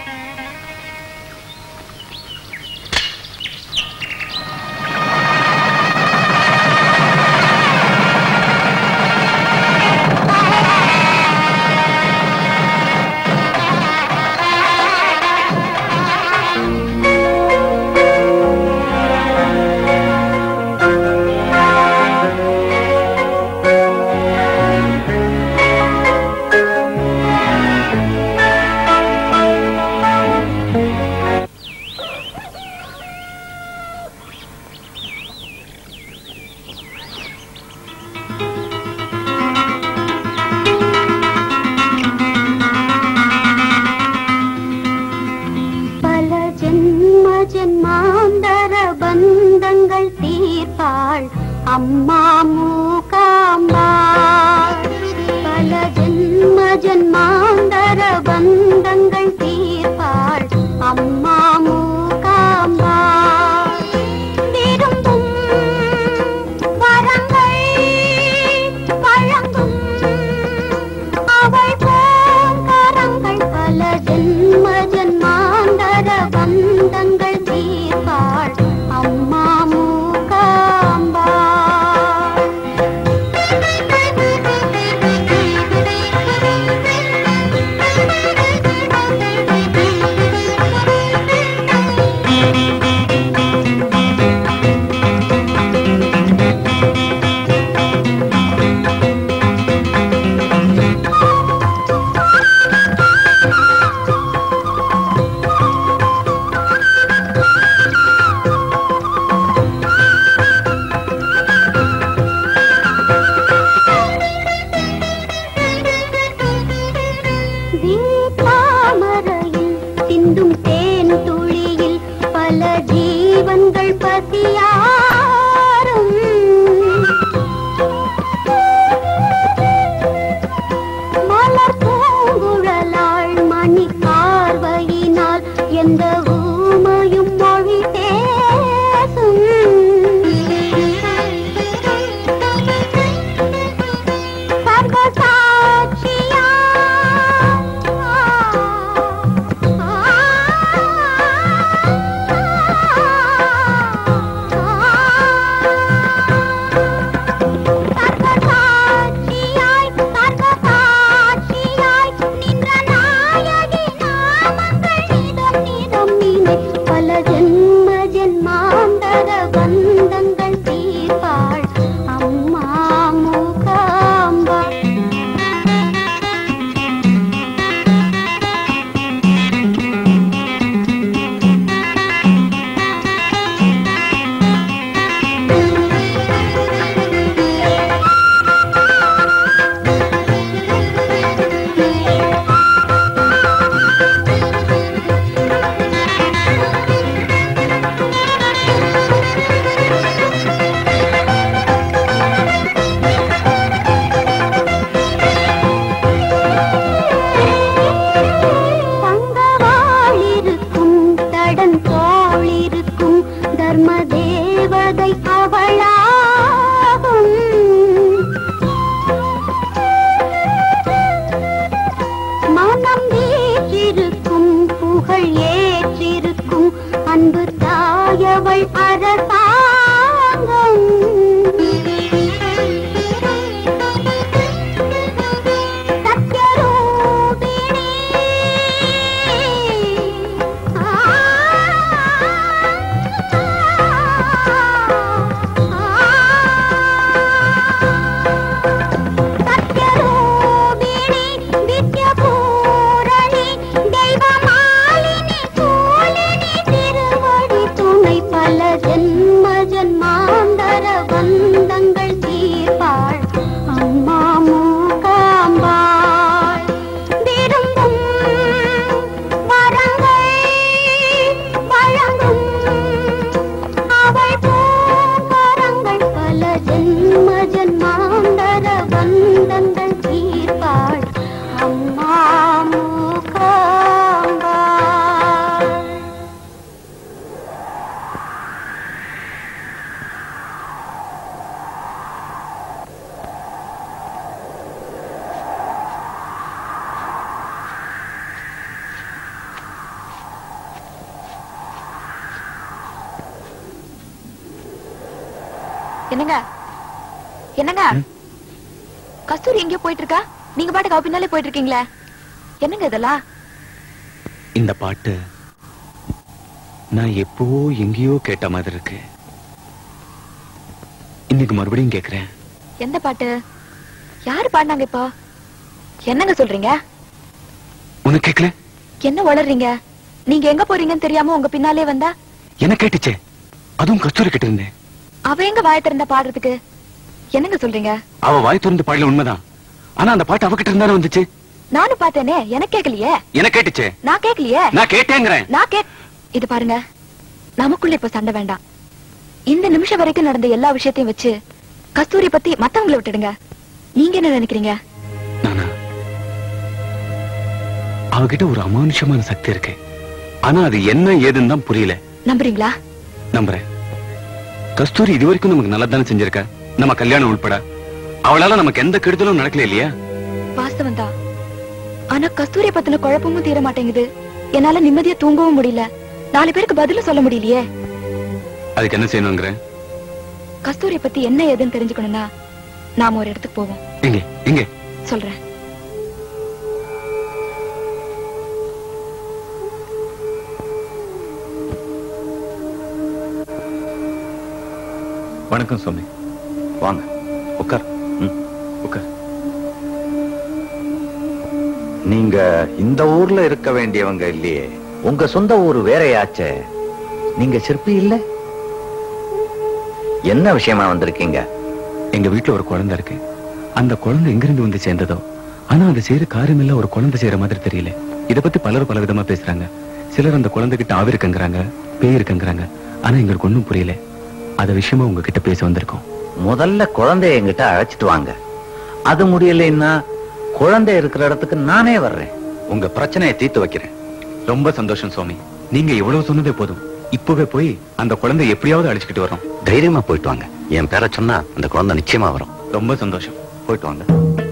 பல ஜென்ம ஜென்மாந்தர பந்தங்கள் தீர்ப்பாள் அம்மா மூகாம்பா பல ஜென்ம ஜென்மாந்தர பந்தங்கள் தீர்ப்பாள் அம்மா மூகாம்பா விரும்பும் வரங்கள் வழங்கும் அவள் பூங்கரங்கள் பல ஜென்ம ஜென்மாந்தர பந்தங்கள் தீர்ப்பாள் அம்மா மூகாம்பா தாமரையில் சிந்தும் தேன் துளியில் பல ஜீவன்கள் பசியாரும் மலர் பூங்குழலாள் மணி பார்வையினால் எந்த ஊமையும் மொழி பேசும் சர்வசாட்சியா ஆ தேவதை அவளாகும் மனம் வீற்றிருக்கும் புகழ் ஏற்றிருக்கும் அன்பு தாயவள் அரசாங்கம் சத்யரூபிணி சத்யரூபிணி வித்யபூரணி தெய்வமாலினி சூலினி திருவடி துணை பல ஜென்ம ஜன்மாந்தர பந்தங்கள் தீர்ப்பாள் அம்மா மூகாம்பாள் விரும்பும் வரங்கள் வழங்கும் அவள் பூங்கரங்கள் பல ஜென்ம ஜன்மாந்தர பந்தங்கள் தீர்ப்பாள் அம்மா மூகாம்பாள் என்னங்க என்னங்க கஸ்தூரி எங்கேயோ போயிட்டு இருக்கா நீங்க பாட்டுக்கு அவ பின்னாலே போயிட்டு இருக்கீங்களே என்னங்க இதெல்லாம் இந்த பாட்டு நான் எப்பவோ எங்கேயோ கேட்ட மாதிரி இருக்கு இன்னைக்கு மறுபடியும் கேக்குறேன் எந்த பாட்டு யாரு பாடினாங்க இப்போ என்னங்க சொல்றீங்க உனக்கு கேட்கல என்ன வளர்றீங்க நீங்க எங்க போறீங்கன்னு தெரியாம உங்க பின்னாலே வந்தா என்ன கேட்டுச்சே அதுவும் கஸ்தூரி கிட்ட இருந்தேன் அவ எங்க வாய திறந்தா பாடுறதுக்கு என்னங்க சொல்றீங்க அவ வாய் திறந்து பாடல உண்மைதான் ஆனா அந்த பாட்டு அவகிட்ட இருந்தானே வந்துச்சு நானும் பார்த்தேனே எனக்கு கேட்கலையே என்ன கேட்டுச்சே நான் கேட்கலையே நான் கேட்டேங்கிறேன் நான் கே இது பாருங்க நமக்குள்ள இப்ப சண்டை வேண்டாம் இந்த நிமிஷம் வரைக்கும் நடந்த எல்லா விஷயத்தையும் வச்சு கஸ்தூரி பத்தி மத்தவங்களை விட்டுடுங்க நீங்க என்ன நினைக்கிறீங்க அவகிட்ட ஒரு அமானுஷமான சக்தி இருக்கு ஆனா அது என்ன ஏதுன்னு தான் புரியல நம்புறீங்களா நம்புறேன் கஸ்தூரி இது வரைக்கும் நமக்கு நல்லதானே செஞ்சிருக்கா நம்ம கல்யாணம் உள்பட அவளால நமக்கு எந்த கெடுதலும் நடக்கல இல்லையா வாஸ்தவம் தான் ஆனா கஸ்தூரி பத்தின குழப்பமும் தீர மாட்டேங்குது என்னால நிம்மதியா தூங்கவும் முடியல நாலு பேருக்கு பதிலும் சொல்ல முடியலையே அதுக்கு என்ன செய்யணுங்கிற கஸ்தூரி பத்தி என்ன ஏதுன்னு தெரிஞ்சுக்கணும்னா நாம ஒரு இடத்துக்கு போவோம் எங்க எங்க சொல்றேன் வணக்கம் சுவாமி வாங்க உட்கார் ம், உட்கார் நீங்க இந்த ஊர்ல இருக்க வேண்டியவங்க இல்லையே உங்க சொந்த ஊர் வேறையாச்சே நீங்க சிற்பி இல்ல என்ன விஷயமா வந்திருக்கீங்க எங்க வீட்டுல ஒரு குழந்தை இருக்கு அந்த குழந்தை எங்கிருந்து வந்து சேர்ந்ததோ ஆனா அது செய்யற காரியம் எல்லாம் ஒரு குழந்தை செய்யற மாதிரி தெரியல இத பத்தி பலர் பல விதமா பேசுறாங்க சிலர் அந்த குழந்தை கிட்ட ஆவி இருக்குங்கிறாங்க பேய் இருக்குங்கிறாங்க ஆனா எங்களுக்கு ஒண்ணும் புரியல அத விஷயமா உங்ககிட்ட பேச வந்திருக்கோம் முதல்ல குழந்தைய என்கிட்ட அழைச்சிட்டு வாங்க அது முடியலைன்னா குழந்தை இருக்கிற இடத்துக்கு நானே வர்றேன் உங்க பிரச்சனையை தீர்த்து வைக்கிறேன் ரொம்ப சந்தோஷம் சுவாமி நீங்க இவ்வளவு சொன்னதே போதும் இப்பவே போய் அந்த குழந்தை எப்படியாவது அழைச்சுக்கிட்டு வரோம் தைரியமா போயிட்டு வாங்க என் பேரை சொன்னா அந்த குழந்தை நிச்சயமா வரும் ரொம்ப சந்தோஷம் போயிட்டு வாங்க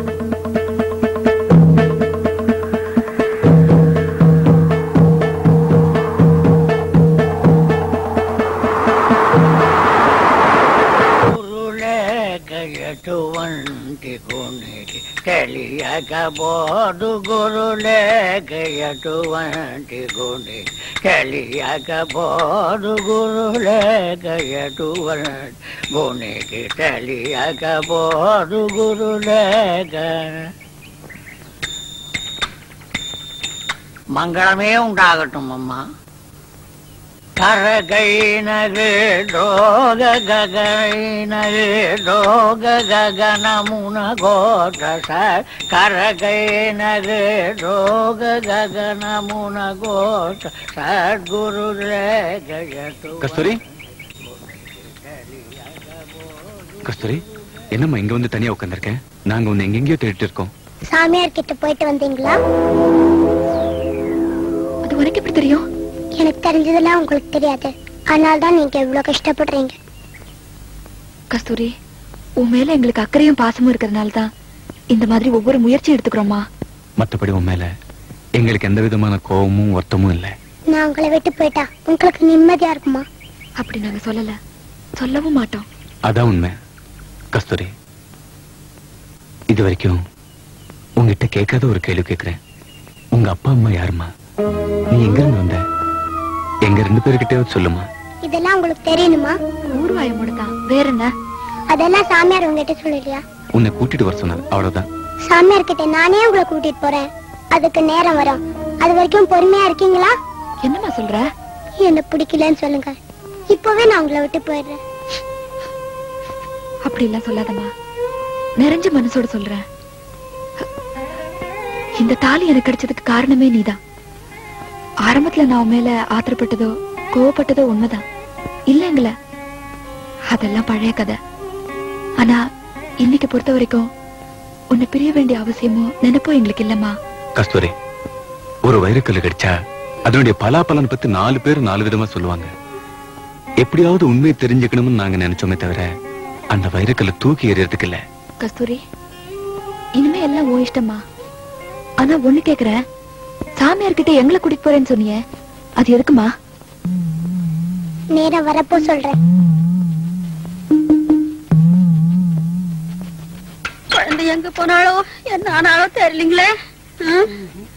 ఎటువంటి కొనికి తెలియకపోదు గురులేక ఎటువంటి కొని తెలియకపోదు గురులేక ఎటువంటి గునికి తెలియకపోదు గురులేక మంగళమే ఉండాగటం అమ్మా కరగైనగే డోగ గగైనగే డోగ గగనమున గోట కరగైనగే డోగ గగనమున గోట సద్గురు రేగయటు கஸ்தூரி கஸ்தூரி என்னம்மா இங்க வந்து தனியா உட்காந்துருக்கேன் நாங்க உன்னை எங்கெங்கயோ தேடிட்டு இருக்கோம் சாமியார் கிட்ட போயிட்டு வந்தீங்களா அது உனக்கு எப்படி தெரியும் எனக்கு தெரிஞ்சதெல்லாம் உங்களுக்கு தெரியாது அதனால தான் நீங்க இவ்வளவு கஷ்டப்படுறீங்க கஸ்தூரி உன் மேல எங்களுக்கு அக்கறையும் பாசமும் இருக்கிறதுனால தான் இந்த மாதிரி ஒவ்வொரு முயற்சி எடுத்துக்கிறோமா மற்றபடி உன் மேல எங்களுக்கு எந்த விதமான கோபமும் வருத்தமும் இல்லை நான் உங்களை விட்டு போயிட்டா உங்களுக்கு நிம்மதியா இருக்குமா அப்படி நாங்க சொல்லல சொல்லவும் மாட்டோம் அதான் உண்மை கஸ்தூரி இது வரைக்கும் உங்ககிட்ட கேட்காத ஒரு கேள்வி கேட்கிறேன் உங்க அப்பா அம்மா யாருமா நீ எங்க இருந்து வந்த எங்க ரெண்டு பேருக்கிட்டே சொல்லுமா இதெல்லாம் உங்களுக்கு தெரியணுமா ஊர்வாய முடுதான் வேற என்ன அதெல்லாம் சாமியார் உங்ககிட்ட சொல்லலையா உன்னை கூட்டிட்டு வர சொன்னது அவ்வளவுதான் சாமியார் கிட்ட நானே உங்களை கூட்டிட்டு போறேன் அதுக்கு நேரம் வரும் அது வரைக்கும் பொறுமையா இருக்கீங்களா என்னம்மா சொல்ற என்ன பிடிக்கலன்னு சொல்லுங்க இப்பவே நான் உங்களை விட்டு போயிடுறேன் அப்படி எல்லாம் சொல்லாதம்மா நிறைஞ்ச மனசோட சொல்றேன் இந்த தாலி எனக்கு கிடைச்சதுக்கு காரணமே நீதான் ஆரம்பத்துல நான் உன் மேல ஆத்திரப்பட்டதோ கோவப்பட்டதோ உண்மைதான் இல்லைங்கள அதெல்லாம் பழைய கதை ஆனா இன்னைக்கு பொறுத்த வரைக்கும் உன்னை பிரிய வேண்டிய அவசியமோ நினைப்போ எங்களுக்கு இல்லம்மா கஸ்தூரி ஒரு வைரக்கல்லு கிடைச்சா அதனுடைய பலாபலன் பத்தி நாலு பேர் நாலு விதமா சொல்லுவாங்க எப்படியாவது உண்மையை தெரிஞ்சுக்கணும்னு நாங்க நினைச்சோமே தவிர அந்த வைரக்கல்லை தூக்கி எறியறதுக்கு இல்ல கஸ்தூரி இனிமே எல்லாம் உன் இஷ்டமா ஆனா ஒண்ணு கேக்குறேன் சாமியார் கிட்ட எங்களை கூட்டிட்டு போறேன்னு சொன்னியே அது எதுக்குமா நேரம் வரப்போ சொல்றேன் குழந்தை எங்க போனாலோ என்ன ஆனாலோ தெரியலீங்களே ம்?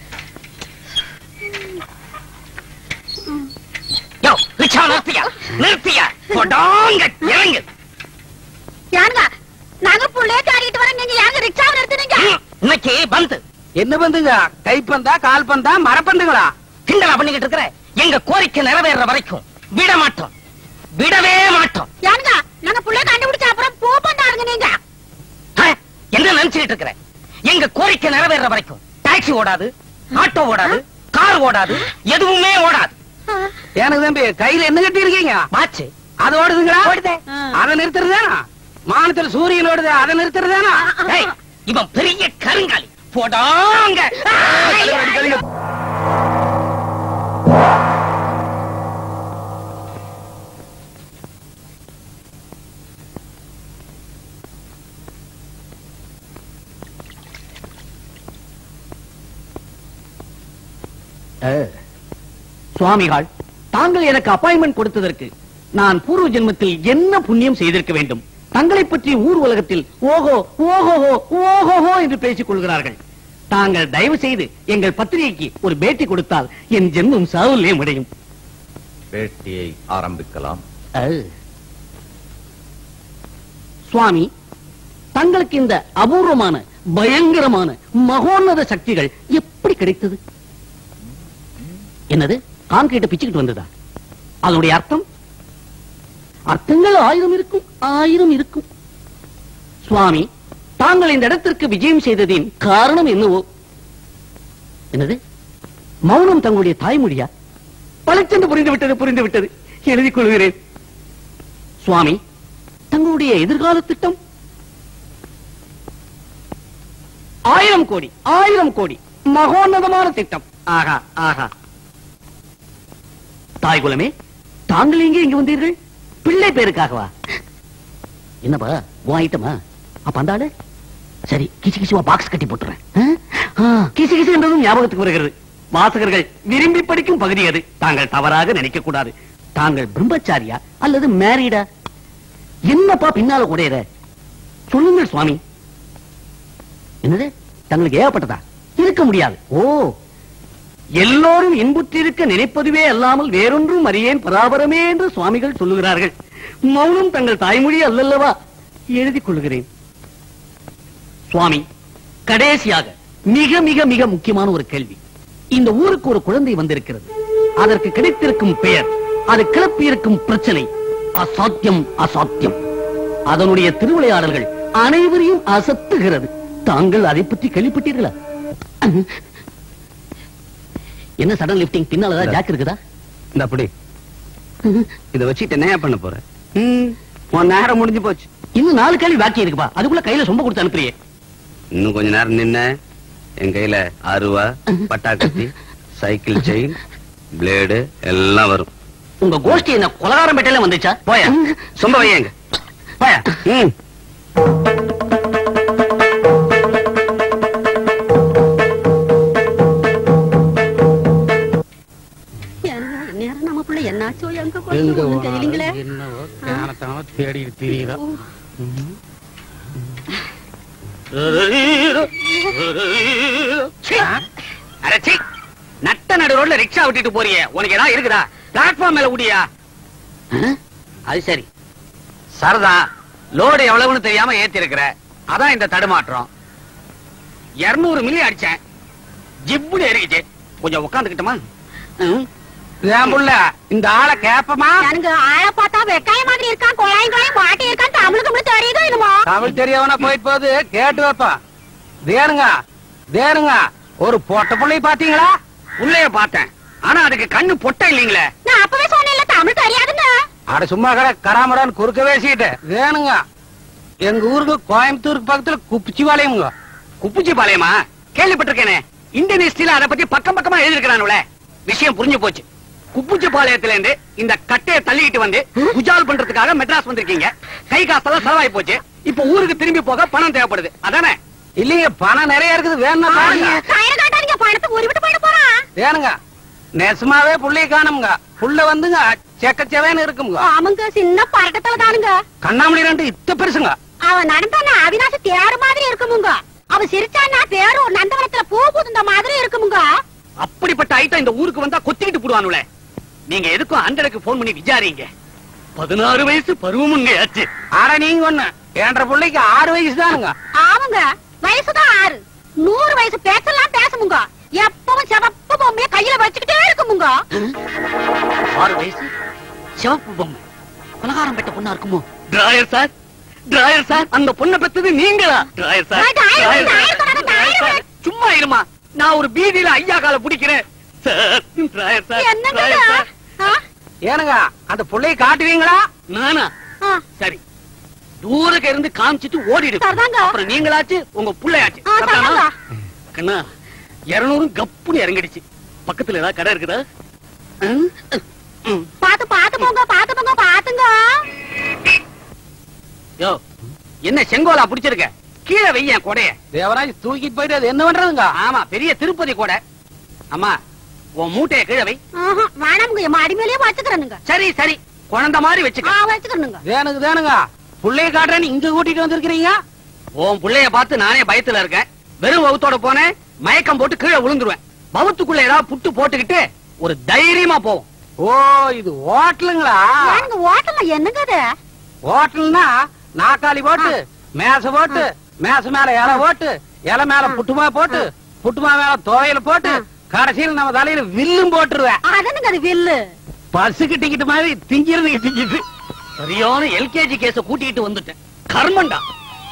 யோ ரிக்ஷா நிறுத்தியா நிறுத்தியா போடாங்க இறங்கு ஏனுங்க நாங்க புள்ளைய காட்டிட்டு வர நீங்க ஏங்க ரிக்ஷாவை நிறுத்துனீங்க இன்னைக்கு பந்து என்ன பந்துங்க கைப்பந்தா கால் பந்தா மரப்பந்துங்களா கிண்டலா பண்ணிக்கிட்டு இருக்கிற எங்க கோரிக்கை நிறைவேற வரைக்கும் விட மாட்டோம் விடவே மாட்டோம் ஏனுங்க நாங்க புள்ளைய கண்டுபிடிச்ச அப்புறம் பூ பண்ணாருங்க நீங்க ஆ, என்ன நினைச்சுக்கிட்டு இருக்கிற எங்க கோரிக்கை நிறைவேற வரைக்கும் டாக்ஸி ஓடாது ஆட்டோ ஓடாது கார் ஓடாது எதுவுமே ஓடாது எனக்கு தம்பி கையில என்ன கட்டி இருக்கீங்க மாச்சு அது ஓடுதுங்களா ஓடுதே. அதை நிறுத்துறதானா மானத்துல சூரியன் ஓடுது அதை நிறுத்துறதானா ஏய், இவன் பெரிய கருங்காலி போடாங்க சுவாமிகள் தாங்கள் எனக்கு அப்பாயின்மெண்ட் கொடுத்ததற்கு நான் பூர்வ ஜென்மத்தில் என்ன புண்ணியம் செய்திருக்க வேண்டும் தங்களை பற்றி ஊர் உலகத்தில் ஓஹோ ஓஹோஹோ ஓஹோஹோ என்று பேசிக் கொள்கிறார்கள் தாங்கள் தயவு செய்து எங்கள் பத்திரிகைக்கு ஒரு பேட்டி கொடுத்தால் என் ஜென்மம் சாவுலே முடியும் பேட்டியை ஆரம்பிக்கலாம் சுவாமி தங்களுக்கு இந்த அபூர்வமான பயங்கரமான மகோன்னத சக்திகள் எப்படி கிடைத்தது என்னது கான்கிரீட்டை பிச்சுக்கிட்டு வந்ததா அதனுடைய அர்த்தம் அர்த்தங்கள் ஆயிரம் இருக்கும் ஆயிரம் இருக்கும் சுவாமி தாங்கள் இந்த இடத்திற்கு விஜயம் செய்ததின் காரணம் என்னவோ என்னது மௌனம் தங்களுடைய தாய்மொழியா பளிச்சென்று புரிந்து விட்டது புரிந்து விட்டது எழுதிக் கொள்கிறேன் சுவாமி தங்களுடைய எதிர்கால திட்டம் ஆயிரம் கோடி ஆயிரம் கோடி மகோன்னதமான திட்டம் ஆகா ஆகா தாய் குலமே தாங்கள் எங்கே இங்க வந்தீர்கள் பிள்ளை பேருக்காகவா என்னப்பா உன் ஐட்டமா அப்ப அந்த ஆளு சரி கிசி கிசிவா பாக்ஸ் கட்டி போட்டுறேன் ஆ? ஆ, கிசு கிசு என்றதும் ஞாபகத்துக்கு வருகிறது வாசகர்கள் விரும்பி படிக்கும் பகுதி அது தாங்கள் தவறாக நினைக்க கூடாது தாங்கள் பிரம்மச்சாரியா அல்லது மேரீடா என்னப்பா பின்னால உடையத சொல்லுங்கள் சுவாமி என்னது தங்களுக்கு ஏகப்பட்டதா இருக்க முடியாது ஓ எல்லோரும் இன்புற்றிருக்க நினைப்பதுவே அல்லாமல் வேறொன்றும் அறியேன் பராபரமே என்று சுவாமிகள் சொல்லுகிறார்கள் மௌனம் தங்கள் தாய்மொழி அல்லல்லவா எழுதிக் கொள்கிறேன் சுவாமி கடைசியாக மிக மிக மிக முக்கியமான ஒரு கேள்வி இந்த ஊருக்கு ஒரு குழந்தை வந்திருக்கிறது அதற்கு கிடைத்திருக்கும் பெயர் அது கிளப்பியிருக்கும் பிரச்சனை அசாத்தியம் அசாத்தியம் அதனுடைய திருவிளையாடல்கள் அனைவரையும் அசத்துகிறது தாங்கள் அதை பற்றி கேள்விப்பட்டீர்களா என்ன சடன் லிப்டிங் பின்னால ஏதாவது ஜாக் இருக்குதா இந்த அப்படி இத வச்சுட்டு என்ன பண்ண போற ம், உன் நேரம் முடிஞ்சு போச்சு இன்னும் நாலு கேள்வி பாக்கி இருக்குப்பா அதுக்குள்ள கையில சொம்ப கொடுத்து அனுப்புறியே இன்னும் கொஞ்ச நேரம் நின்ன என் கையில அருவா பட்டாக்கத்தி சைக்கிள் செயின் பிளேடு எல்லாம் வரும் உங்க கோஷ்டி என்ன கொலகாரம் பேட்டையில வந்துச்சா போய சொம்ப வையங்க ம் நேரம் நம்ம பிள்ளை என்னாச்சோ எங்க எங்க போச்சோ ஒண்ணும் தெரியலீங்களே என்னவோ காணத்தாம தேடிட்டு திரியுதா அரச்சி நட்ட நடு ரோட்ல ரிக்ஷா விட்டுட்டு போறியே உனக்கு ஏதாவது இருக்குதா பிளாட்ஃபார்ம் மேல உடியா அது சரி சரதா லோடு எவ்வளவுன்னு தெரியாம ஏத்தி இருக்கிற அதான் இந்த தடுமாற்றம் 200 மில்லி அடிச்சேன் ஜிப்புன்னு ஏறிக்கிச்சு கொஞ்சம் உட்காந்துக்கிட்டோமா ஏன் புள்ள இந்த ஆளை கேப்பமா எனக்கு ஆள பார்த்தா வெக்காய மாதிரி இருக்கான் குழாயும் குழாயும் மாட்டி இருக்கான் தமிழுக்கு மட்டும் தெரியுதோ என்னமோ தமிழ் தெரியவனா போயிட்டு போகுது கேட்டு வைப்பான் தேனுங்க தேனுங்க ஒரு பொட்ட புள்ளைய பாத்தீங்களா உள்ளே பார்த்தேன் ஆனா அதுக்கு கண்ணு பொட்டை இல்லீங்களே நான் அப்பவே சொன்னேன்ல தமிழ் தெரியாதுன்னு அட சும்மா கடை கராமடான்னு குறுக்க வேசிட்டு வேணுங்க எங்க ஊருக்கு கோயம்புத்தூருக்கு பக்கத்துல குப்பிச்சி பாளையமுங்க குப்புச்சி பாளையமா கேள்விப்பட்டிருக்கேனே இந்தியன் ஹிஸ்டரியில அதை பத்தி பக்கம் பக்கமா எழுதிருக்கிறானுல விஷயம் புரிஞ்சு போச்சு குப்புச்சி பாளையத்துல இருந்து இந்த கட்டையை தள்ளிட்டு வந்து குஜால் பண்றதுக்காக மெட்ராஸ் வந்திருக்கீங்க கை காசெல்லாம் செலவாயி போச்சு இப்ப ஊருக்கு திரும்பி போக பணம் தேவைப்படுது அதானே இல்லைங்க பணம் நிறைய இருக்குது வேணும்னா பாருங்க கயிறு காட்டாதீங்க பணத்தை உருவிட்டு போயிட்டு போறான் வேணுங்க நெசமாவே புள்ளைய காணுங்க புள்ள வந்துங்க செக்கச்சவேன்னு இருக்குங்க ஆமாங்க சின்ன பரட்டத்துல தானுங்க கண்ணாமணி ரெண்டு இத்த பெருசுங்க அவன் நடந்தானா அவினாசி தேரு மாதிரி இருக்குமுங்க அவன் சிரிச்சானா பேரும் நந்தவனத்துல பூ புதுந்த மாதிரி இருக்குமுங்க அப்படிப்பட்ட ஐட்டம் இந்த ஊருக்கு வந்தா கொத்திக்கிட்டு போடுவானுல நீங்க எதுக்கும் அண்டருக்கு போன் பண்ணி விசாரிங்க பதினாறு வயசு பருவமுங்க ஆச்சு ஆட நீங்க ஒண்ணு என்ற பிள்ளைக்கு ஆறு வயசு தானுங்க ஆமாங்க வயசுதான் ஆறு நூறு வயசு பேச்செல்லாம் பேசுமுங்க எப்பவும் சிவப்பு பொம்மைய கையில வச்சுக்கிட்டே இருக்குமுங்க ஆறு வயசு சிவப்பு பொம்மை பலகாரம் பெற்ற பொண்ணா இருக்குமோ டிராயர் சார் டிராயர் சார் அந்த பொண்ணை பெத்தது நீங்களா டிராயர் சார் நான் டிராயர், டிராயர் டிராயர் சார், சொல்லாத, டிராயர் சார். சும்மா இருமா நான் ஒரு பீதியில ஐயா கால பிடிக்கிறேன் சார் டிராயர் சார் என்னங்க டிராயர் சார். ஏனுங்க அந்த புள்ளைய காட்டுவீங்களா நானா சரி தூரக்க இருந்து காமிச்சிட்டு ஓடிடு அப்புறம் நீங்களாச்சு உங்க புள்ளையாச்சு ஆ, சரிதானா? சரிதாங்க. கண்ணா இருநூறும் கப்புன்னு இறங்கிடுச்சு பக்கத்துல ஏதாவது கடை இருக்குதா பாத்து பாத்து போங்க பாத்து போங்க பாத்துங்க யோ என்ன செங்கோலா பிடிச்சிருக்க கீழே வையன் கொடைய தேவராஜ் தூக்கிட்டு போயிட்டு அது என்ன பண்றதுங்க ஆமா பெரிய திருப்பதி கொடை அம்மா உன் மூட்டைய கீழே வை ஆஹா, வேணாமுங்க என் மாடி மேலேயே வச்சுக்கிறேனுங்க சரி சரி குழந்தை மாதிரி வச்சுக்க ஆ, வச்சுக்கிறேனுங்க தேனுக்கு தேனுங்க புள்ளைய காட்டுறேன்னு இங்க கூட்டிட்டு வந்திருக்கிறீங்க உன் புள்ளைய பார்த்து நானே பயத்துல இருக்கேன் வெறும் வவுத்தோட போனேன் மயக்கம் போட்டு கீழே விழுந்துருவேன் வவுத்துக்குள்ள ஏதாவது புட்டு போட்டுக்கிட்டு ஒரு தைரியமா போவோம் ஓ இது ஹோட்டலுங்களா ஏனுங்க ஓட்டல என்னங்க அது ஹோட்டல்னா நாக்காளி போட்டு மேச போட்டு மேச மேல இலை போட்டு இலை மேல புட்டுமா போட்டு புட்டுமா மேல துவையல போட்டு கடைசியில் நம்ம தலையில வில்லும் போட்டுருவேன் அதனுங்க அது வில்லு பஸ்ஸுக்கு டிக்கெட் மாதிரி திங்கிறது திங்கிது சரியான எல்கேஜி கேஸ கூட்டிட்டு வந்துட்டேன் கர்மண்டா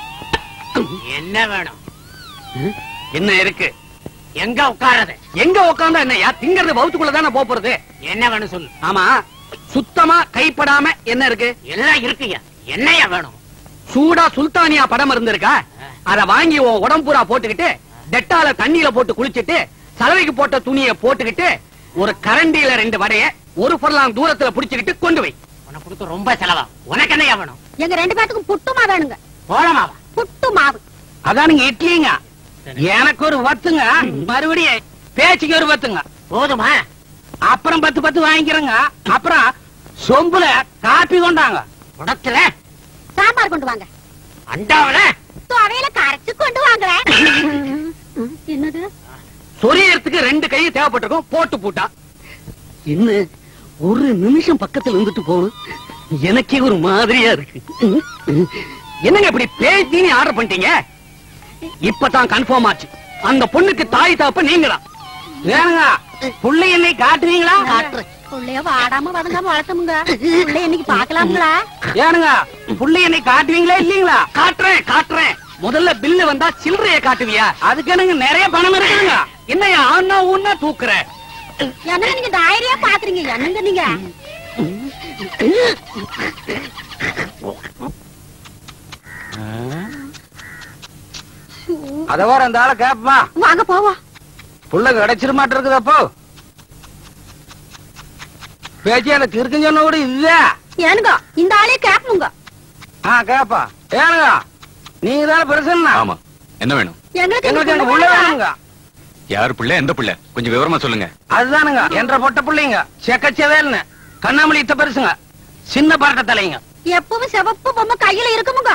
என்ன வேணும் என்ன இருக்கு எங்க உட்காரது எங்க உட்கார்ந்தா என்னையா திங்கிறது வவுத்துக்குள்ள தானே போப் போறது என்ன வேணும் சொல்லு ஆமா சுத்தமா கைப்படாம என்ன இருக்கு எல்லாம் இருக்குயா என்னையா வேணும் சூடா சுல்தானியா படம் இருந்திருக்கா அத வாங்கி உன் உடம்புரா போட்டுக்கிட்டு டெட்டால தண்ணியில போட்டு குளிச்சிட்டு சலவைக்கு போட்ட துணியை போட்டுக்கிட்டு ஒரு கரண்டியில ரெண்டு வடைய ஒரு பொருளாம் தூரத்துல புடிச்சுக்கிட்டு கொண்டு வை உனக்கு கொடுத்து ரொம்ப செலவா உனக்கு என்னையா வேணும் எங்க ரெண்டு பேத்துக்கும் புட்டுமா வேணுங்க போலமாவா புட்டு மாவு அதானுங்க இட்லிங்க எனக்கு ஒரு வத்துங்க மறுபடியும் பேச்சுக்கு ஒரு வத்துங்க போதுமா அப்புறம் பத்து பத்து வாங்கிக்கிறேங்க அப்புறம் சொம்புல காப்பி கொண்டாங்க குடத்துல சாம்பார் கொண்டு வாங்க அண்டாவில துவையில கரைச்சு கொண்டு வாங்க என்னது சொரியறதுக்கு ரெண்டு கை தேவைப்பட்டிருக்கும் போட்டு பூட்டா இன்னும் ஒரு நிமிஷம் பக்கத்துல இருந்துட்டு போகணும் எனக்கே ஒரு மாதிரியா இருக்கு என்னங்க இப்படி பேசினி ஆர்டர் பண்ணிட்டீங்க இப்பதான் கன்ஃபார்ம் ஆச்சு அந்த பொண்ணுக்கு தாய் தாப்ப நீங்களா வேணுங்க புள்ளை என்னை காட்டுவீங்களா புள்ளைய வாடாம வதங்காம வளர்த்தமுங்க புள்ளைய இன்னைக்கு பாக்கலாம்ங்களா ஏனுங்க புள்ளை என்னை காட்டுவீங்களா இல்லீங்களா காட்டுறேன் காட்டுறேன் முதல்ல பில்லு வந்தா சில்லறைய காட்டுவியா அதுக்கு எனக்கு நிறைய பணம் இருக்குங்க என்னையா ஆனா ஊன்னா தூக்குற என்னங்க நீங்க தைரியா பாக்குறீங்க என்னங்க நீங்க அத வர அந்த ஆளை கேப்பா வாங்க போவோம் புள்ள கிடைச்சிட மாட்டிருக்குது அப்போ பேச்சியால கிறுக்குன்னு சொன்ன கூட இதுதான் ஏனுங்க இந்த ஆளே கேப்பமுங்க ஆ கேப்பா ஏனுங்க நீங்க தானே பெருசுன்னா ஆமா என்ன வேணும் எங்களுக்கு எங்களுக்கு எங்க உள்ள வேணுங்க யாரு பிள்ளை எந்த பிள்ளை கொஞ்சம் விவரமா சொல்லுங்க அதுதானுங்க என்ற பொட்ட பிள்ளைங்க செக்கச்சவேல்னு கண்ணாமலி இத்த பெருசுங்க சின்ன பரட்ட தலைங்க எப்பவும் சிவப்பு பொம்மை கையில இருக்குமுங்க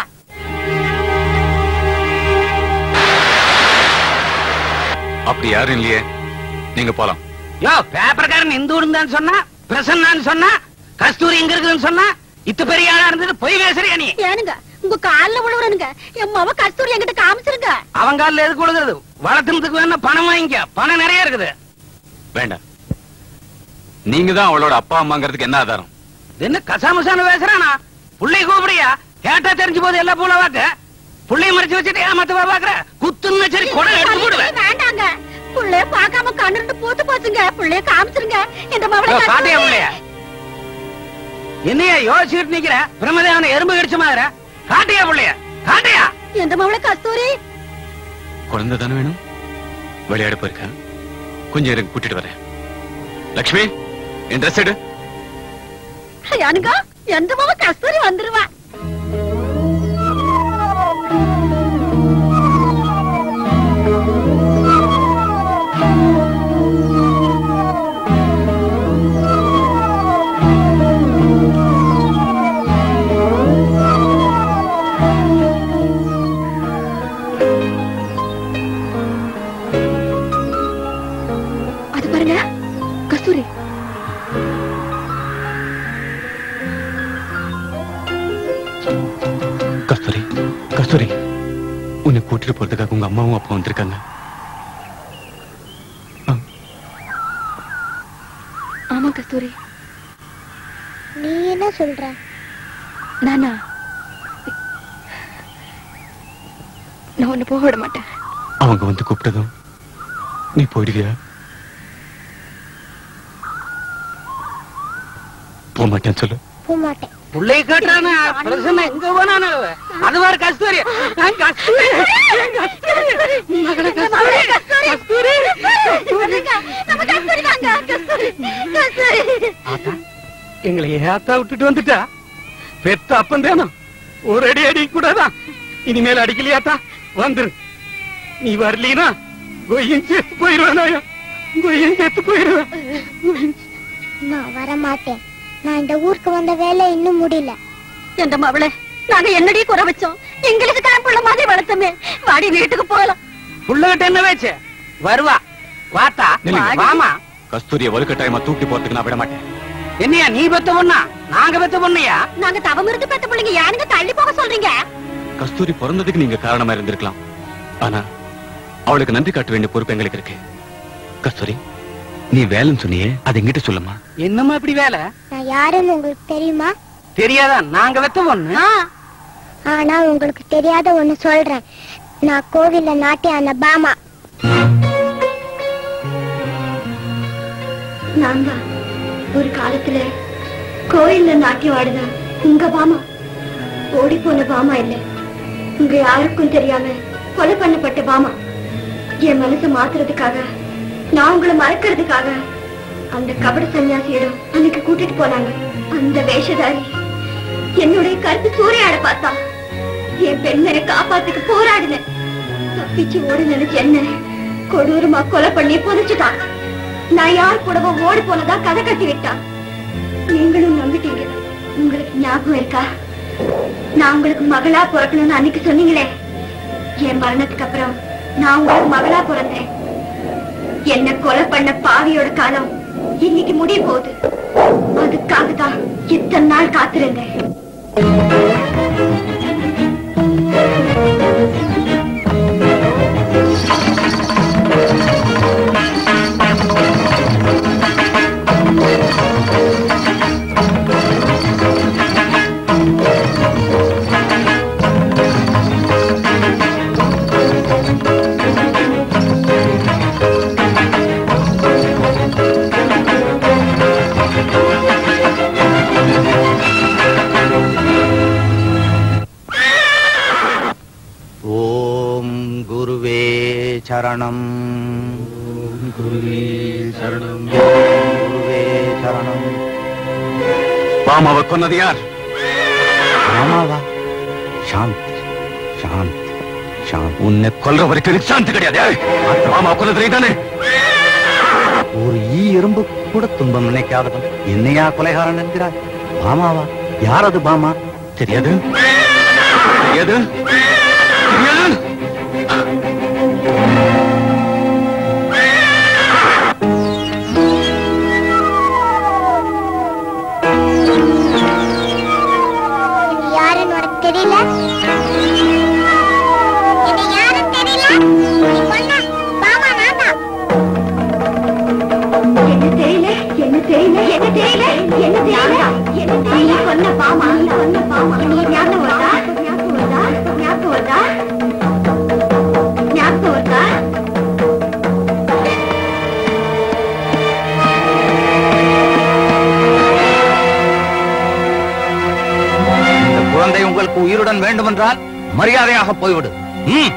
அப்படி யாரும் இல்லையே நீங்க போலாம் யோ பேப்பர்காரன் இந்து இருந்தான்னு சொன்னா பிரசன்னான்னு சொன்னா கஸ்தூரி இங்க இருக்குதுன்னு சொன்னா இத்த பெரிய ஆளா இருந்தது பொய் பேசுறியா நீ ஏனுங்க உங்க கால்ல விழுவுறனுங்க என் மாவ கஸ்தூரி என்கிட்ட காமிச்சிருங்க அவன் காலில் எதுக்கு விழுகிறது வளர்த்துனதுக்கு வேணா பணம் வாங்கிக்க பணம் நிறைய இருக்குது வேண்டாம் நீங்க தான் அவளோட அப்பா அம்மாங்கிறதுக்கு என்ன ஆதாரம் இது என்ன கசாமசான பேசுறானா புள்ளைய கூப்பிடியா கேட்டா தெரிஞ்சு போது எல்லா பூல வாக்க புள்ளைய மறைச்சு வச்சுட்டு ஏமாத்தவா பாக்குற குத்துன்னு சரி கொடை எடுத்து போடுவேன் வேண்டாங்க புள்ளைய பார்க்காம கண்ணுண்டு பூத்து போச்சுங்க புள்ளைய காமிச்சிருங்க இந்த மாவளை யோ, காட்டியா புள்ளைய என்னையா யோசிச்சுட்டு நிக்கிற பிரம்மதேவன எறும்பு கடிச்ச மாதிரி காட்டியா புள்ளைய காட்டியா எந்த மாவளை கஸ்தூரி குழந்தை தானே வேணும் விளையாட போயிருக்கேன் கொஞ்சம் இருங்க கூட்டிட்டு வரேன் லக்ஷ்மி என் ட்ரெஸ் எடு யானுங்க எந்த மாவ கஸ்தூரி வந்துருவா அது பாருங்க கஸ்தூரி கஸ்தூரி கஸ்தூரி உன்னை கூட்டிட்டு போறதுக்காக உங்க அம்மாவும் அப்பா வந்திருக்காங்க ஆமா கஸ்தூரி நீ என்ன சொல்ற நானா நான் உன்னை போக விட மாட்டேன் அவங்க வந்து கூப்பிட்டதும் நீ போயிடுவியா போக மாட்டேன்னு சொல்லு போக மாட்டேன் புள்ளைய கேட்டானா பிரசன்ன எங்க போனானு அது வேற கஸ்தூரி நான் கஸ்தூரி என் கஸ்தூரி மகள கஸ்தூரி கஸ்தூரி நம்ம கஸ்தூரி வாங்க கஸ்தூரி கஸ்தூரி ஆத்தா எங்களை ஏத்தா விட்டுட்டு வந்துட்டா பெத்த அப்பன் தானம் ஒரு அடி அடி கூடதான் இனிமேல் அடிக்கலையாத்தா வந்துரு நீ வரலீனா கொய்யும் சேர்த்து போயிருவேனாயா கொய்யும் சேர்த்து போயிருவேன் நான் வர மாட்டேன் நான் இந்த ஊருக்கு வந்த வேலை இன்னும் முடியல எந்த மாவளை நாங்க என்னடி குறை வச்சோம் எங்களுக்கு தான் புள்ள மாதிரி வளர்த்தமே வாடி வீட்டுக்கு போகலாம் புள்ளகிட்ட என்ன வச்சு வருவா வாத்தா நில்லுங்க. வாமா கஸ்தூரிய வலுக்கட்டாயமா தூக்கி போறதுக்கு நான் விட மாட்டேன் என்னையா நீ பெத்த பொண்ணா நாங்க பெத்த பொண்ணையா நாங்க தவம் இருந்து பெத்த பிள்ளைங்க யாருங்க தள்ளி போக சொல்றீங்க கஸ்தூரி பிறந்ததுக்கு நீங்க காரணமா இருந்திருக்கலாம் ஆனா அவளுக்கு நன்றி காட்ட வேண்டிய பொறுப்பு எங்களுக்கு இருக்கு கஸ்தூரி நீ வேலைன்னு சொன்னியே அது எங்கிட்ட சொல்லுமா என்னம்மா இப்படி வேலை நான் யாருன்னு உங்களுக்கு தெரியுமா தெரியாதா நாங்க வெத்த பொண்ணு ஆனா உங்களுக்கு தெரியாத ஒண்ணு சொல்றேன் நான் கோவில்ல நாட்டிய அந்த பாமா நான் தான் ஒரு காலத்துல கோயில்ல நாட்டியம் ஆடுன உங்க பாமா ஓடி போன பாமா இல்ல உங்க யாருக்கும் தெரியாம கொலை பண்ணப்பட்ட பாமா என் மனசை மாத்துறதுக்காக நான் உங்களை மறக்கிறதுக்காக அந்த கபட சன்னியாசியிடம் அன்னைக்கு கூட்டிட்டு போனாங்க அந்த வேஷதாரி என்னுடைய கருத்து சூறையாட பார்த்தா என் பெண்ணை காப்பாத்துக்கு போராடினேன் தப்பிச்சு ஓட நினைச்ச என்ன கொடூரமா கொலை பண்ணி புதைச்சுட்டான் நான் யார் கூடவோ ஓடி போனதா கதை கட்டி விட்டான் நீங்களும் நம்பிட்டீங்க உங்களுக்கு ஞாபகம் இருக்கா நான் உங்களுக்கு மகளா பிறக்கணும்னு அன்னைக்கு சொன்னீங்களே என் மரணத்துக்கு அப்புறம் நான் உங்களுக்கு மகளா பிறந்தேன் என்ன கொலை பண்ண பாவியோட காலம் இன்னைக்கு முடிய போகுது அதுக்காக தான் இத்தனை நாள் காத்திருந்தேன் ஓம் குருவே சரணம் குருவே சரணம் குருவே சரணம் பாமாவை கொன்னது யார் ஆமாவா சாந்தி சாந்தி சாந்தி உன்னை கொல்ற வரைக்கும் எனக்கு சாந்தி கிடையாது ஏய், அந்த மாமா கொல்ல தானே ஒரு ஈ எறும்பு கூட துன்பம் நினைக்காதவன் என்னையா கொலைகாரன் என்கிறாய் பாமாவா யார் அது பாமா தெரியாது தெரியாது தெரியாது இது யாருன்னு உனக்கு தெரியல இது யாருன்னு தெரியல நீ கொன்ன பாமா நான் தான் என்ன தெரியல என்ன தெரியல என்ன தெரியல என்ன தெரியல என்ன தெரியல சொன்ன பாமா சொன்ன பாமா ஞாபகம் வருதா ஞாபகம் வருதா ஞாபகம் வருதா ஞாபகம் வருதா இந்த குழந்தை உங்களுக்கு உயிருடன் வேண்டுமென்றால் மரியாதையாக போய்விடு ம்.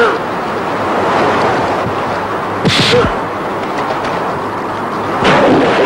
Yeah!